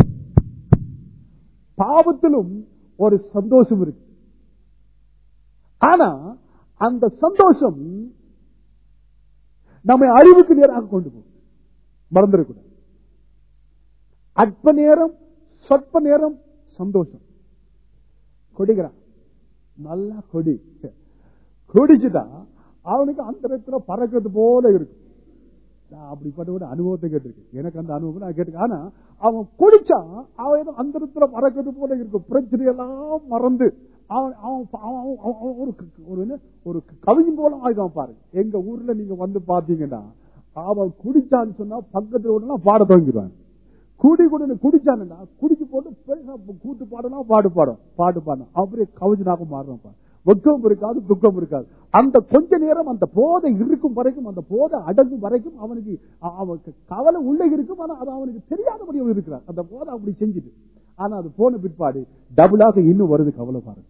பாவத்திலும் ஒரு சந்தோஷம் இருக்கு ஆனா அந்த சந்தோஷம் நம்மை அழிவுக்கு நேராக கொண்டு போகும் மறந்துடக்கூடாது அற்ப நேரம் சொற்ப நேரம் சந்தோஷம் கொடிக்கிறான் நல்லா கொடி கொடிச்சுட்டா அவனுக்கு அந்த இடத்துல பறக்கிறது போல இருக்கு நான் அப்படிப்பட்ட ஒரு அனுபவத்தை கேட்டிருக்கேன் எனக்கு அந்த அனுபவம் நான் கேட்டிருக்கேன் ஆனா அவன் குடிச்சா அவன் ஏதோ அந்த இடத்துல பறக்கிறது போல இருக்கும் பிரச்சனை எல்லாம் மறந்து அவன் அவன் அவன் அவன் அவன் ஒரு ஒரு என்ன ஒரு கவிஞன் போல ஆயிடுவான் பாருங்க எங்க ஊர்ல நீங்க வந்து பாத்தீங்கன்னா அவன் குடிச்சான்னு சொன்னா பக்கத்துல உடனே பாட துவங்கிடுவான் குடி குடி குடிச்சானுன்னா குடிச்சு போட்டு பெருசா கூத்து பாடலாம் பாடு பாடும் பாட்டு பாடும் அப்படியே கவிஞனாக மாறுறான் வெக்கம் இருக்காது துக்கம் இருக்காது அந்த கொஞ்ச நேரம் அந்த போதை இருக்கும் வரைக்கும் அந்த போதை அடங்கும் வரைக்கும் அவனுக்கு அவனுக்கு கவலை உள்ள இருக்கும் ஆனா அது அவனுக்கு தெரியாதபடி அவன் இருக்கிறான் அந்த போதை அப்படி செஞ்சுட்டு ஆனா அது போன பிற்பாடு டபுளாக இன்னும் வருது கவலை பாருங்க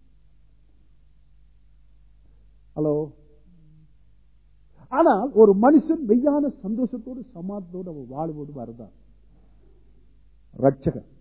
ஹலோ ஆனால் ஒரு மனுஷன் மெய்யான சந்தோஷத்தோடு சமாதத்தோடு அவன் வாழ்வோடு வருதான் ரட்சகர்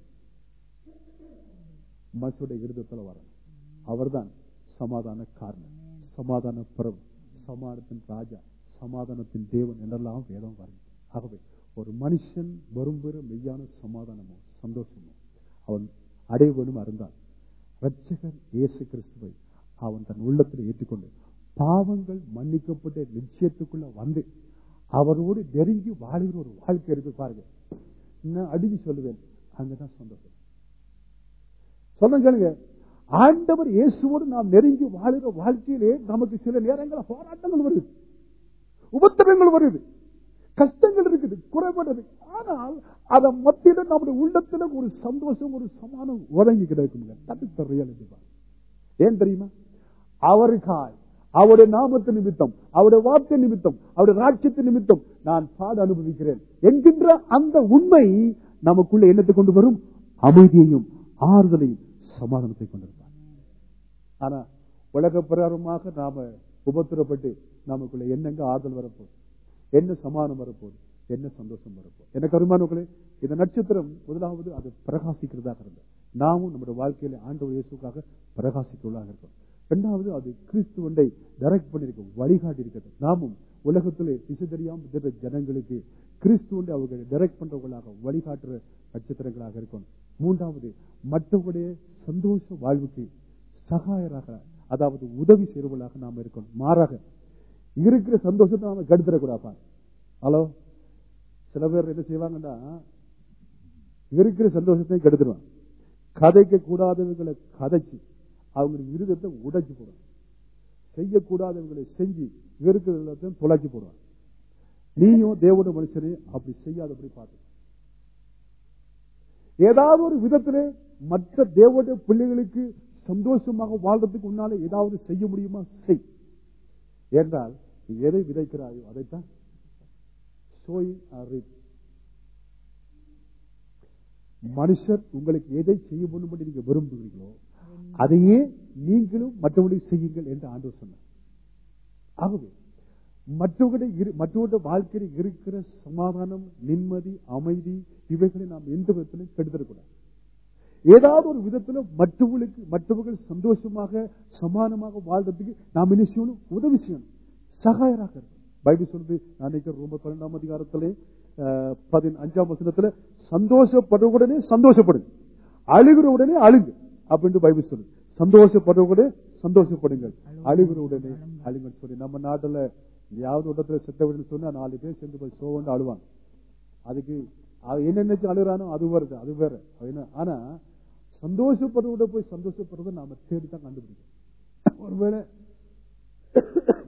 மசுடைய இருதத்துல வர அவர்தான் சமாதான காரணம் சமாதான பிரபு சமாதானத்தின் ராஜா சமாதானத்தின் தேவன் என்றெல்லாம் வேதம் வருது ஆகவே ஒரு மனுஷன் வரும்பெற மெய்யான சமாதானமோ சந்தோஷமோ அவன் அடைய வேணும் அறிந்தான் ரட்சகர் இயேசு கிறிஸ்துவை அவன் தன் உள்ளத்தில் ஏற்றுக்கொண்டு பாவங்கள் மன்னிக்கப்பட்ட நிச்சயத்துக்குள்ள வந்து அவரோடு நெருங்கி வாழுகிற ஒரு வாழ்க்கை இருக்கு பாருங்க நான் அடிச்சு சொல்லுவேன் அங்கதான் சந்தோஷம் சொல்ல கேளுங்க ஆண்டவர் இயேசுவோடு நாம் நெருங்கி வாழுகிற வாழ்க்கையிலே நமக்கு சில நேரங்களில் போராட்டங்கள் வருது உபத்திரங்கள் வருது கஷ்டங்கள் இருக்குது குறைபடுது ஆனால் அதை மத்தியில நம்முடைய உள்ளத்துல ஒரு சந்தோஷம் ஒரு சமானம் உறங்கி கிடக்குங்க தடுத்த ரியாலிட்டி ஏன் தெரியுமா அவருக்காய் அவருடைய நாமத்து நிமித்தம் அவருடைய வார்த்தை நிமித்தம் அவருடைய ராட்சியத்து நிமித்தம் நான் பாட அனுபவிக்கிறேன் என்கின்ற அந்த உண்மை நமக்குள்ள என்னத்தை கொண்டு வரும் அமைதியையும் ஆறுதலையும் சமாதானத்தை கொண்டிருப்பார் ஆனா உலக பிரகாரமாக நாம உபத்திரப்பட்டு நமக்குள்ள என்னங்க ஆறுதல் வரப்போகுது என்ன சமாதானம் வரப்போகுது என்ன சந்தோஷம் வரப்போகுது எனக்கு அருமானவர்களே இந்த நட்சத்திரம் முதலாவது அது பிரகாசிக்கிறதாக இருந்தது நாமும் நம்முடைய வாழ்க்கையில ஆண்டவர் இயேசுக்காக பிரகாசிக்கிறவர்களாக இருக்கோம் இரண்டாவது அது கிறிஸ்துவண்டை டைரக்ட் பண்ணிருக்க வழிகாட்டி இருக்கிறது நாமும் உலகத்திலே திசை தெரியாம இருக்கிற ஜனங்களுக்கு கிறிஸ்துவண்டை அவர்களை டைரக்ட் பண்றவர்களாக வழிகாட்டுற நட்சத்திரங்களாக இருக்கும் மூன்றாவது மற்றவருடைய சந்தோஷ வாழ்வுக்கு சகாயராக அதாவது உதவி செய்வர்களாக நாம் இருக்கணும் மாறாக இருக்கிற சந்தோஷத்தை நாம கெடுத்துடக்கூடாப்பா ஹலோ சில பேர் என்ன செய்வாங்கன்னா இருக்கிற சந்தோஷத்தை கெடுத்துருவான் கதைக்க கூடாதவங்களை கதைச்சு அவங்களுக்கு இருதத்தை உடைச்சு போடுவான் செய்யக்கூடாதவங்களை செஞ்சு இருக்கிற தொலைச்சு போடுவான் நீயும் தேவன மனுஷனே அப்படி செய்யாதபடி பார்த்து ஏதாவது ஒரு விதத்திலே மற்ற தேவனுடைய பிள்ளைகளுக்கு சந்தோஷமாக வாழ்றதுக்கு உன்னால ஏதாவது செய்ய முடியுமா செய் என்றால் நீ எதை விதைக்கிறாயோ அதைத்தான் மனுஷர் உங்களுக்கு எதை செய்ய முடியும் நீங்க விரும்புகிறீங்களோ அதையே நீங்களும் மற்றவர்களுக்கு செய்யுங்கள் என்று ஆண்டு சொன்னார் ஆகவே மற்றவர்களுடைய மற்றவருடைய வாழ்க்கையில் இருக்கிற சமாதானம் நிம்மதி அமைதி இவைகளை நாம் எந்த விதத்திலும் கெடுத்துடக்கூடாது ஏதாவது ஒரு விதத்துல மற்றவர்களுக்கு மற்றவர்கள் சந்தோஷமாக சமானமாக வாழ்றதுக்கு நாம் என்ன செய்யணும் உதவி செய்யணும் சகாயராக இருக்கும் பைபிள் சொல்றது நினைக்கிற ரொம்ப பன்னெண்டாம் அதிகாரத்திலே பதினஞ்சாம் வசனத்துல சந்தோஷப்படுறவுடனே சந்தோஷப்படுங்க அழுகிற உடனே அழுங்க அப்படின்னு பைபிள் சொல்லுது சந்தோஷப்படுறவுடனே சந்தோஷப்படுங்கள் அழுகிற உடனே அழுங்கன்னு சொல்லி நம்ம நாட்டுல யாவது இடத்துல செத்தவிடன்னு சொன்னா நாலு பேர் சேர்ந்து போய் சோவண்டு அழுவாங்க அதுக்கு என்ன நினைச்சு அழுறானோ அது வருது அது வேற என்ன ஆனா சந்தோஷப்படுறத போய் சந்தோஷப்படுறத நாம தேடித்தான் கண்டுபிடிக்கணும் ஒருவேளை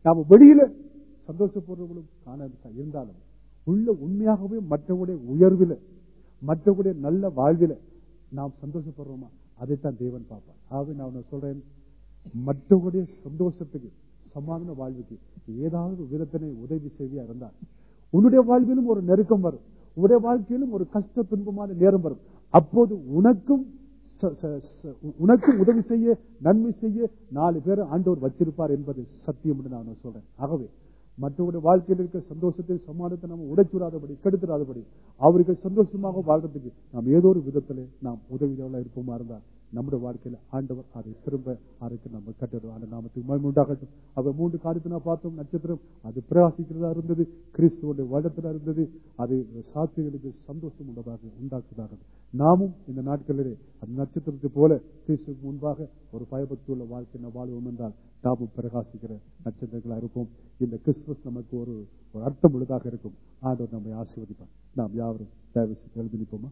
நாம வெளியில சந்தோஷப்படுறவங்களும் காண இருந்தாலும் உள்ள உண்மையாகவே மற்றவருடைய உயர்வில மற்றவருடைய நல்ல வாழ்வில நாம் சந்தோஷப்படுறோமா அதைத்தான் தேவன் பார்ப்பார் ஆகவே நான் உன்னை சொல்றேன் மற்றவருடைய சந்தோஷத்துக்கு சமாதான வாழ்வுக்கு ஏதாவது ஒரு விதத்தினை உதவி செய்தியா இருந்தால் உன்னுடைய வாழ்விலும் ஒரு நெருக்கம் வரும் உன்னுடைய வாழ்க்கையிலும் ஒரு கஷ்ட துன்பமான நேரம் வரும் அப்போது உனக்கும் ச- ச- ச- உனக்கும் உதவி செய்ய நன்மை செய்ய நாலு பேர் ஆண்டவர் வச்சிருப்பார் என்பது சத்தியம் என்று நான் சொல்றேன் ஆகவே மற்றவருடைய வாழ்க்கையில் இருக்க சந்தோஷத்தை சமாதானத்தை நாம் உடைச்சுடாதபடி கெடுத்துடாதபடி அவர்கள் சந்தோஷமாக வாழ்றதுக்கு நாம் ஏதோ ஒரு விதத்திலே நாம் உதவியாக இருப்போமா இருந்தால் நம்முடைய வாழ்க்கையில ஆண்டவர் அதை திரும்ப அதுக்கு நம்ம கட்டுறோம் அந்த நாமத்துக்கு மகிமை உண்டாகட்டும் அவர் மூன்று காரியத்தை நான் பார்த்தோம் நட்சத்திரம் அது பிரகாசிக்கிறதா இருந்தது கிறிஸ்துவோட வருடத்துல இருந்தது அது சாத்தியங்களுக்கு சந்தோஷம் உள்ளதாக உண்டாக்குதாக நாமும் இந்த நாட்களிலே அந்த நட்சத்திரத்தை போல கிறிஸ்துக்கு முன்பாக ஒரு பயபக்தி உள்ள வாழ்க்கை நாம் வாழ்வோம் என்றால் நாமும் பிரகாசிக்கிற நட்சத்திரங்களா இருப்போம் இந்த கிறிஸ்துமஸ் நமக்கு ஒரு ஒரு அர்த்தம் உள்ளதாக இருக்கும் ஆண்டவர் நம்மை ஆசீர்வதிப்பார் நாம் யாவரும் தயவு செய்து எழுதி நிற்போமா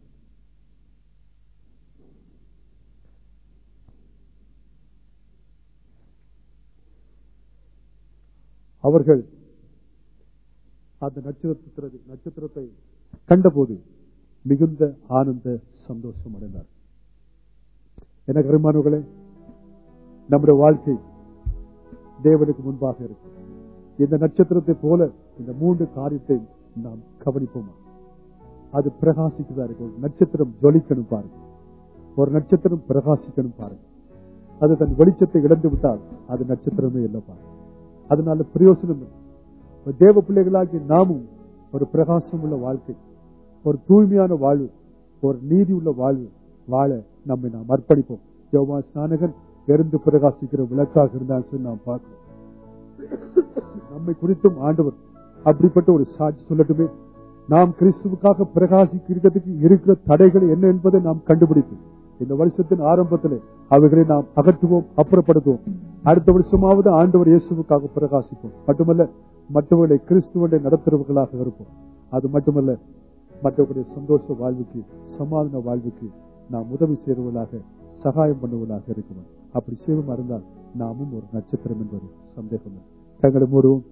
அவர்கள் அந்த நட்சத்திர நட்சத்திரத்தை கண்டபோது மிகுந்த ஆனந்த சந்தோஷம் அடைந்தார் எனக்கு அருமானவர்களே நம்முடைய வாழ்க்கை தேவனுக்கு முன்பாக இருக்கும் இந்த நட்சத்திரத்தை போல இந்த மூன்று காரியத்தை நாம் கவனிப்போமா அது பிரகாசிக்குதா இருக்கும் ஒரு நட்சத்திரம் ஜொலிக்கணும் பாருங்க ஒரு நட்சத்திரம் பிரகாசிக்கணும் பாருங்க அது தன் வெளிச்சத்தை இழந்து விட்டால் அது நட்சத்திரமே இல்லை பாருங்க அதனால பிரயோசனம் இல்லை. ஒரு தேவ பிள்ளைகளாகி நாமும் ஒரு பிரகாசம் உள்ள வாழ்க்கை ஒரு தூய்மையான வாழ்வு ஒரு நீதி உள்ள வாழ்வு வாழ நம்மை நாம் அர்ப்பணிப்போம் யோவா ஸ்நானகன் எரிந்து பிரகாசிக்கிற விளக்காக இருந்தான்னு சொல்லி நாம் பார்க்கிறோம் நம்மை குறித்தும் ஆண்டவர் அப்படிப்பட்ட ஒரு சாட்சி சொல்லட்டுமே நாம் கிறிஸ்துவுக்காக பிரகாசிக்கிறதுக்கு இருக்கிற தடைகள் என்ன என்பதை நாம் கண்டுபிடிப்போம் இந்த வருஷத்தின் ஆரம்பத்திலே அவைகளை நாம் அகற்றுவோம் அப்புறப்படுத்துவோம் அடுத்த வருஷமாவது ஆண்டவர் இயேசுவுக்காக பிரகாசிப்போம் மட்டுமல்ல மற்றவர்களை கிறிஸ்துவனை நடத்துறவர்களாக இருப்போம் அது மட்டுமல்ல மற்றவர்களுடைய சந்தோஷ வாழ்வுக்கு சமாதான வாழ்வுக்கு நாம் உதவி செய்வர்களாக சகாயம் பண்ணுவதாக இருக்கணும் அப்படி செய்வமா இருந்தால் நாமும் ஒரு நட்சத்திரம் என்பது சந்தேகம் இல்லை. கங்களை மூடுவோம்